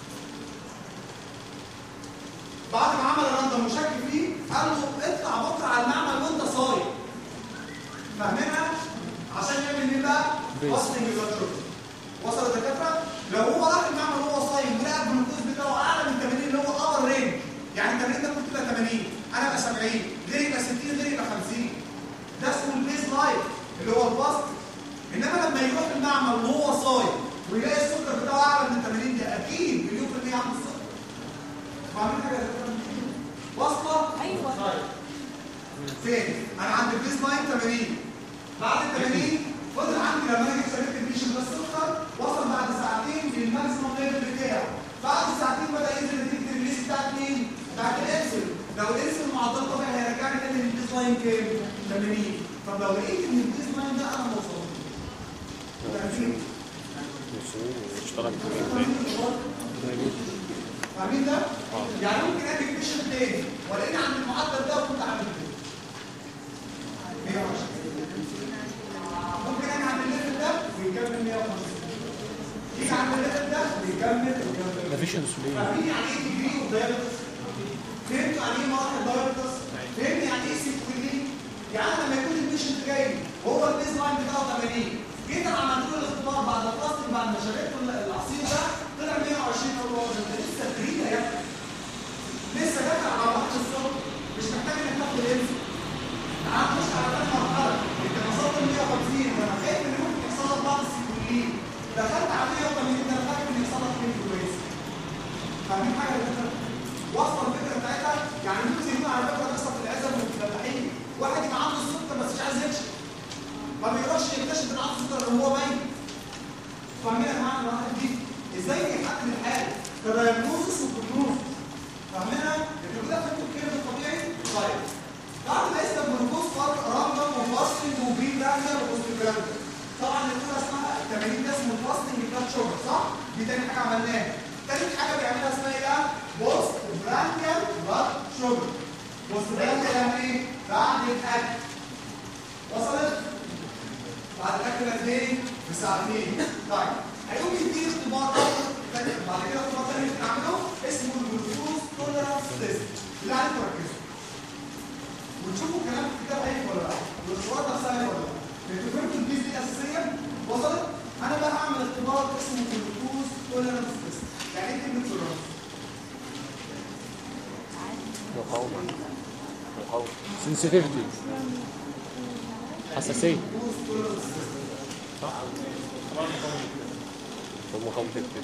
بعد ما عمل الراندوم وشك فيه قال له اطلع بكره على المعمل وانت صايم فاهمينها عشان يعمل مين بقى؟ فاستنج بلاد وصل الدكاتره لو هو راح المعمل وهو صايم ولقى الجلوكوز بتاعه اعلى من 80 اللي هو اور رينج يعني 80 ده ممكن تبقى 80 انا ابقى 70 غيري يبقى 60 غيري يبقى 50 ده اسمه البيز لايف اللي هو الفاست انما لما يروح المعمل وهو صايم ويلاقي السكر بتاعه اعلى من 80 ده اكيد مليون في المية عنده السكر فاهمين حاجه يا دكتور؟ واصله؟ ايوه طيب فين؟ انا عند البيز لاين 80 بعد ال 80 فضل عندي لما انا جيت شربت البيشن ده السكر وصل بعد ساعتين للماكسيموم ليفل بتاعه بعد ساعتين بدا ينزل نتيجه الريليس بتاعت مين؟ بتاعت الانسولين لو الانسولين معدل طبيعي هيرجعني تاني للبيز لاين كام؟ 80 طب لو لقيت ان البيز لاين ده انا ما وصلتش فاهمين؟ اشتغل فاهمين ده؟ يعني ممكن اجي بيشن تاني والاقيني عند المعدل ده وكنت عامل كده 120 ممكن اجي عند الليفل ده ويكمل 150 يجي عند الليفل ده ويكمل ويكمل مفيش انسولين فاهمين يعني ايه ديجري اوف دايابيتس؟ فهمتوا يعني ايه مراحل دايابيتس؟ فهمت يعني ايه سيكويلين؟ يعني لما يكون البيشنت جاي وهو البيز لاين بتاعه 80 جيت انا عملت له الاختبار بعد الفاستنج بعد ما شربت له العصير ده طلع 120 اقول له ده لسه فريده يا ابني لسه داخل على مرحله الصبح مش محتاج انك تاخد الانسولين تعال خش على تاني مرحله انت وصلت ل 150 وانا خايف ان ممكن يحصل لك بعض السيكويلين دخلت على 180 ده انا خايف ان يحصل لك كويس فاهمين حاجه يا دكتور؟ واصله الفكره بتاعتها يعني ممكن يكون على فكره قصه في العزب والفلاحين واحد يبقى عنده السكر بس مش عايز يكشف ما بيروحش يكتشف ان عنده سكر اللي هو باين فاهمين يا جماعه الواحد دي ازاي يحدد الحاله كدايجنوزس وبروجنوزس فاهمينها؟ يبقى كده فهمتوا الكلام الطبيعي؟ طيب بعد ما يسلم جلوكوز فرق راندوم وفاستنج وبري براندر وبوست براندر طبعا الاولى اسمها التمارين ده اسمه الفاستنج بلاد شوجر صح؟ دي تاني حاجه عملناها تالت حاجه بيعملها اسمها ايه بقى؟ بوست براندر بلاد شوجر بوست براندر يعني ايه؟ بعد الاكل وصلت؟ بعد الاكل قد ايه؟ بساعتين طيب هيقوم يديني اختبار بعد كده اختبار تاني بنعمله اسمه الجلوكوز توليرانس تيست اللي عليكم ركزوا وتشوفوا الكلام في الكتاب هيك ولا لا والاختبارات نفسها هيك ولا لا انتوا فهمتوا البيز دي اساسيا وصلت انا بقى هعمل اختبار اسمه جلوكوز توليرانس تيست يعني ايه كلمه توليرانس؟ مقاومة مقاومة سنسيتيفيتي حساسيه جلوكوز توليرانس تيست ومقاومة الكتف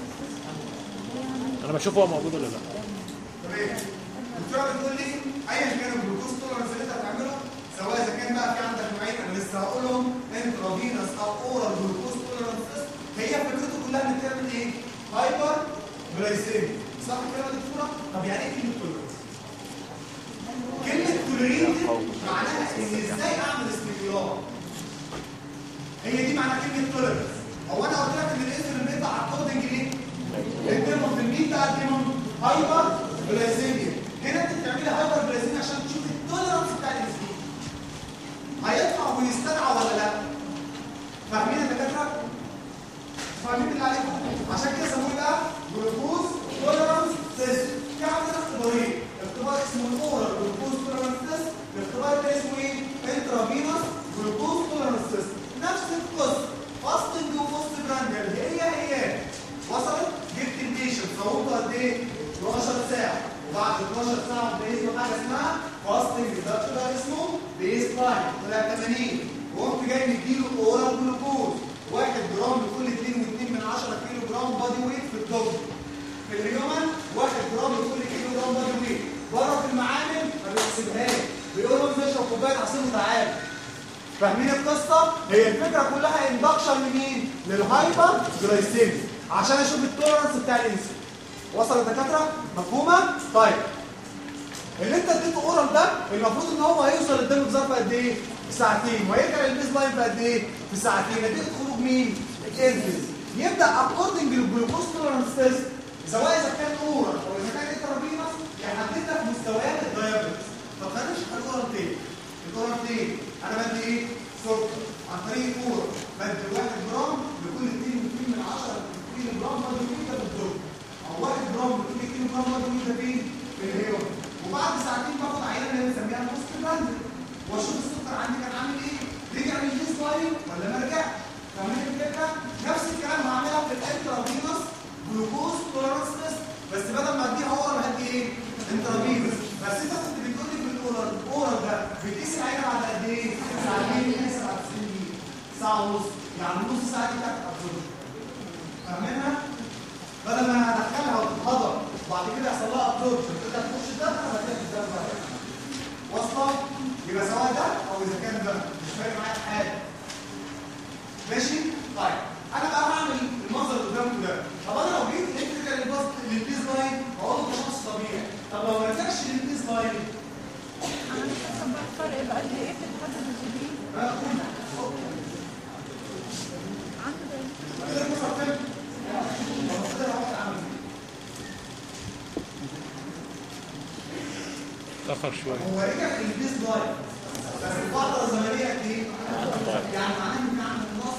انا بشوف هو موجود ولا لا تمام الدكتوره بتقول لي ايا كان الجلوكوز تولرنس اللي انت هتعمله سواء اذا كان بقى في عندك نوعين انا لسه هقولهم انترافينوس او اورال جلوكوز تولرنس هي فكرته كلها انك تعمل ايه؟ هايبر جلايسيميا صح كده يا دكتوره؟ طب يعني ايه كلمه تولرنس؟ كلمه تولريتد معناها ان ازاي اعمل استجرام هي دي معنى كلمه تولرنس هو انا قلت لك ان الانسولين بيطلع على الكودنج ليه؟ الديمون في الميت بقى الديمون هايبر جلايسيميا هنا انت بتعملي هايبر جلايسيميا عشان تشوفي التولرنس فاهمين اللي عليكم عشان كده سموه بقى جلوكوز توليرانس تيست في عندنا اختبارين اختبار اسمه الاورال جلوكوز توليرانس تيست الاختبار الثاني اسمه ايه انترافينوس جلوكوز توليرانس تيست نفس القصه فاستنج وبوست براندل هي هي وصلت جبت البيشنت صوته قد ايه 12 ساعه وبعد 12 ساعه بقيت له حاجه اسمها فاستنج ريدكشن ده اسمه بيس لاين طلع 80 وقمت جاي مديله اورال جلوكوز 1 جرام لكل 2.2 من 10 كيلو جرام بادي ويت في الدوب في الهيومن 1 جرام لكل كيلو جرام بادي ويت بره في المعامل ما بيحسبهاش بيقول له اشرب كوبايه عصير وتعالى فاهمين القصه هي الفكره كلها اندكشن لمين للهايبر جلايسيميا عشان اشوف التولرنس بتاع الانسولين وصل الدكاتره مفهومه طيب اللي انت اديته اورال ده المفروض ان هو هيوصل قدامه في ظرف قد ايه في ساعتين وهيرجع للبيز لاين في قد ايه في ساعتين نتيجه خروج مين الانسولين يبدا اكوردنج للجلوكوز تولرنس تيست سواء اذا كان اورال او اذا كان انترافينوس يحدد لك مستويات الدايابيتس طب خلينا نشوف الاورال تاني الاورال تاني انا بدي ايه سكر عن طريق الاورال بدي 1 جرام لكل 2.2 من 10 كيلو جرام بادي ويت ده بالدور او 1 جرام لكل كيلو جرام بادي ويت ده فين في الهيومن وبعد ساعتين باخد عينه اللي بنسميها بوست براندل واشوف السكر عندي كان عامل ايه رجع للبيس لاين ولا ما رجعش فاهمين الفكره نفس الكلام هعملها في الانترافينوس جلوكوز تولرانس تيست بس بدل ما اديها اورال هدي ايه انترافينوس بس انت كنت بتقول لي في الاورال الاورال ده بتقيس العينه بعد قد ايه ساعتين بتقيس بعد 90 دقيقه ساعه ونص يعني نص ساعه دي بتاعت ابزوربشن فاهمينها بدل ما ادخلها وتتهضر وبعد كده يحصل لها ابزوربشن تقدر تخش الدم هتلاقي الدم بقى واصله يبقى سواء ده او اذا كان ده مش فارق معايا في حاجه ماشي طيب انا بقى هعمل المنظر اللي قدامكم ده طب انا لو جيت الكتريكال للباص للبيز لاين هقول له شخص طبيعي طب لو ما رجعش للبيز لاين انا مش فاهمه بقى الفرق يبقى قد ايه في الحد الانسولين بقى خد عنده كده المصر كام؟ المفروض انا واحد عامل تاخر شويه هو رجع للبيز لاين بس الفتره الزمنيه قد ايه؟ يعني معناه ان عامل نص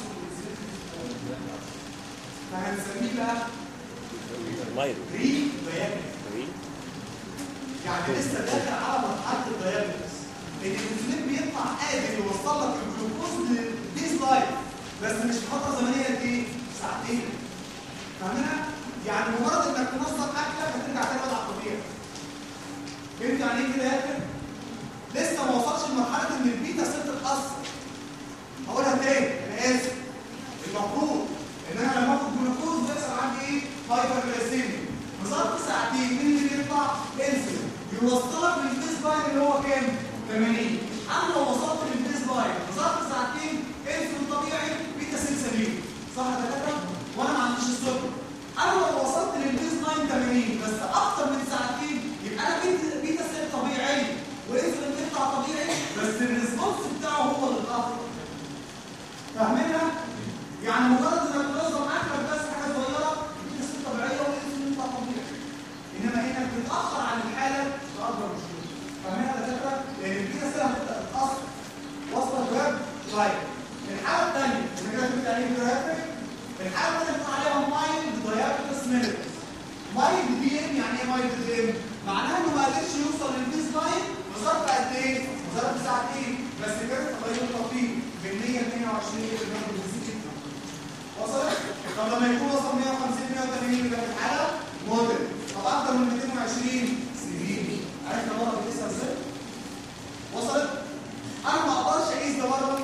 فهنسميه بقى مايل بري دايابيتس يعني لسه داخل على مرحله الدايابيتس ان الانسولين بيطلع قادر يوصل لك الجلوكوز للبيز لاين بس مش في فتره زمنيه قد ايه؟ ساعتين فاهمينها؟ يعني مجرد انك تنظم اكلك هترجع تاني وضع طبيعي فهمت يعني ايه كده يا اخي؟ لسه ما وصلش لمرحله ان البيتا سيل تتاثر هقولها تاني انا اسف المفروض ان انا لما اخد جلوكوز بيحصل عندي ايه؟ هايبرجلايسيميا في ظرف ساعتين مين اللي بيطلع؟ انسولين يوصلك للبيز لاين اللي هو كام؟ 80 انا لو وصلت للبيز لاين في ظرف ساعتين انسولين طبيعي بيتا سيل سليم صح يا دكاتره؟ وانا ما عنديش السكر انا لو وصلت للبيز لاين 80 بس اكتر من ساعتين يبقى انا بيتا بيتا سيل طبيعي وانسولين بيطلع طبيعي بس الريسبونس بتاعه هو اللي اتاثر فاهمينها؟ يعني مجرد انك تنظم اكلك بس حاجه صغيره بيتا سيل طبيعيه والانسولين يطلع طبيعي انما انك تتاخر عن الحاله ده اكبر مشكله فاهمينها يا دكاتره؟ لان البيتا سيل هتبدا تتاثر واصله الباب طيب الحاله الثانيه اللي كده كنت عليه جرافيك الحاله الثانيه بنقول عليها مايلد دايابيتس ميلتس مايلد بي ام يعني ايه مايلد بي ام؟ معناها انه ما قدرش يوصل للبيز لاين في ظرف قد ايه؟ في ظرف ساعتين بس كانت تغير طفيف من 100 ل 120 اللي كانت بتزيد جدا وصلت؟ طب لما يكون وصل 150 180 يبقى في الحاله موديل طب اكتر من 220 سيفير عرفنا بره بتقيسها ازاي؟ وصلت؟ انا ما اقدرش اقيس ده بره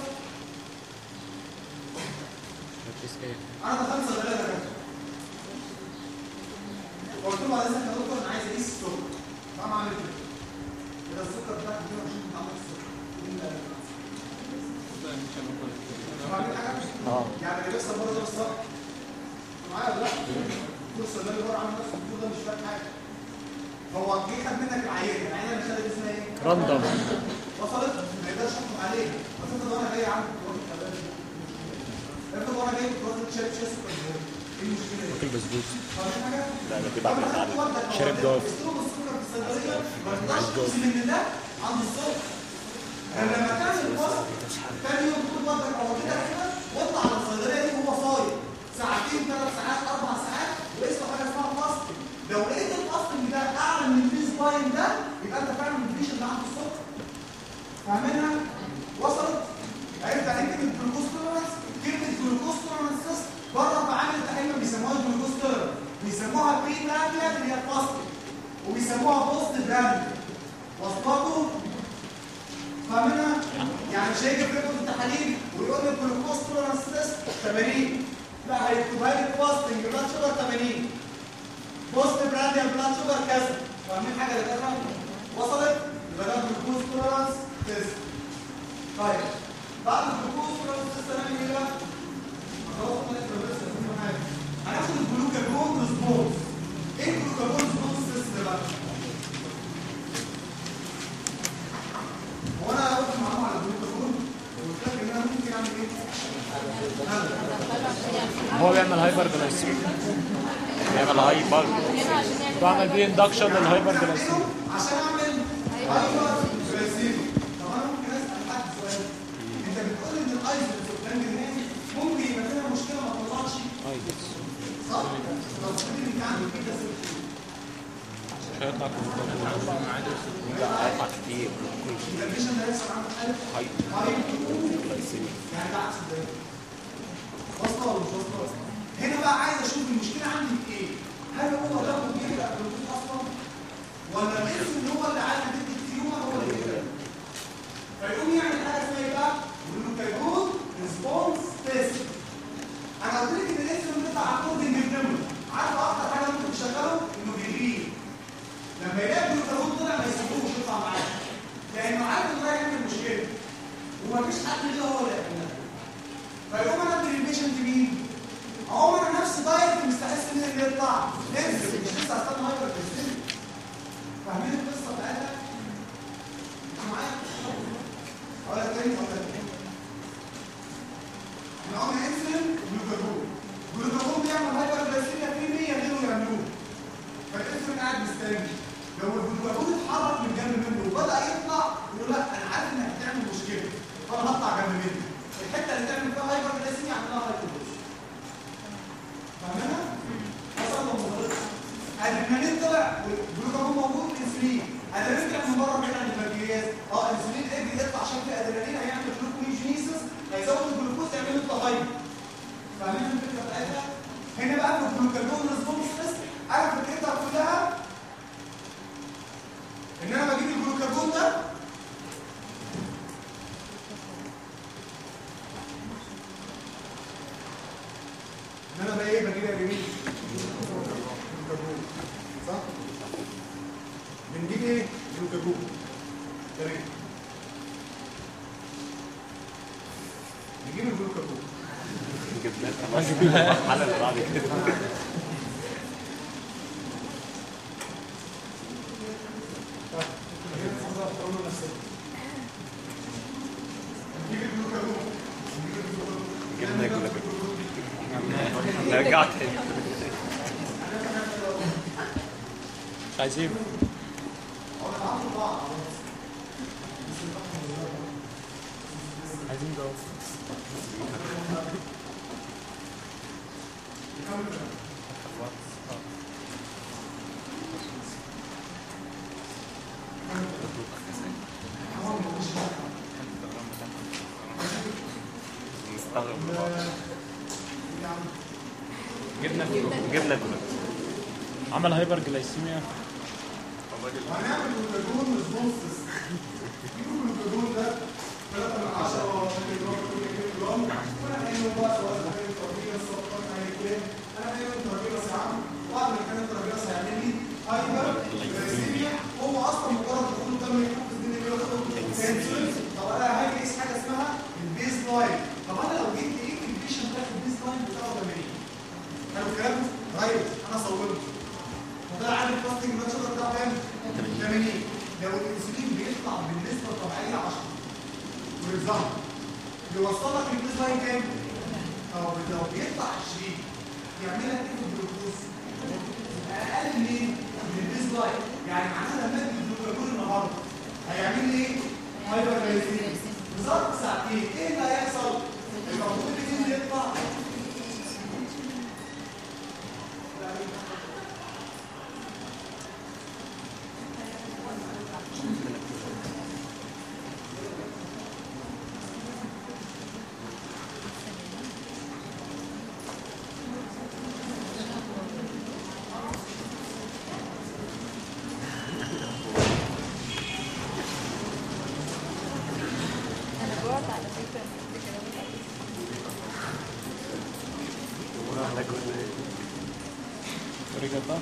انا دخلت صيدليه ده قلت له بعد اذنك يا دكتور انا عايز اقيس السكر فاهم عامل كده كده السكر بتاعك 22 انت عندك السكر مين اللي قال؟ فاهمين حاجه؟ اه يعني اللي بيحصل بره ده بالظبط معايا ولا لا؟ بص اللي بره عامل نفسه الدكتور ده مش فاهم حاجه هو جه خد منك العينه العينه اللي خدت اسمها ايه؟ راندوم وصلت ما يقدرش يحكم عليه بس انت لو انا جاي عندك دلوقتي خلاص افرض وانا جاي دلوقتي شايف شاشه ايه المشكله؟ اكل بسبوس فاهم حاجه؟ لا انا كده بعمل حاجه شارب جوز. جوز من ده عند الصبح لما تعمل الفصل تاني يوم خد وردك او كده كده واطلع على الصيدليه دي وهو صايم ساعتين ثلاث بيسموها بوست براند وصلته فاهمينها؟ يعني مش هيجي في ريبورت التحاليل ويقول لي الجلوكوز تولرانس تيست 80 لا هيكتبها لي فاستنج بلاد شوجر 80 بوست براند يا بلاد شوجر كذا فاهمين حاجه يا دكاتره؟ وصلت؟ يبقى ده جلوكوز تولرانس تيست طيب بعد الجلوكوز تولرانس تيست هنعمل ايه بقى؟ خلاص احنا لسه لسه في حاجه هناخد الجلوكاجون ريسبونس ايه الجلوكاجون ريسبونس تيست ده بقى؟ هو انا قلت معلومه على الجلوكاجون وقلت لك ان انا ممكن اعمل ايه؟ هو بيعمل هايبر جلايسيميا يعمل هايبر بعمل بيه اندكشن للهايبر جلايسيميا عشان اعمل هايبر جلايسيميا طب انا ممكن اسال حد سؤال انت بتقول ان الايزوس والجلانجرين ممكن يبقى فيها مشكله ما تطلعش صح؟ لو قلت لي انت عندك كده ست مش هيطلع هيطلع كتير الكونديشن ده يحصل عنده حاله هايبر يعني ده عكس ده واصله ولا مش واصله؟ هنا بقى عايز اشوف المشكله عندي في ايه؟ هل هو ده بيبدا بالوجود اصلا؟ ولا الاسم اللي هو اللي عايز تدي التيومر هو اللي بيبدا؟ فيقوم يعمل حاجه اسمها ايه بقى؟ جلوكاجون ريسبونس تيست. انا قلت لك ان الاسم اللي بيطلع اكوردنج للنمر عارف اكتر حاجه ممكن تشغله؟ انه بيغير. لما يلاقي الجلوكاجون طلع ما يسيبوش يطلع معاه. لانه عارف انه ده هيعمل مشكله. ومفيش حد غيره هو اللي يعملها. فيقوم انا ادي البيشنت مين؟ اقوم انا نفس دايت مستحس ان اللي يطلع ننزل مش لسه هستنى هايبر كريستين فاهمين القصه بتاعتها؟ انتوا معايا؟ اقول لك تاني اقول لك تاني احنا قلنا انسولين وجلوكاجون الجلوكاجون بيعمل هايبر كريستين في 100 غيره يعملوه فالانسولين قاعد مستني لو الجلوكاجون اتحرك من جنب منه وبدا يطلع يقول لا انا عارف انك هتعمل مشكله فانا هطلع جنب منه الحته اللي تعمل فيها هايبر كريستين يعملها هايبر فاهمها؟ حصل له مضادات الادرينالين طلع والجلوكاجون موجود الانسولين ادرينالين طلع من بره بعيد عن البنكرياس اه الانسولين قدر يطلع عشان في ادرينالين هيعمل جلوكوجينيسيس هيزود الجلوكوز يعمل له تهايبر فاهمين الفكره بتاعتها؟ هنا بقى في الجلوكاجون ريسبونس تيست عارف فكرتها كلها ان انا بجيب الجلوكاجون ده ان انا بقى ايه بجيب يا جميل جلوكاجون صح بنجيب ايه جلوكاجون تمام نجيب الجلوكاجون جبنا المرحله اللي بعد كده نجيب الجلوكاجون جبنا كده رجعت تاني مش عايزين عايزين جواب مستغرب جبنا جبنا كده عمل هايبر جلايسيميا هنعمل جلوكاجون ريسبونس نجيب الجلوكاجون ده 3 من 10 مللي جرام كل كيلو جرام وانا قايل بقى سواء كان تربيه السرطان هيكون انا قايل تربيه يا عم بعد ما كان تربيه هيعمل لي هايبر جلايسيميا هو اصلا مجرد دخول دم يحط الدنيا كده ياخد انسولين طب انا هاجي اقيس حاجه اسمها البيز لاين طب انا لو جيت لقيت البيشنت ده في البيز لاين بتاعه 80 حلو الكلام؟ رايت انا صورته وطلع عندي الفاستنج بلاد شوجر بتاعه كام؟ 80 لو الانسولين بيطلع بالنسبه الطبيعيه 10 بالظبط يوصلك البيز لاين كام؟ او لو بيطلع 20 يعمل لك ايه في الجلوكوز؟ اقل من من البيز لاين يعني معناها لما ادي الجلوكوز النهارده هيعمل لي ايه؟ هايبر جلايسيميا بالظبط ساعتين ايه اللي هيحصل؟ المفروض الانسولين يطلع رجع بقى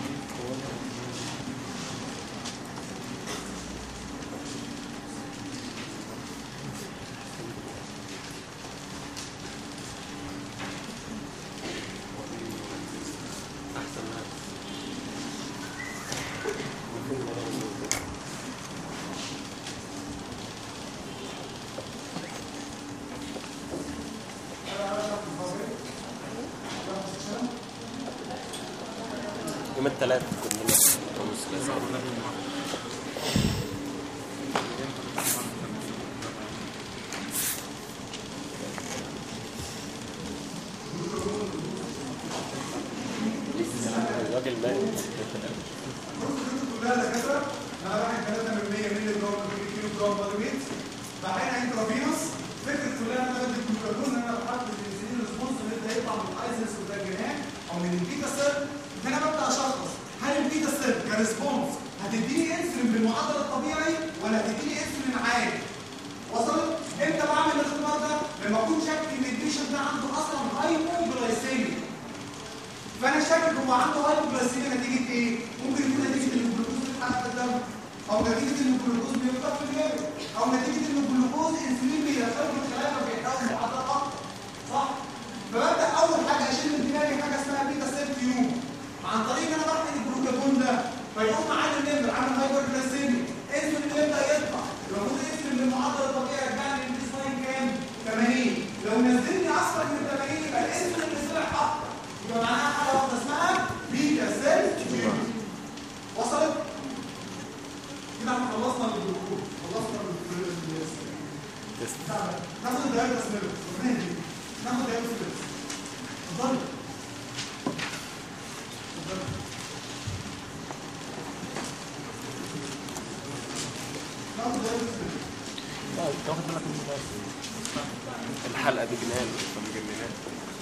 احسن ما يوم الثلاث كنا خمس الراجل مات كلها دكاتره انا واحد 3 من 100 مللي جرام كل كيلو جرام بادي ويت بعدين انترافينوس فكره كلها ان انا بدي جلوكاجون ان انا بحدد الانسولين ريسبونس اللي يبدا يطلع من الايزنس وده الجنان او من البيتا سيل ان انا ببدا اشخص هل البيتا سيل كريسبونس هتديني انسولين بالمعدل الطبيعي ولا هتديني انسولين عالي وصلت امتى بعمل الاختبار ده لما اكون شاك ان البيشنت ده عنده اصلا هايبوجلايسيميا فانا شاكك هو عنده هايبوجلايسيميا نتيجه ايه؟ ممكن يكون نتيجه ان الجلوكوز بيتحرق في الدم او نتيجه ان الجلوكوز بيفقد في الجلد او نتيجه ان الجلوكوز انسولين بيدخله في الخلايا فبيحرقه معدل اكتر صح؟ فببدا اول حاجه اشيل من دماغي حاجه اسمها بيتا سيل تيوب عن طريق ان انا بحقن الجلوكاجون ده فيقوم معاه النمر عامل هايبوجلايسيميا انسولين يبدا يطلع المفروض الانسولين بالمعدل الطبيعي يرجع لي البيس لاين كام؟ 80 لو نزلني اصلا من 80 يبقى الانسولين اللي طلع اكتر يبقى معناها حاجه واحده اسمها بيتا سيل تيوب وصلت؟ كده احنا خلصنا الجلوكوز خلصنا ال- ناخد الدايركت سميرت ربنا يهديك ناخد الدايركت سميرت اتفضل اتفضل ناخد الدايركت سميرت لا تاخد بالك من الناس الحلقه دي جنان فمجننات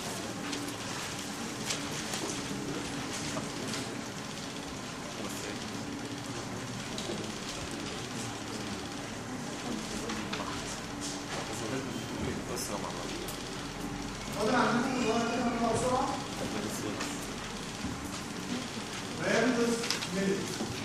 بس مع بعض فاضل عندكم الورقه كده نطلع بسرعه دايركت سميرت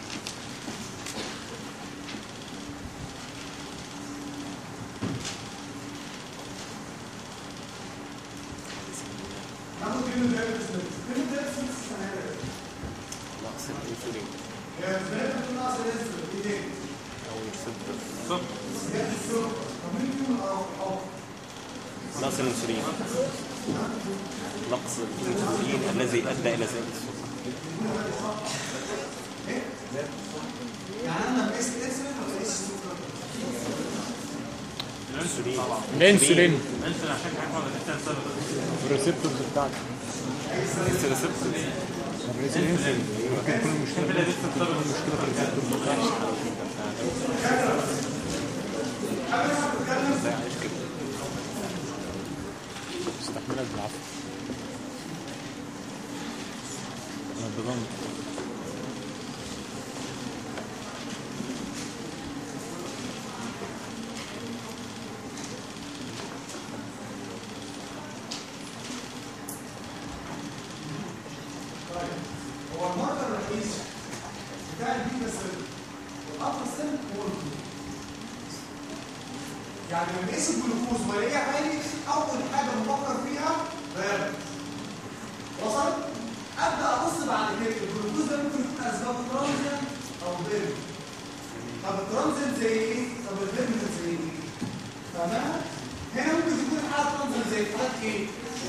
ناخد كلمه دايركت سميرت كلمه دايركت سميرت السنه نقص الانسولين هي سميرت بتكون ناقص الانسولين ايه تاني؟ او صفر زياده السكر طب مين فيهم الأوحى؟ نقص الانسولين نقص الانسولين الذي ادى الى زياده السكر يعني انا بقيس الانسولين ولا بقيس السكر؟ الانسولين الانسولين انسى عشان حاجه ولا تحتاج سبب الريسبتورز بتاعته الريسبتورز الانسولين ممكن يكون المشكله ممكن تكون المشكله في الريسبتورز بتاعته استحملك بالعافيه انا بضمن هو الماركر الرئيسي بتاع البيتا سيل والالفا سيل هو الجلوكوز يعني لما اقيس الجلوكوز والاقيه عالي اول حاجه بفكر فيها دايابيتس وصل ابدا ابص بعد كده الجلوكوز ده ممكن يكون اسبابه ترانزيت او بيرن طب الترانزيت زي ايه؟ طب البيرن زي ايه؟ فاهمها؟ هنا ممكن تكون حاله ترانزيت زي حالات ايه؟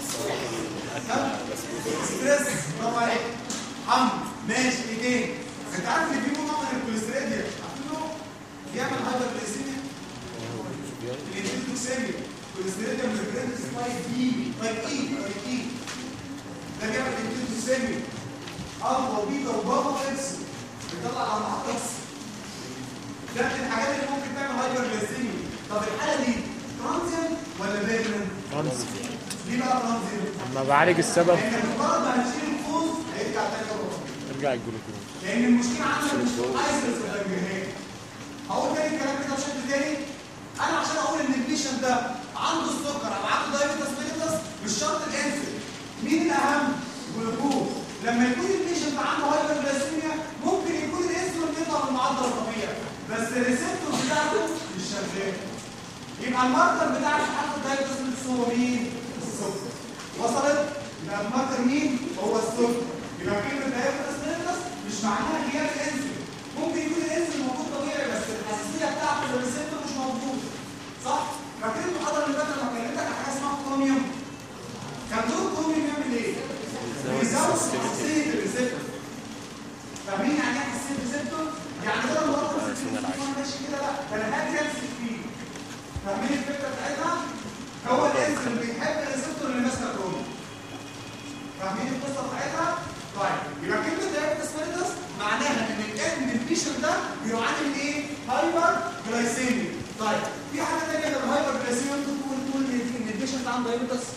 ستريس برافو عليك حمد ماشي ايدين انت عارف ان في نوع من الكوليسترول دي عارفينه بيعمل هايبر جلايسيميا الانتوكسيميا الكوليسترول ده من البريد تايب بي تايب اي تايب اي ده بيعمل انتوكسيميا الفا وبيتا وجاما اكس بيطلع على بعض اكس ده من الحاجات اللي ممكن تعمل هايبر جلايسيميا طب الحاله دي ترانزيت ولا بيرمنت؟ ليه بقى ترانزيت؟ لما بعالج السبب لان مجرد ما هنشيل الفوز هيرجع تاني مره ارجع الجلوكوز لان المشكله عندنا مش ايزنس في الجنيه هقول تاني الكلام كده بشكل تاني انا عشان اقول ان البيشنت ده عنده السكر او عنده دايبيتس ميليتس مش شرط الانسولين مين الاهم؟ جلوكوز لما يكون البيشنت عنده هايبرجلايسيميا ممكن يكون الانسولين بيطلع بالمعدل الطبيعي بس الريسبتور بتاعته مش شغال يبقى الماركر بتاع حالة الدايبيتس هو مين؟ السكر وصلت؟ يبقى الماركر مين؟ هو السكر يبقى كلمة دايبيتس ميلتس مش معناها غياب الانسولين ممكن يكون الانسولين موجود طبيعي بس الحساسية بتاعته للريسبتور مش موجودة صح؟ فاكرين المحاضرة اللي فاتت لما كلمتك عن حاجة اسمها كروميوم كان دور الكروميوم بيعمل ايه؟ بيزود حساسية الريسبتور فاهمين يعني ايه حساسية الريسبتور؟ يعني بدل ما هو ماشي كده لا ده انا هاجي امسك فيه فاهمين الفكره بتاعتها؟ هو الانسولين بيحب الريسبتور اللي ماسكه كروموسوم. فاهمين القصه بتاعتها؟ طيب يبقى كلمه دايبيتس ميليتس معناها ان الان البيشنت ده بيعاني من ايه؟ هايبر جلايسيميا. طيب في حاجه ثانيه غير الهايبر جلايسيميا ممكن تقول تقول ان البيشنت عنده دايبيتس؟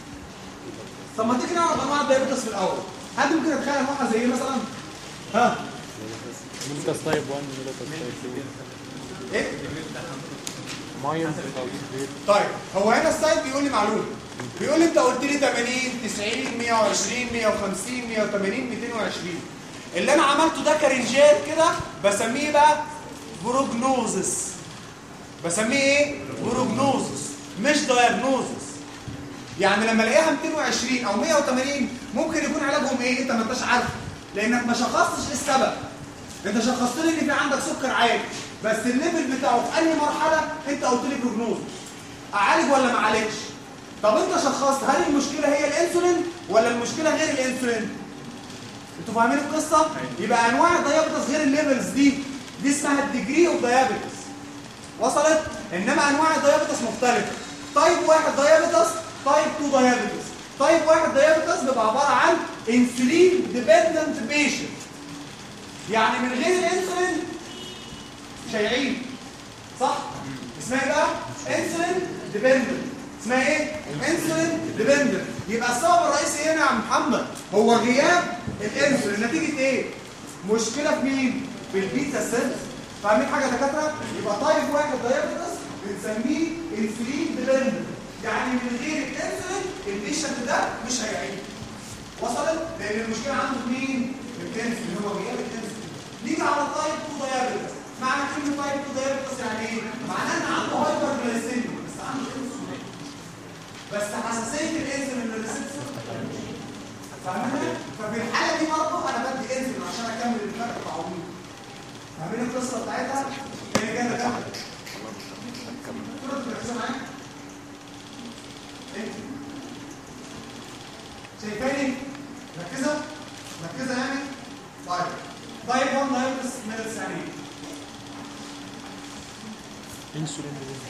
طب ما تيجي نعرف انواع الدايبيتس في الاول. حد ممكن يتخيل انواعها زي ايه مثلا؟ ها؟ ميلتس تايب 1 ميلتس تايب 2 ايه؟ مايل طيب هو هنا السايت بيقول لي معلومه بيقول لي انت قلت لي 80 90 120 150 180 220 اللي انا عملته ده كرنجات كده بسميه بقى بروجنوزس بسميه ايه بروجنوزس مش دايجنوزس يعني لما الاقيها 220 او 180 ممكن يكون علاجهم ايه انت ما انتش عارف لانك ما شخصتش ايه السبب انت شخصت لي ان في عندك سكر عالي بس الليفل بتاعه في اي مرحله انت قلت لي بروجنوز اعالج ولا ما اعالجش طب انت شخصت هل المشكله هي الانسولين ولا المشكله غير الانسولين انتوا فاهمين القصه يبقى انواع الدايابيتس غير الليفلز دي دي اسمها الديجري اوف دايابيتس وصلت انما انواع الدايابيتس مختلفه تايب واحد دايابيتس تايب 2 دايابيتس تايب واحد دايابيتس بيبقى عباره عن انسولين ديبندنت بيشنت يعني من غير الانسولين شيعين صح اسمها ايه بقى انسولين ديبندنت اسمها ايه انسولين ديبندنت يبقى السبب الرئيسي هنا يا عم محمد هو غياب الانسولين نتيجه ايه مشكله في مين في البيتا سيلز فاهمين حاجه يا دكاتره يبقى طيب واحد دايابيتس بنسميه انسولين ديبندنت يعني من غير الانسولين البيشنت ده مش هيعيش وصلت لان المشكله عنده في مين الانسولين هو غياب الانسولين نيجي على تايب 2 دايابيتس معنى كلمه تايب 2 دايابيتس يعني ايه معناه ان عنده هايبر جلايسيميا بس عنده انسولين بس حساسيه الانسولين للريسبتور فاهمها ففي الحاله دي برضه انا بدي انسولين عشان اكمل الفرق التعويض فاهمين القصه بتاعتها هي جايه كده كنتوا مركزين معايا ايه شايفاني مركزه مركزه يعني طيب طيب 1 دايبس ميلس يعني ايه انسولين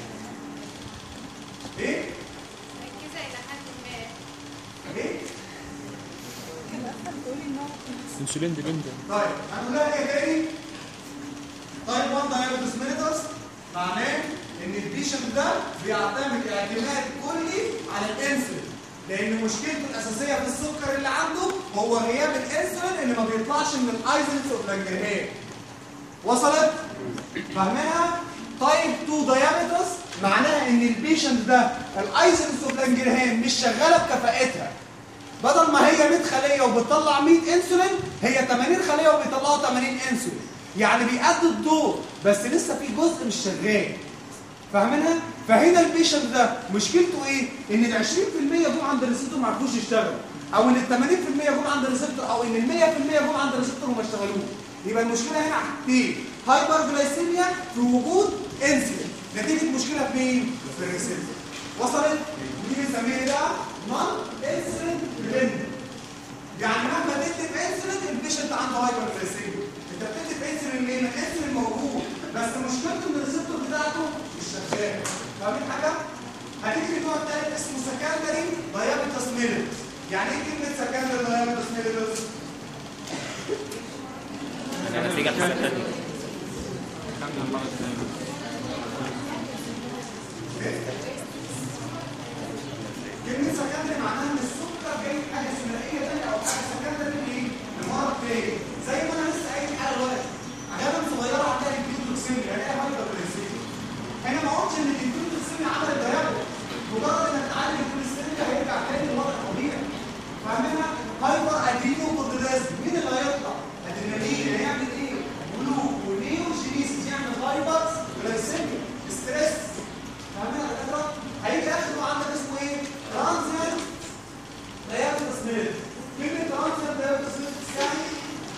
ايه مركزة إلى حد ما ايه كده أصلا تقولي إن هو انسولين ديبندنت طيب هنقولها ايه تاني تايب 1 دايابيتس ميليتس معناه ان البيشنت ده بيعتمد اعتماد كلي على الانسولين لان مشكلته الاساسيه في السكر اللي عنده هو غياب الانسولين اللي ما بيطلعش من الايزولينز اوف لانجرهان وصلت فاهمينها تايب 2 دايابيتس معناها ان البيشنت ده الايزولينز اوف لانجرهان مش شغاله بكفاءتها بدل ما هي 100 خليه وبتطلع 100 انسولين هي 80 خليه وبيطلعوا 80 انسولين يعني بيأدوا الدور بس لسه في جزء مش شغال فاهمينها فهنا البيشنت ده مشكلته ايه ان ال 20% جم عند الريسبتور ما عرفوش يشتغلوا او ان ال 80% جم عند الريسبتور او ان ال 100% جم عند الريسبتور وما اشتغلوش يبقى المشكله هنا حاجتين هايبر جلايسيميا في وجود انسولين نتيجه مشكله في مين في الريسبتور وصلت ودي بنسميها ايه بقى نون انسولين ديبندنت يعني مهما تكتب انسولين البيشنت عنده هايبر جلايسيميا انت بتكتب انسولين ليه؟ ما الانسولين موجود بس مشكلته ان الريسبتور بتاعته مش شغال فاهمين حاجه؟ هتيجي نوع تالت اسمه سكندري دايابيتس ميليتس يعني ايه كلمه سكندري دايابيتس ميليتس؟ نتيجة حساسية كلمه سكندري معناها ان السكر جاي حاجه ثنائيه ثانيه او حاجه سكندري لايه؟ لمرض تاني زي ما انا لسه قايل حاجه دلوقتي عجبا صغيره هتلاقي الجلوكسيميا هلاقيها هايبرجلايسيميا هنا ما قلتش ان الجلوكسيميا عملت ديابيت مجرد انك تعالج الجلوكسيميا هيرجع تاني للوضع الطبيعي فاهمينها هايبر ادرينو كورتيزم مين اللي هيطلع ادرينالين هيعمل ايه بلو ونيوجينيسيس يعمل هايبر جلايسيميا ستريس فاهمينها يا دكاتره هيجي اخر نوع عندك اسمه ايه ترانزيت دايابيتس ميل كلمه ترانزيت دايابيتس ميل يعني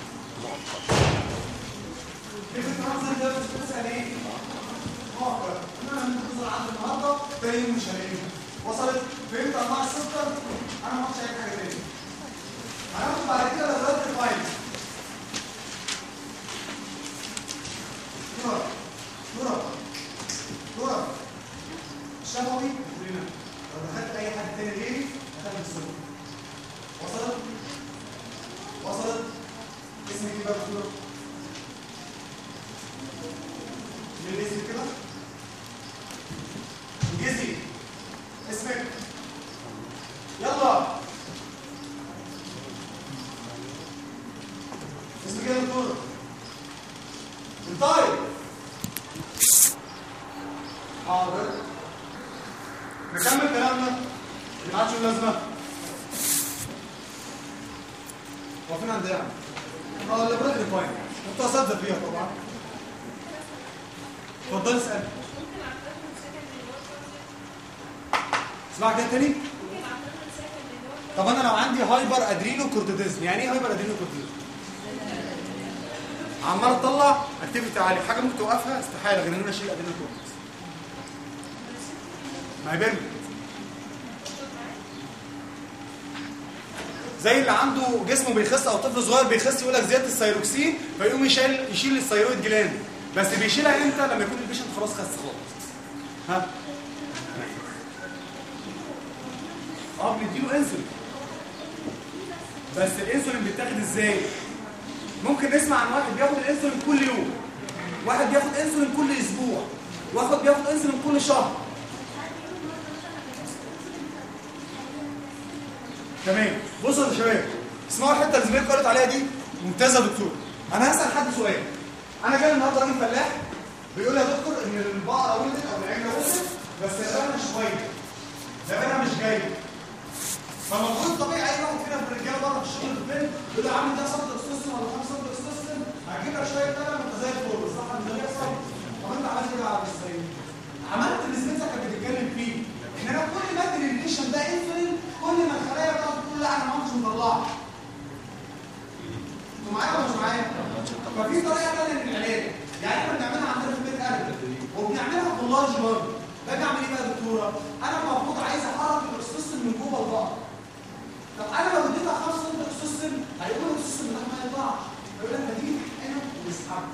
كلمه ترانزيت دايابيتس ميل يعني ايه مؤخر انا هننتظر عند النهارده تاني يوم مش هلاقيه وصلت فهمت انواع السكر انا ما اعرفش اي حاجه تاني هناخد بعد كده لغايه الفايل دورة دورة دورة الشفوي كلنا لو دخلت اي حد تاني غيري هتاخد السكر وصلت وصلت اسمك ايه بقى دورة مين الاسم كده انجزي اسمك يلا اسمك ايه يا دكتور طيب حاضر نكمل كلامنا اللي ما عادش له لازمه واقفين عند يعني اه اللابراتوري فاين انت اساتذه فيها طبعا اتفضل اسال اسمع كده تاني طب انا لو عندي هايبر ادرينو كورتيزم يعني ايه هايبر ادرينو كورتيزم عمال تطلع اكتيفيتي عالي حاجه ممكن توقفها استحاله غير ان انا اشيل ادرينو كورتيزم ما هي بيرمي زي اللي عنده جسمه بيخس او طفل صغير بيخس يقول لك زياده الثيروكسين فيقوم يشيل يشيل الثيرويد جلاند بس بيشيلها امتى لما يكون البيشنت خلاص خس خالص ها اه بنديله انسولين بس الانسولين بيتاخد ازاي ممكن نسمع عن واحد بياخد الانسولين كل يوم واحد بياخد انسولين كل اسبوع واحد بياخد انسولين كل شهر تمام بصوا يا شباب اسمعوا الحته اللي زميلكم قالت عليها دي ممتازه يا دكتور انا هسال حد سؤال انا جاي النهارده راجل فلاح بيقول لي يا دكتور ان البقره ولدت او العجله ولدت بس لبنها شويه لبنها مش جاي فالمفروض طبيعي اي واحد فينا في الرجاله بره في الشغل في البيت يقول له يا عم ده صمت اكستوسن ولا خمس صمت اكستوسن هجيب لك شويه لبن وانت زي الفل صح مش ده بيحصل طب انت عملت ايه بقى يا عبد السيد؟ عملت اللي زميلتك كانت بتتكلم فيه ان انا كل ما ادري الريليشن ده انسولين كل ما الخلايا بتاعته تقول لا انا ما كنتش مطلعها انتوا معايا ولا مش معايا؟ ففي طريقه ثانيه للعلاج يعني احنا بنعملها عندنا في البيت قلب وبنعملها في اللارج برضه باجي اعمل ايه بقى يا دكتوره؟ انا المفروض عايز احرك الاكسوسن من جوه البقره طب انا لو اديتها 5 سم اكسوسن هيقول الاكسوسن ده ما يطلعش يقول لك هتيجي تحقنه ويسحبه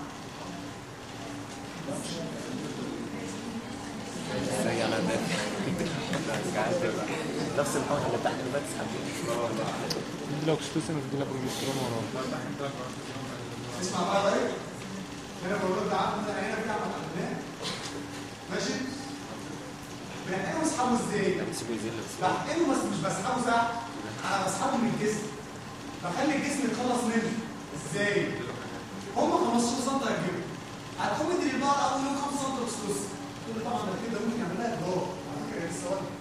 نفس الحوض اللي تحت اللي بتسحب دي لو اكسيتوسين ودي لو بروجسترون وراه اسمع بقى طيب هنا بقول ده عقد ده هنا بتاع عقدناه ماشي بنحقنه واسحبه ازاي؟ سيبه يزيل بحقنه بس مش بسحبه ساعه انا بسحبه من الجسم بخلي الجسم يتخلص منه ازاي؟ هم 15 سم هتجيبه هتقوم ادي للبقره اول يوم 5 سم اكسوس تقول لي طبعا ده كده ممكن يعمل لها اجهاض على فكره هي لسه واقفه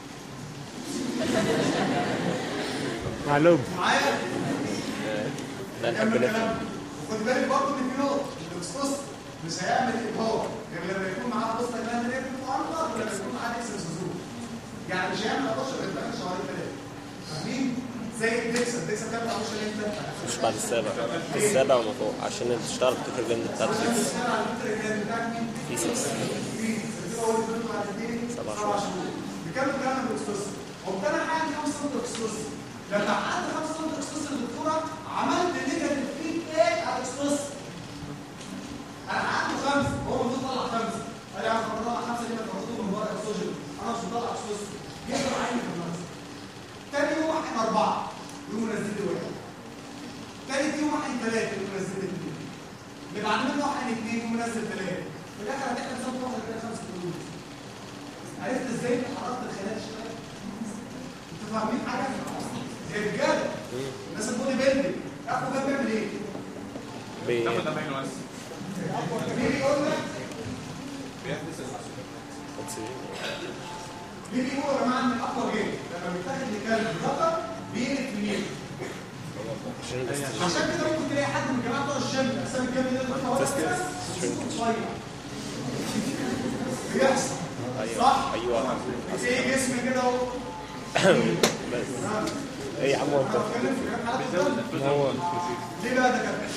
معلوم معايا؟ ده نحب كمل نفهم كلام وخد بالك برضه ان في نقطه الاكسوس مش هيعمل ابهار غير لما يكون معاه بوست جلاند ريت معرضه ولما يكون معاه اكسس زوم يعني مش هيعمل 11 غير بعد شهرين ثلاثه فاهمين؟ زي الدكسا الدكسا بتعمل 11 امتى؟ مش بعد السابع السابع وما فوق عشان تشتغل في الجلد بتاعت عشان تشتغل على الفكره الجلاند بتاعك مين؟ في 6 سبع شهور بكام كلام الاكسوس وابتدى حاجه 5 سم اكسوس لما قعدت 5 سم اكسوس للدكتوره عملت نيجاتيف فيدباك على الاكسوس انا قعدت خمسه هو المفروض يطلع خمسه قال لي يا عم طلع خمسه دي ما تاخدوه من بره اكسوجين انا مش مطلع اكسوس يقدر عيني في النص تاني يوم واحد اربعه يقوم منزل لي واحد تالت يوم واحد ثلاثه يقوم منزل لي اثنين اللي بعد منه واحد اثنين يقوم منزل ثلاثه في الاخر هتحتاج نظام واحد كده خمسه قلوب عرفت ازاي حركت الخلايا شويه انتوا فاهمين حاجه يا رجاله الناس البودي بيلدينج اخو ده بيعمل ايه بي- بيجي يقول لك أكسجين. بيجي يقول يا جماعه ان الاقوى جيم لما بيتاخد لكلب ذكر بيقلب في ميل عشان كده ممكن تلاقي حد من الجماعه بتوع الجيم اجسام الجيم ده اللي هو صغير بيحصل صح؟ ايوه تلاقي جسم كده اهو ايه يا عم هو انت انا بتكلم في كام حلقه هو ليه بقى ده كده؟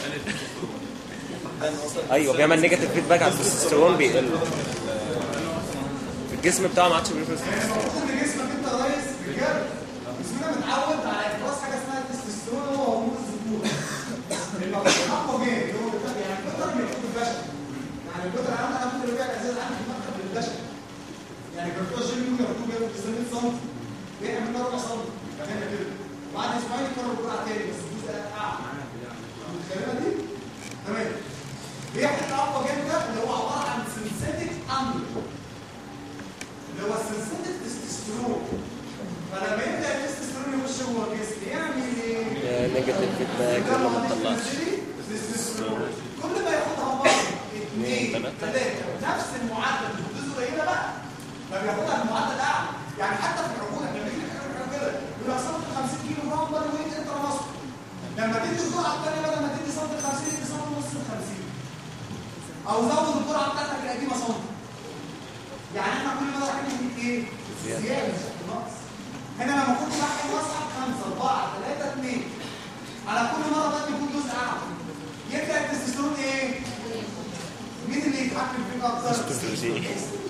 ايوه بيعمل نيجاتيف فيدباك على التستوستيرون بيقل الجسم بتاعه ما عادش بيفرز يعني المفروض ان جسمك انت يا ريس رجاله جسمنا متعود على افراز حاجه اسمها التستوستيرون هو هرمون الذكوره المفروض اقوى جين اللي هو بتاع- يعني البتر بيكون البشر يعني البتر انا انا ممكن ارجع الازاز عندي في المكتب للبشر يعني كان بتوع الجيم ممكن ياخدوه بياخد 90 سم بيعمل منه ربع سم كمان كده بعد اسبوعين يكرر الجرعه تاني بس الجزء اعلى متخيلها دي؟ تمام بيحكي الاقوى جين ده اللي هو عباره عن سنسيتك امر اللي هو السنسيتك تستوستيرون فلما يبدا التستوستيرون يخش جوه الجسم يعمل ايه؟ نيجاتيف فيدباك ده ولا لما ما تطلعش تنزلي تستوستيرون كل ما ياخدها مره اثنين ثلاثة. ثلاثه نفس المعدل الدوز قليله بقى ما بياخدها المعدل اعلى يعني حتى في العقول لما يجي لك حاجه كده يقول لك صمت 50 كيلو جرام بادي ويت انتر مصر لما تدي الجرعه الثانيه بدل ما تدي صمت 50 تدي صمت نص ال 50 او زود الجرعه بتاعتك القديمه صمت يعني احنا كل مره رايحين نجيب ايه؟ زياده مش نقص هنا لما كنت رايح مصعب 5 4 3 2 على كل مره بقى يكون جزء اعلى يبدا التستوستيرون ايه؟ مين اللي يتحكم فيك اكتر؟ استروجين.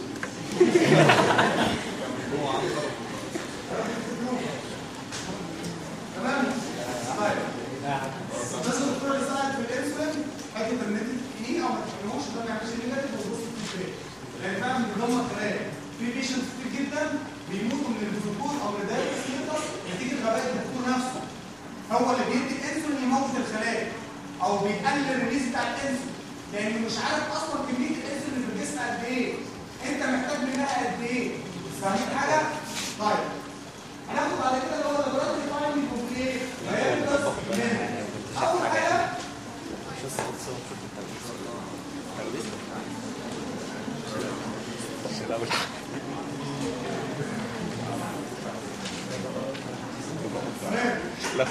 تمام؟ طيب بس الدكتور يساعد في الانسولين حته ان انت تحقنيه او ما تحقنيهوش ده ما يعملش نيجاتيف وبص في لان فعلا بيدمر خلايا في بيشنت كتير جدا بيموتوا من الجلوكوز او من الدايبس يقدر نتيجه غباء الدكتور نفسه هو اللي بيدي الانسولين يموت الخلايا او بيقلل الريليز بتاع الانسولين لانه مش عارف اصلا كميه الانسولين في الجسم قد ايه انت محتاج منها قد ايه فاهمين حاجه؟ طيب هناخد بعد كده اللي هو اللابوراتوري فايندنج اوف ايه؟ هيبدأ منها اول حاجه تمام لا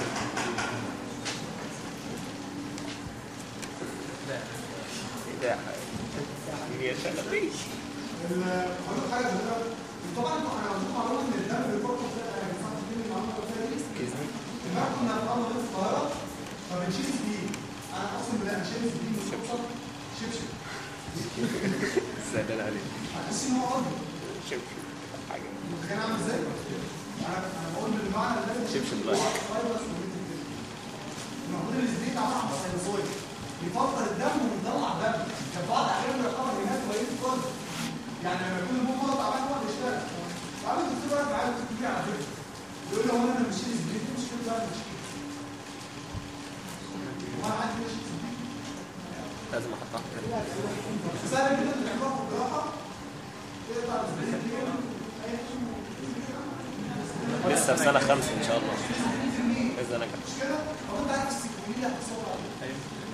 ايه ده يا شلبي ال- هقول لك حاجه دلوقتي طبعا انتوا انا عندكم معلومه ان الدم بيفرق في يعني صح دي المعلومه اللي قلتها دي احنا كنا في اول في القاهره فبنشيل سبيد انا اقسم بالله انا شايل سبيد من الصبح شبشب زعلان عليك هتحس ان هو قاضي شوف حاجه انت كان عامل ازاي؟ انا انا بقول بالمعنى اللي لازم شبشب لايك. المفروض السبيد عباره عن ساينسويد بيفلتر الدم ويطلع دم كان بعض الاحيان بيعتبر هناك كويس خالص يعني لما يكون البوم مرض تعبان هو اللي يشتغل فعامل الدكتور واقف معايا بتيجي على فكره يقول لي هو انا مش شايل سبيد دي مشكله بقى مش وانا عندي مش لازم احطها كده سهل جدا تعملوها في الجراحه تقطع السبيد دي لسه في سنه خمسه ان شاء الله اذا انا كده مش كده؟ هو انت عارف السكينه هتصور عليه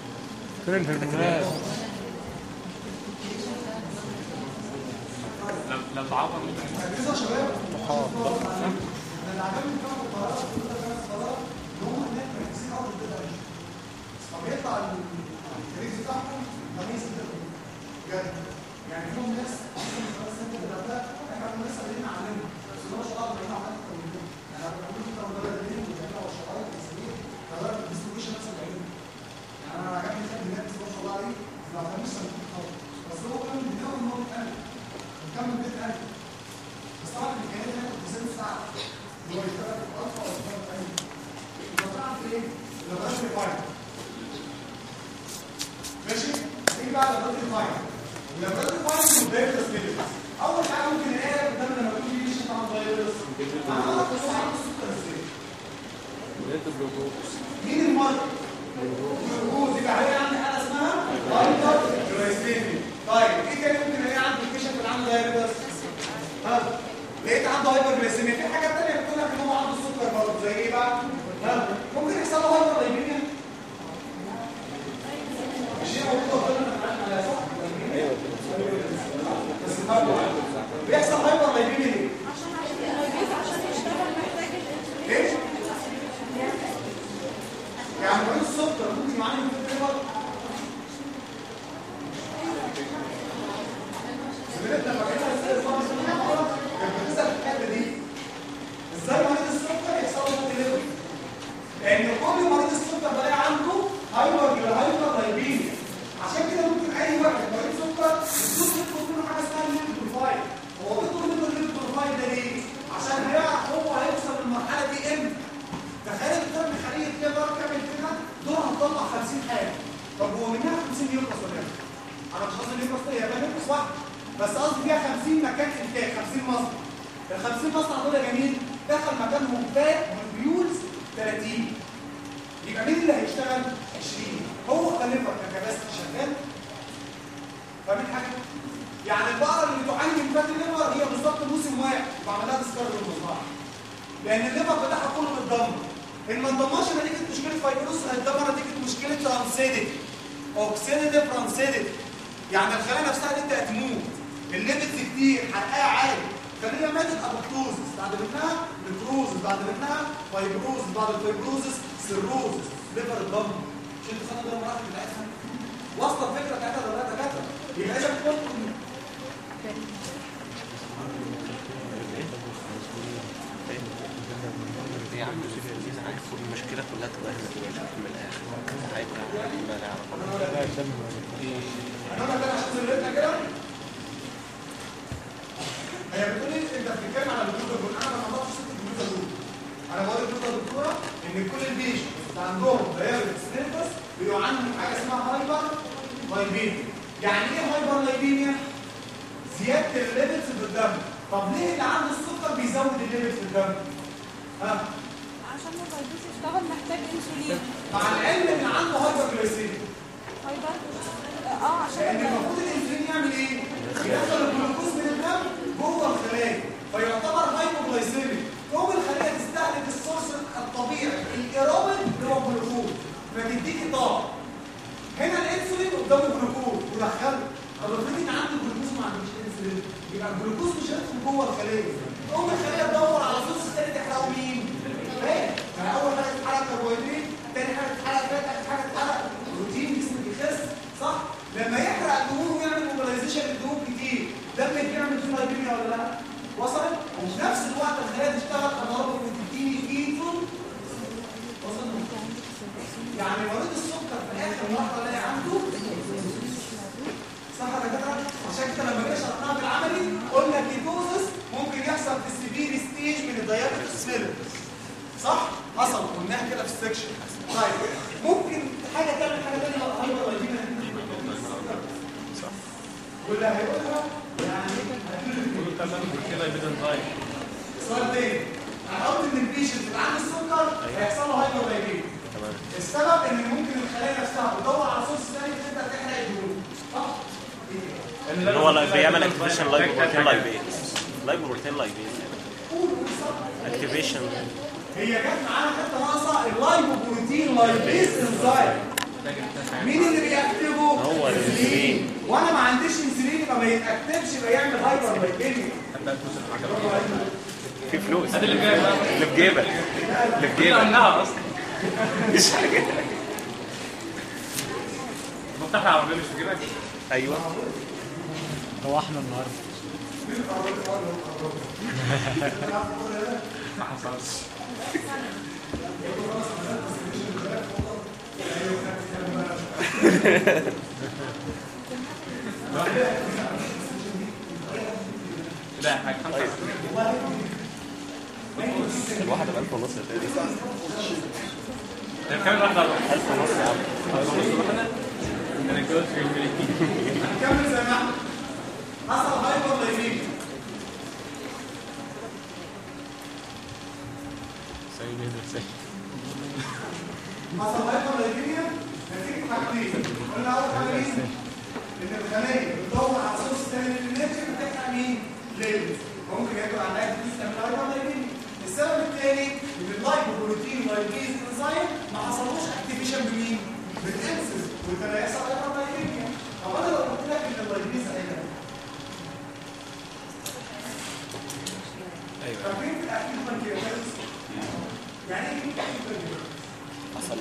لو لو تعور ركزوا يا شباب محاضرة انا اللي عجبني كمان في القاهرة في كل كمان في القاهرة ان هم هناك مركزين قوي في الداتا فبيطلع الكريز بتاعهم خميس كده بجد يعني فيهم ناس اصلا في القاهرة السنة اللي قبلها احنا كنا لسه بادئين نعلمهم بس ما شاء الله بقينا عملنا اكتر منهم يعني انا بقول لك لو ده دليل وبيعملوا الشرايط والسرير فده الديستريبيوشن نفس العلم يعني انا عجبني كده الناس ما شاء الله عليه ما كانوش سنتين خالص بس هو كان بيحاول ان هو يتقلب كمل بيت قلب بس طبعا الامكانيات هنا كنت ست ساعات هو يشتغل في الالفا او يشتغل في اي يبقى طبعا في ايه؟ لابوراتوري فاين ماشي؟ ايه بقى لابوراتوري فاين؟ اللابوراتوري فاين والدايرس فيلز اول حاجه ممكن نلاقيها قدام لما يكون في بيشنت عنده دايرس عملها بس هو عنده سكر ازاي؟ مين المرض؟ الجلوكوز يبقى هي عندي حاله اسمها هايبر جلايسيميا طيب ايه تاني ممكن الاقي عند البيشنت اللي عنده دايابيتس؟ ها لقيت عنده هايبر جلايسيميا في حاجات تانية بتقول لك ان هو عنده سكر برضه زي ايه بقى؟ ها ممكن يحصل له هايبر لايبيميا مش هي موجوده قدامنا في العالم على صح؟ ايوه بس طبعا بيحصل هايبر لايبيميا ليه؟ عشان يشتغل محتاج الانسولين ليه؟ يعني لان كل مريض السكر بلاقي عنده هايبر هايبر لايبيميا عشان كده ممكن اي واحد مريض سكر الدكتور يطلب منه حاجه اسمها الليبيد بروفايل هو بيطلب منه الليبيد بروفايل ده ليه؟ عشان هيعرف هو هيوصل للمرحله دي امتى تخيل الدكتور من خليه كده بقى تعمل كده دور هتطلع 50 حاجه طب هو منها 50 يوم ولا لا؟ انا مش قصدي يوم هي بقى يوم واحد بس قصدي فيها 50 مكان انتاج 50 مصنع ال 50 مصنع دول يا جميل دخل مكانهم فات والبيولز 30 يبقى مين اللي هيشتغل 20 هو خليفه ككباستي شغال فاهمين حاجه يعني البقره اللي بتعاني من فات الليفر هي بالظبط موسم واحد بعمل لها ديسكارد بالمصنع لان الليفر بتاعها كله متدمر ان ما انضماش نتيجه مشكله فايبروس هيتدمر نتيجه مشكله ترانسيدك اوكسيديتيف ترانسيدك يعني الخلايا نفسها دي هتموت الليبيدز كتير حرقها عالي خلينا ماتت ابوبتوزس بعد منها نكروزس بعد منها فايبروزس بعد الفايبروزس سيروزس ليفر اتدمر مش انتوا خدتوا ده المراحل بتاعتها واصله الفكره بتاعتها ولا لا دكاتره يبقى اذا كنت يا عم انا عايز المشكله كلها تبقى هنا دلوقتي من الاخر هيبقى ما نعرف انما ده عشان سلتنا كده هي بتقول لي انت بتتكلم على الجلوكوز دول انا ما اعرفش ست الجلوكوز دول انا بقول للدكتوره دكتوره ان كل البيشنت اللي عندهم دايابيتس نيرفس بيعانوا من حاجه اسمها هايبر لايبيميا يعني ايه هايبر لايبيميا؟ زياده الليفلز في الدم طب ليه اللي عنده السكر بيزود الليفل في الدم؟ ها عشان ما يقدرش يشتغل محتاج انسولين مع العلم ان عنده هايبر جلايسيميا هايبر اه عشان لان ال- المفروض الانسولين يعمل ايه؟ يدخل الجلوكوز من الدم جوه الخلايا فيعتبر هايبوجلايسيميك جوه الخلايا تستهلك السورس الطبيعي الايروبيك اللي هو الجلوكوز فتديكي طاقه هنا الانسولين قدامه جلوكوز ودخله طب افرضي ان عنده جلوكوز وما عندوش انسولين يبقى الجلوكوز مش هيدخل جوه الخليه تقوم الخليه تدور على سورس تاني تحرقه مين؟ فات يعني اول حاجه تتحرق كربوهيدرات تاني حاجه تتحرق فات اخر حاجه تتحرق بروتين جسمك يخس صح؟ لما يحرق الدهون ويعمل موبيلايزيشن للدهون كتير دمك بيعمل فيه لايبيميا ولا لا؟ وصلت؟ وفي نفس الوقت الخلايا تشتغل انارابيك وتديني كيتو وصلت؟ يعني مريض السكر في اخر مرحله الاقي عنده صح يا دكاتره عشان كده لما جينا شرحناها بالعملي قلنا كيتوزس ممكن يحصل في السيفير ستيج من الدايابيتس ميلتس صح حصل قلناها كده في السكشن طيب ممكن حاجه تعمل حاجه ثانيه هايبر لايبيميا صح واللي هيقولها يعني كده بدون ضايع سؤال تاني هحط ان البيشنت اللي عنده السكر هيحصل له هايبر لايبيميا السبب ان ممكن الخلايا نفسها بتدور على سورس ثاني تبدا تحرق الدهون صح؟ اللي هو لا- بيعمل اكتيفيشن لايف بروتين لايبيز لايف بروتين لايبيز اكتيفيشن هي جت معانا حته ناقصه اللايبوبروتين لايبيز انزايم مين اللي بيأكتفه؟ هو الانسولين. وانا ما عنديش انسولين يبقى ما يتأكتفش يبقى يعمل هايبر لايبيميا في فلوس هذا اللي جاي بقى اللي في جيبك اللي في جيبك عنها اصلا مش حاجه مفتاح العربيه مش في جيبك ايوه روحنا النهارده ما حصلش لا حاجه خمسة الواحد ب 1000 ونص تقريبا هي كام واحدة 1000 ونص يا عم انا اتجوزت في يومين نكمل زي ما احنا حصل هايبر لايبيميا حصل هايبر لايبيميا نتيجه حاجتين قلنا اول حاجه مين؟ ان الخليه بتدور على سورس ثاني للنيتريك بتحرق مين؟ ليبس وممكن ياكل على الاكل دي تعمل هايبر لايبيميا السبب الثاني ان اللايبوبروتين لايبيز انزيم ما حصلوش اكتيفيشن بمين؟ بالانسز وكان هيحصل هايبر لايبيميا طب انا لو قلت لك ان اللايبيز هيبقى ايوه فاكرين في الاكيد بانكيرياس يعني ايه اكيد بانكيرياس حصل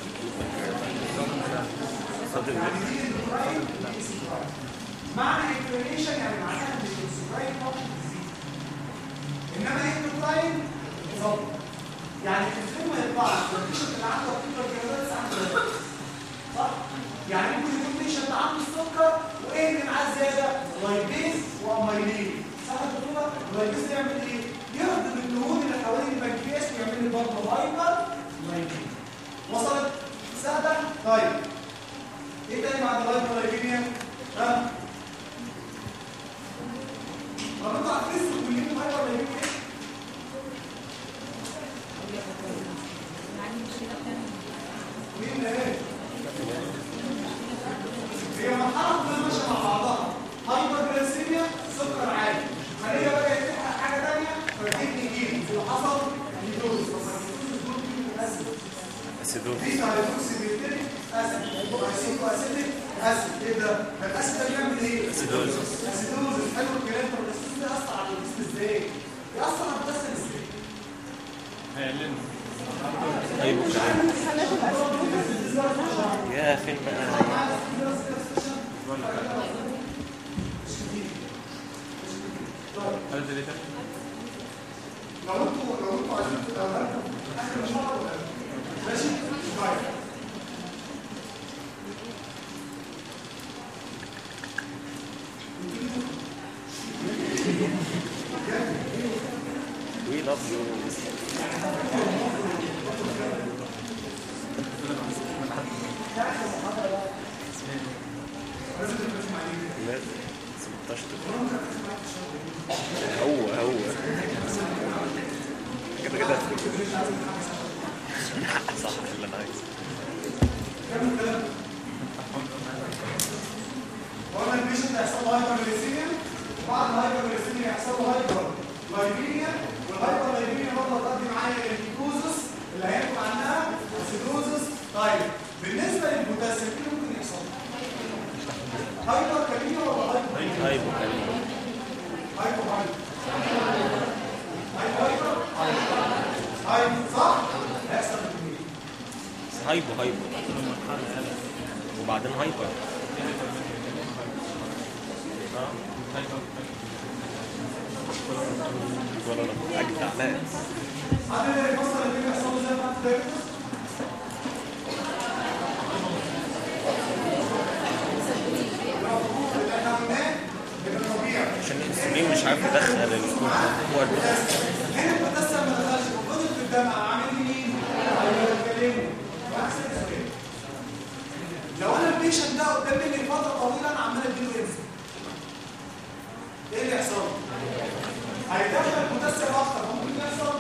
صدر معنى انفلاميشن يعني معناها ان الانسولين فانكشن تزيد انما الاندوكراين ظبط يعني الانسولين ما يطلعش البيشنت اللي عنده فيبر كده لسه عنده diabetes. صح؟ يعني ممكن يكون بيشنت عنده السكر وايه اللي معاه زياده؟ لايبيز واميلين صح يا دكتوره؟ اللايبيز ده يعمل ايه؟ يهضم الدهون اللي حوالين البنكرياس ويعمل لي برضه هايبر لايبيز وصلت؟ سهله؟ طيب ايه تاني بعد الهايبر لايبيميا؟ ها؟ طب انتوا عارفين الكلين هايبر لايبيميا ايه؟ مين ايه؟ هي مرحله كلها ماشيه مع بعضها هايبرجليسيميا سكر عالي خليه بقى تحقق حاجه ثانيه فالكدني يجيلي اللي حصل يدوز اسيدوز في هيدروكسيميتريك اسيد هيدروكسيكو اسيديك اسيد ايه ده؟ الاسيد ده بيعمل ايه؟ اسيدوز اسيدوز حلو الكلام طب الاسيدوز ده يأثر على الجسم ازاي؟ يأثر على الجسم ازاي؟ هيقلنا ايوه يا فين بقى هل ده ليه لو انتوا لو انتوا عايزين تبقى اخر مشروع ولا ماشي؟ طيب وي لاف يو لازم 16 هو هو كده كده صح اللي انا عايزه وقلنا البيشنت هيحصل له هايبرجليسيميا وبعد الهايبرجليسيميا يحصل له هايبر لايبيميا والهايبر لايبيميا برضه هتقضي معايا الجلوكوزس اللي هياخد عنها اسيدوزس طيب بالنسبه للبوتاسيوم ايه اللي ممكن يحصل؟ هايبر كاليميا ولا هايبر؟ هايبو كلمة هايبر هايبر هايبر هايبر هايبر صح؟ هيحصل الاثنين هايبو هايبو وبعدين هايبر ولا لا اجدع ناس عامل ايه المصدر اللي بيحصل له زي ما انت فاكر؟ اللي احنا قلناه من الطبيعي عشان الانسولين مش عارف يدخل الكود هو هنا البوتاسيوم ما دخلش وفضل في الدم عامل لي مين؟ هيكلمني وعكس الانسولين لو انا البيشنت ده قدام مني فتره طويله انا عمال اديله انسولين ايه اللي يحصل؟ هيدخل البوتاسيوم اكتر ممكن يحصل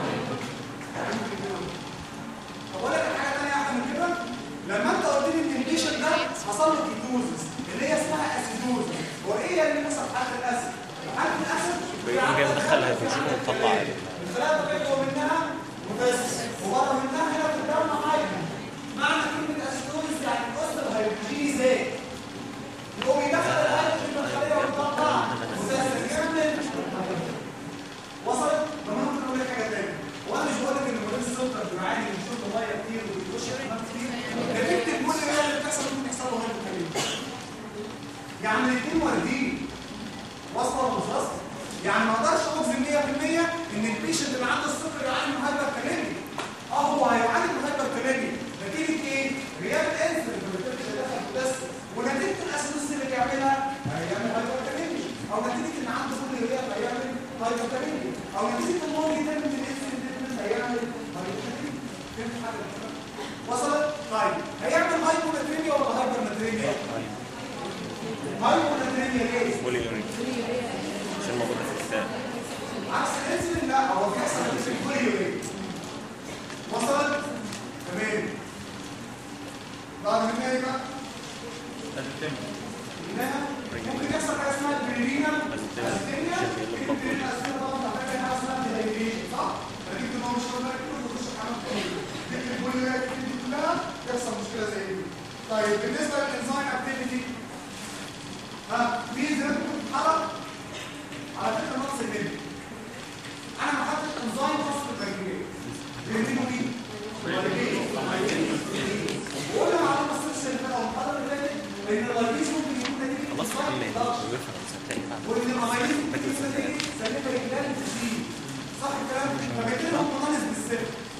طب اقول لك على حاجه ثانيه احسن من كده لما انت قلت لي ان البيشنت ده حصل له كيتوزس اللي هي اسمها اسيدوز هو ايه اللي بيحصل في حاله الاسيد؟ حاله الاسيد بيقوم جاي مدخل هيدروجين ومطلع الخلايا الطبيعيه جوه منها بس وبره منها هنا في الدم هايدروجين معنى كلمه اسيدوز يعني الكسر الهيدروجيني زاد يقوم يدخل الهيدروجين في الخليه ويطلع بوتاسيوم يعمل وصلت؟ طب انا ممكن اقول لك حاجه ثانيه وانا مش بقول لك ان مريض السكر بيعاني من شرب ميه كتير وبيخش حمام كتير نتيجه كل ده اللي بتحصل ممكن يحصل له هايبوكاليميا يعني الاثنين واردين واصله ولا مش واصله؟ يعني ما اقدرش اجزم 100% ان البيشنت اللي عنده السكر يعاني من هايبركاليميا اه هو هيعاني من هايبركاليميا نتيجه ايه؟ غياب الانسولين فبالتالي مش هيدخل بوتاسيوم ونتيجه الاسيدوز اللي بيعملها هيعمل هايبركاليميا او نتيجه ان عنده كل غياب هيعمل هايبركاليميا او نتيجه ان هو بيتم من الانسولين ديبندنت هيعمل هايبركاليميا فهمت حاجه وصلت؟ طيب هيعمل هايبومتريميا ولا هايبرمتريميا؟ هايبومتريميا ليه؟ بولي يوريك عشان موجودة في الكتاب عكس الانسولين لا هو بيحصل في الكل وصلت تمام بعد منها ايه بقى؟ منها ممكن يحصل حاجه اسمها البريلينا الاسيتيميا البريلينا الاسيتيميا طبعا بتعمل حاجه اسمها ديهايدريشن صح؟ نتيجه ان هو مش واخد باله كله بيخش الحمام تاني كل دي كلها تحصل مشكله زي دي طيب بالنسبه للانزيم اكتيفيتي ها في زي ما بتتحرك على فكره نقص الميل انا محدد انزيم خاص بالبنكرياس بيعملوا مين؟ وقلنا معلومه السيرش اللي فاتت او المحاضره اللي فاتت ان اللايبيز ممكن يكون نتيجه خلاص انزيم كمل ضغط. ويفهم صدقني بعد وان الاميليز ممكن يكون نتيجه سليمه رجلان تسليم صح الكلام؟ فبيجي لهم منانس بالسر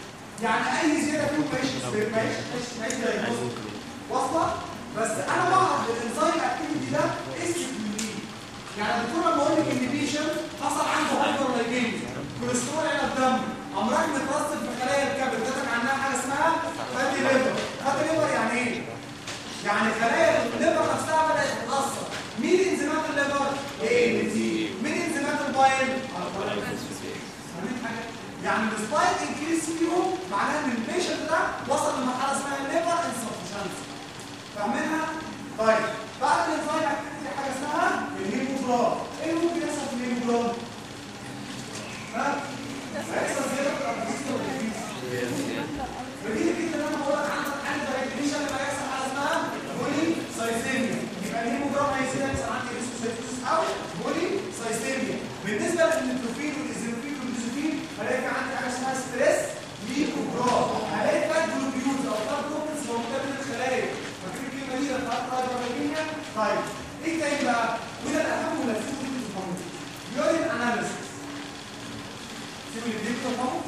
يعني اي زياده فيهم ماشي ماشي ماشي دايجنوز واصله بس انا بعرف الانزايم اكتيفيتي ده اسم منين يعني الدكتور لما اقول لك ان بيشنت حصل عنده هايبر لايجيميا كوليسترول على الدم امراض مترسب في خلايا الكبد كتب عنها حاجه اسمها فاتي ليفر فاتي ليفر يعني ايه يعني خلايا الليفر نفسها بدات تتاثر مين انزيمات الليفر ايه دي مين انزيمات البايل فاهمين حاجه يعني السبايك انكريس فيهم معناها ان البيشنت ده وصل لمرحله اسمها الليفر انسفشنسي فاهمينها طيب بعد الانزيم اكتيفيتي حاجه اسمها الهيموجلوبين ايه اللي ممكن يحصل في الهيموجلوبين ها هيحصل زياده في الارتيست بديهي جدا ان انا بقول لك عندك حاجه دايجنيشن لما يحصل حاجه اسمها بولي سايسيميا يبقى الهيموجلوبين هيزيد يحصل عندي ريسوسيتس او بولي سايسيميا بالنسبه للنيوتروفيل والايزينوفيل والبيزوفيل هلاقي في عندي حاجه اسمها ستريس ليكوجرام هلاقي فات جلوبيوز او فات جلوبيوز موجوده من الخلايا فاكر الكلمه دي لما قرأت رايبرالينيا طيب ايه تاني بقى وده الاهم ولازم تفهموا يورين اناليسيس سيبوا اللي بيكتب تفهموا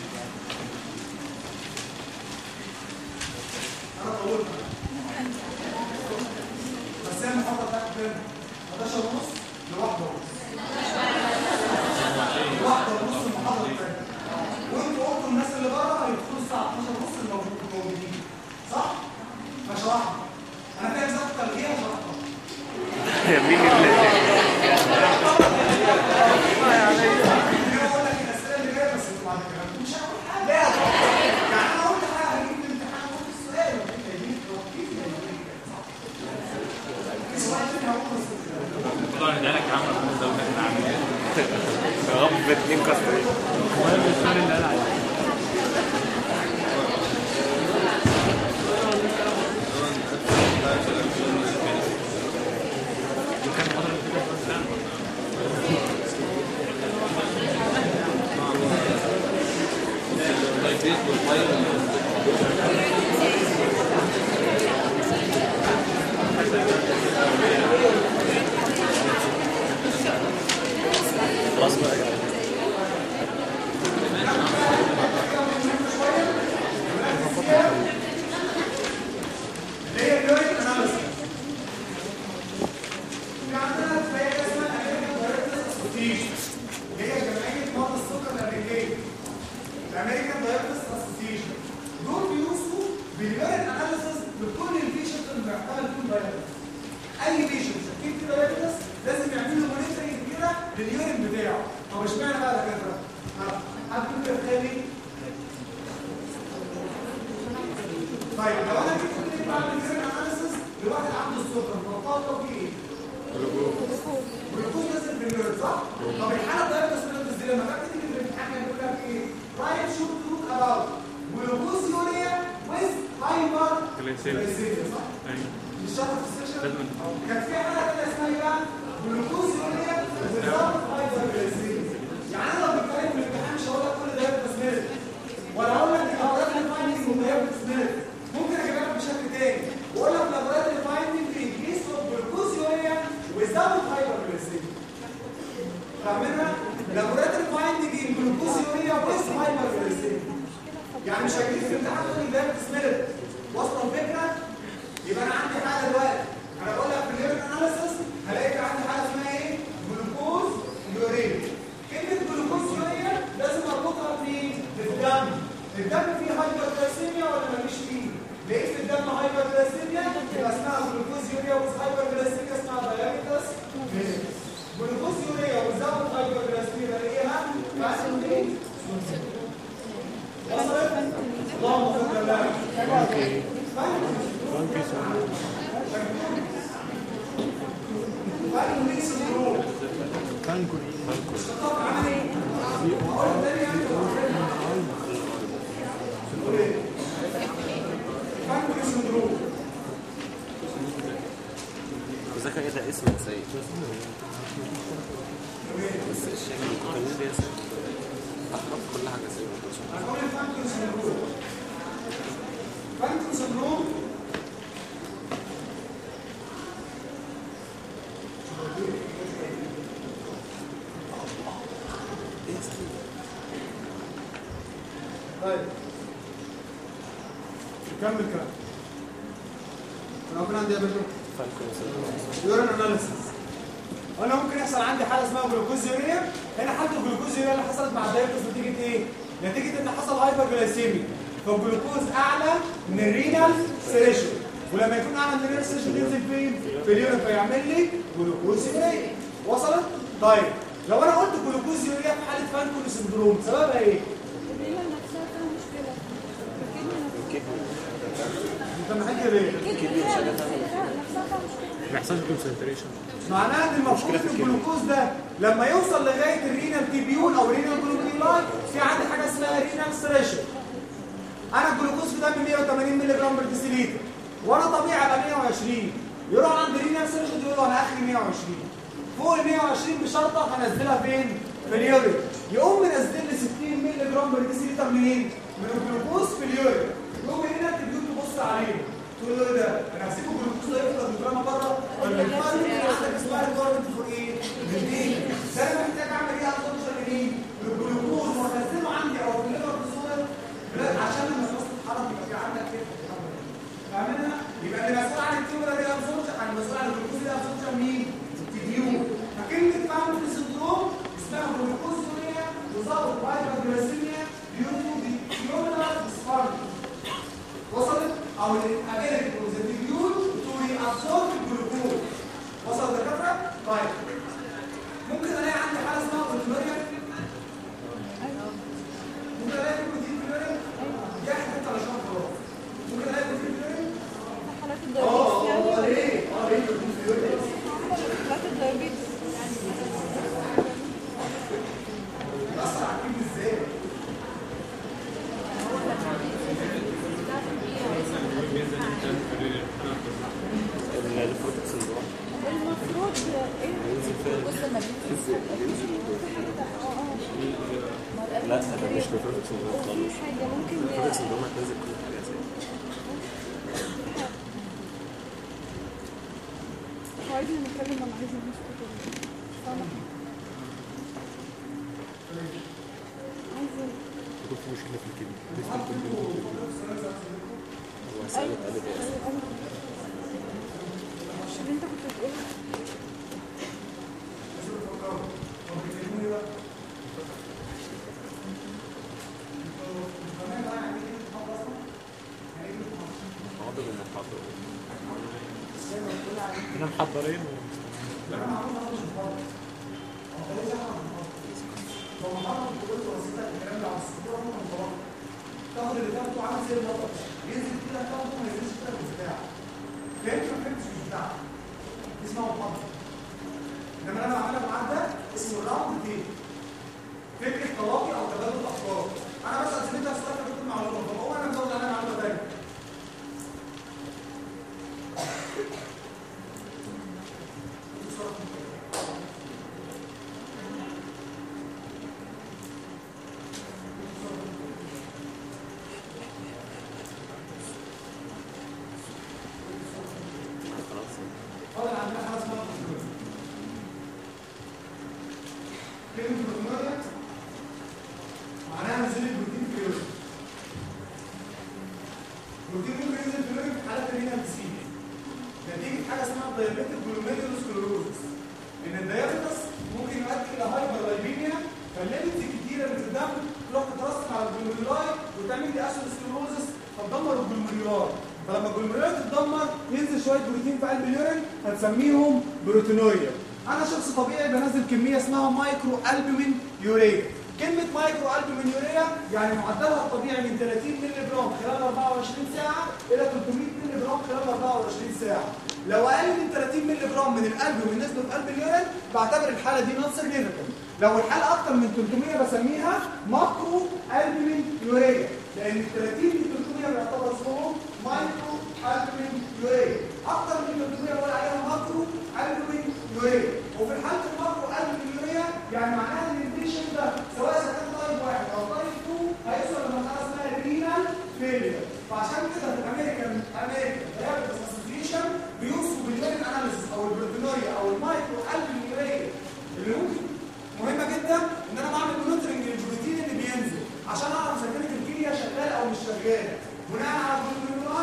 انا طولت بس هي المحاضره بتاعت كام 11 ونص لواحده ونص واحده ونص المحاضره الثانيه وانتوا قلتوا الناس اللي بره هيدخلوا الساعه 12 ونص الموجودين صح مش واحده انا فاهم ظبط تلغيه مش واحده مين اللي انا بقول لك الاسئله اللي جايه بس بعد كده مش هقول حاجه لا يعني انا قلت حاجه هجيب الامتحان قلت السؤال وبعدين هيجيب توقيت في سؤال تاني هقوله بس طبعا ادعي لك يا عم ربنا يزودك العافيه غب اتنين كسر المهم السؤال اللي قال عليه خلاص بقى يا جدع. اللي هي اليوريك اناليسيس في عندنا فريق اسمها امريكان دايركتس اسوسيشن اللي هي جمعيه مرضى السكر الامريكيه الامريكان دايركتس اسوسيشن دول بيوصوا باليوريك اناليسيس لكل البيشنت اللي بيحتمل فيهم دايركتس اي بيشنت شاكين في دايركتس لازم يعملوا مونيتورنج كده لليورين بتاعه طب اشمعنى بقى ده كده؟ ها، حد ممكن يتخيل طيب لو انا جيت قلت لك بعمل كيرن اناليسيس لواحد عنده السكر بطاطا فيه ايه؟ جلوكوز نزل في اليورين صح؟ طب الحاله الدايبس ميلتس دي لما كانت تيجي في الامتحان كان يقول لك ايه؟ رايت شوت توت اباوت جلوكوز يوريا ويز هايبر جلايسيميا صح؟ ايوه مش شرط في السيشن لازم كانت في حاله كده اسمها ايه بقى؟ جلوكوز يوريا ويزاوت هايبر جلايسيميا يعني انا لو بتكلم في الامتحان مش هقول لك كل دايبس ميلتس ولا اقول لك لابوراتوري فايندنج ودايبس ميلتس ممكن اجيبها لك بشكل تاني واقول لك لابوراتوري فايندنج في انكريس اوف جلوكوز يوريا ويزاوت هايبر جلايسيميا فاهمينها؟ لابوراتوري فايندنج ان جلوكوز يوريا ويز هايبر جلايسيميا يعني مش هجيب في الامتحان تقول لي دايبس ميلتس واصله الفكره؟ يبقى انا عندي حاجه دلوقتي انا بقول لك في اليورين اناليسيس هلاقي في عندي حاجه اسمها ايه؟ جلوكوز يوريا كلمه جلوكوز يوريا لازم اربطها فين؟ في الدم الدم فيه هايبر جلايسيميا ولا مفيش فيه؟ لقيت في الدم هايبر جلايسيميا يبقى اسمها جلوكوز يوريا ويز هايبر جلايسيميا اسمها دايابيتس جلوكوز يوريا ويزاوت هايبر جلايسيميا بلاقيها في عسل ايه؟ وصلت؟ اللهم صل على النبي فاينل سندروم اشتقاق عمل ايه؟ اقول تاني يعني فاينل سندروم ذاك ايه ده اسم سيء بس الشكل القانون ده سيء احرف كل حاجه سيء هقول الفاينل سندروم فاينل سندروم طيب كمل كلام انا ممكن عندي يا باشا يورين اناليسيس انا ممكن يحصل عندي حاله اسمها جلوكوز يوريا هنا حاله الجلوكوز يوريا اللي حصلت مع الدايبس نتيجه ايه نتيجه ان حصل هايبر جلايسيميا فالجلوكوز اعلى من الرينال سيريشن ولما يكون اعلى من الرينال سيريشن ينزل فين في اليورين فيعمل لي جلوكوز يوريا وصلت طيب لو انا قلت جلوكوز يوريا في حاله فانكون سندروم سببها ايه الريلة نفسها فيها مشكلة الكدني انت محتاج ليه الكدني نفسها فيها مشكلة ما يحصلش كونسنتريشن معناها ان المفروض ان الجلوكوز ده لما يوصل لغايه الرينال تيبيول او رينال جلوكولاي في عندي حاجه اسمها رينال ستريشن انا الجلوكوز في دمي 180 مللي جرام بر ديسيليتر وانا طبيعي ابقى 120 يروح عند الرينال ستريشن يقول له انا اخري 120 فوق ال 120 بشرطه هنزلها فين؟ في اليورين يقوم منزل لي 60 مللي جرام بر ديسيليتر منين؟ من الجلوكوز في اليورين يقوم هنا التيبيول تبص عليه تقول له ايه ده؟ انا هسيبه الجلوكوز ده يفضل جوانا بره ولا الفرق اللي عندك اسمها ريكويرمنت فور ايه؟ للدين ده انا محتاج اعمل ايه ابسوربشن لمين؟ للجلوكوز وانزله عندي او في الليفر بصوره لا عشان لما الوسط اتحرك يبقى في عندك كده فاهمينها؟ يبقى اللي مسؤول عن التيوبر ده ابسوربشن عن المسؤول عن الجلوكوز ده ابسوربشن مين؟ التيبيو فكلمه فاهم في السندروم اسمها جلوكوز يوريا وظبط هايبر جلايسيميا يوريو دي يوريا ديسفارد وصلت او الابيلتي اوف ذا تيبيول تو ريابسورب الجلوكوز وصل الدكاتره؟ طيب ممكن الاقي عندي حاله اسمها بروتينوريا ممكن الاقي بروتين في الورق دي حته على شرط خلاص ممكن الاقي بروتين في الورق حالات اه الدايابيتس اه يعني ليه؟ اه ليه بروتين في الورق؟ حالات الدايابيتس بيأثر على الكبد ازاي؟ البروتكس سندروم المفروض ايه بص لما بيجي لا ده مش البروتكس سندروم في خالص حاجة ممكن البروتكس سندروم هتنزل كل حاجه اساسا عايزين نتكلم ولا عايزين نسكت ولا إيه؟ مش فاهمة عايزين يكون في مشكله في الكلى لسه هو سألت قالت ايه مش اللي انت كنت بتقولها حاضر ومحاضر احنا محضرين تاخد اللي تاخده عامل زي المطر ينزل كده تاخده ما ينزلش كده في البتاع فهمت ما فهمتش مش بتاع اسمه محاضرة انما انا بعملها معاه ده اسمه الراوند تيب فكره تلاقي او تبادل افكار انا بس قسمتها سؤال كنت معلومه فبقوم انا مزود عليها معلومه ثانيه خلاص فاضل عندنا حاجه اسمها بروتينوريا كلمه بروتينوريا معناها نزول البروتين في اليورين البروتين ممكن ينزل في اليورين في حالات الرينال ديسيز نتيجه حاجه اسمها دايابيتيك جلوميرولوسكلوروزس ان الدايابيتس ممكن يؤدي الى هايبرلايبيميا فالليبيدز الكتيره اللي في الدم تروح تترسب على الجلوميرولاي وتعمل لي اسيدوسكلوروزس فتدمر الجلوميرولاي فلما الجلوميرولاي تتدمر ينزل شويه بروتين في قلب اليورين هنسميهم بروتينوريا انا شخص طبيعي بنزل كميه اسمها مايكرو البومين يوريا كلمة مايكرو البومين يوريا يعني معدلها الطبيعي من 30 مللي جرام خلال 24 ساعة إلى 300 مللي جرام خلال 24 ساعة. لو أقل من 30 مللي جرام من الالبومين نسبة في قلب اليورين بعتبر الحالة دي نون سيجنيفيكانت. لو الحالة أكتر من 300 بسميها ماكرو البومين يوريا لأن ال 30 ل 300 بيعتبر اسمهم مايكرو البومين يوريا. أكتر من 300 بقول عليها ماكرو البومين يوريا. وفي حالة الماكرو البومين يوريا يعني معناها ان البيشنت ده سواء اذا كان تايب 1 او تايب 2 هيوصل لمرحله اسمها رينال فيلير فعشان كده في الامريكان امريكان دايابيتس اسوسيشن بيوصفوا باليورين اناليسيس او البروتينوريا او المايكرو البوميوريا اللي ممكن مهمه جدا ان انا بعمل مونيتورنج للبروتين اللي بينزل عشان اعرف اذا كانت الكليه شغاله او مش شغاله بناء على البروتينوريا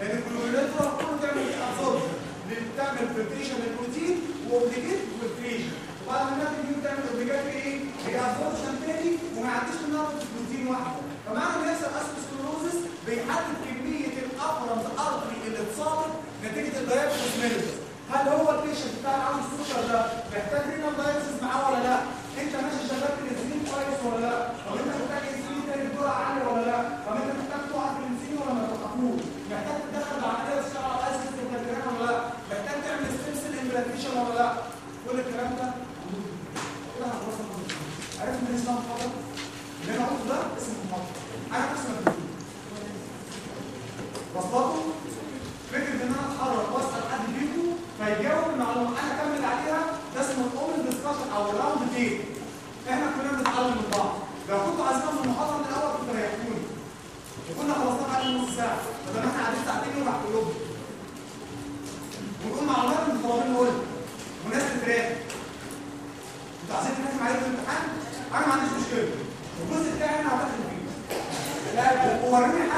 لان الجلوبولات كله تعمل ابزوربشن بتعمل فلتريشن للبروتين واوبليجيت فلتريشن وبعد ما الناتج دي بتعمل اوبليجيت ايه؟ هي ابزوربشن تاني وما يعديش من نقطه بروتين واحده فمعنى ان يحصل اسكسكلوروزس بيحدد كميه الافرنت ارتري اللي اتصابت نتيجه الدايابيتس ميلتس هل هو البيشنت بتاع اللي عنده السكر ده محتاج رينال دايلسيس معاه ولا لا؟ انت ماشي شغال في الانسولين كويس ولا لا؟ طب انت محتاج انسولين تاني بجرعه عاليه ولا لا؟ طب انت محتاج توقف الانسولين ولا ما توقفوش؟ محتاج تدخل العمليه وتشتغل على اسيس الكلام ولا لا؟ محتاج تعمل ستيم سيل امبلانتيشن ولا لا؟ كل الكلام ده كده هخلص عرفت ان اسمها محاضره؟ اللي انا قلته ده اسمه محاضره انا قسم الدكتور وصلته؟ فكره ان انا اتحرك واسال حد فيكم فيجاوب المعلومه انا اكمل عليها ده اسمه الاوبن ديسكشن او الراوند تيب احنا كلنا بنتعلم من بعض لو كنتوا عايزين في المحاضره من الاول كنتوا ريحتوني وكنا خلصنا بعد نص ساعه بدل ما احنا قاعدين ساعتين وراح قلوبنا ونقول معلومات من طلابين نقول وناس تتراك انتوا عايزين تناقشوا معايا في الامتحان انا ما عنديش مشكله الجزء بتاعي انا هدخل فيه لا وريني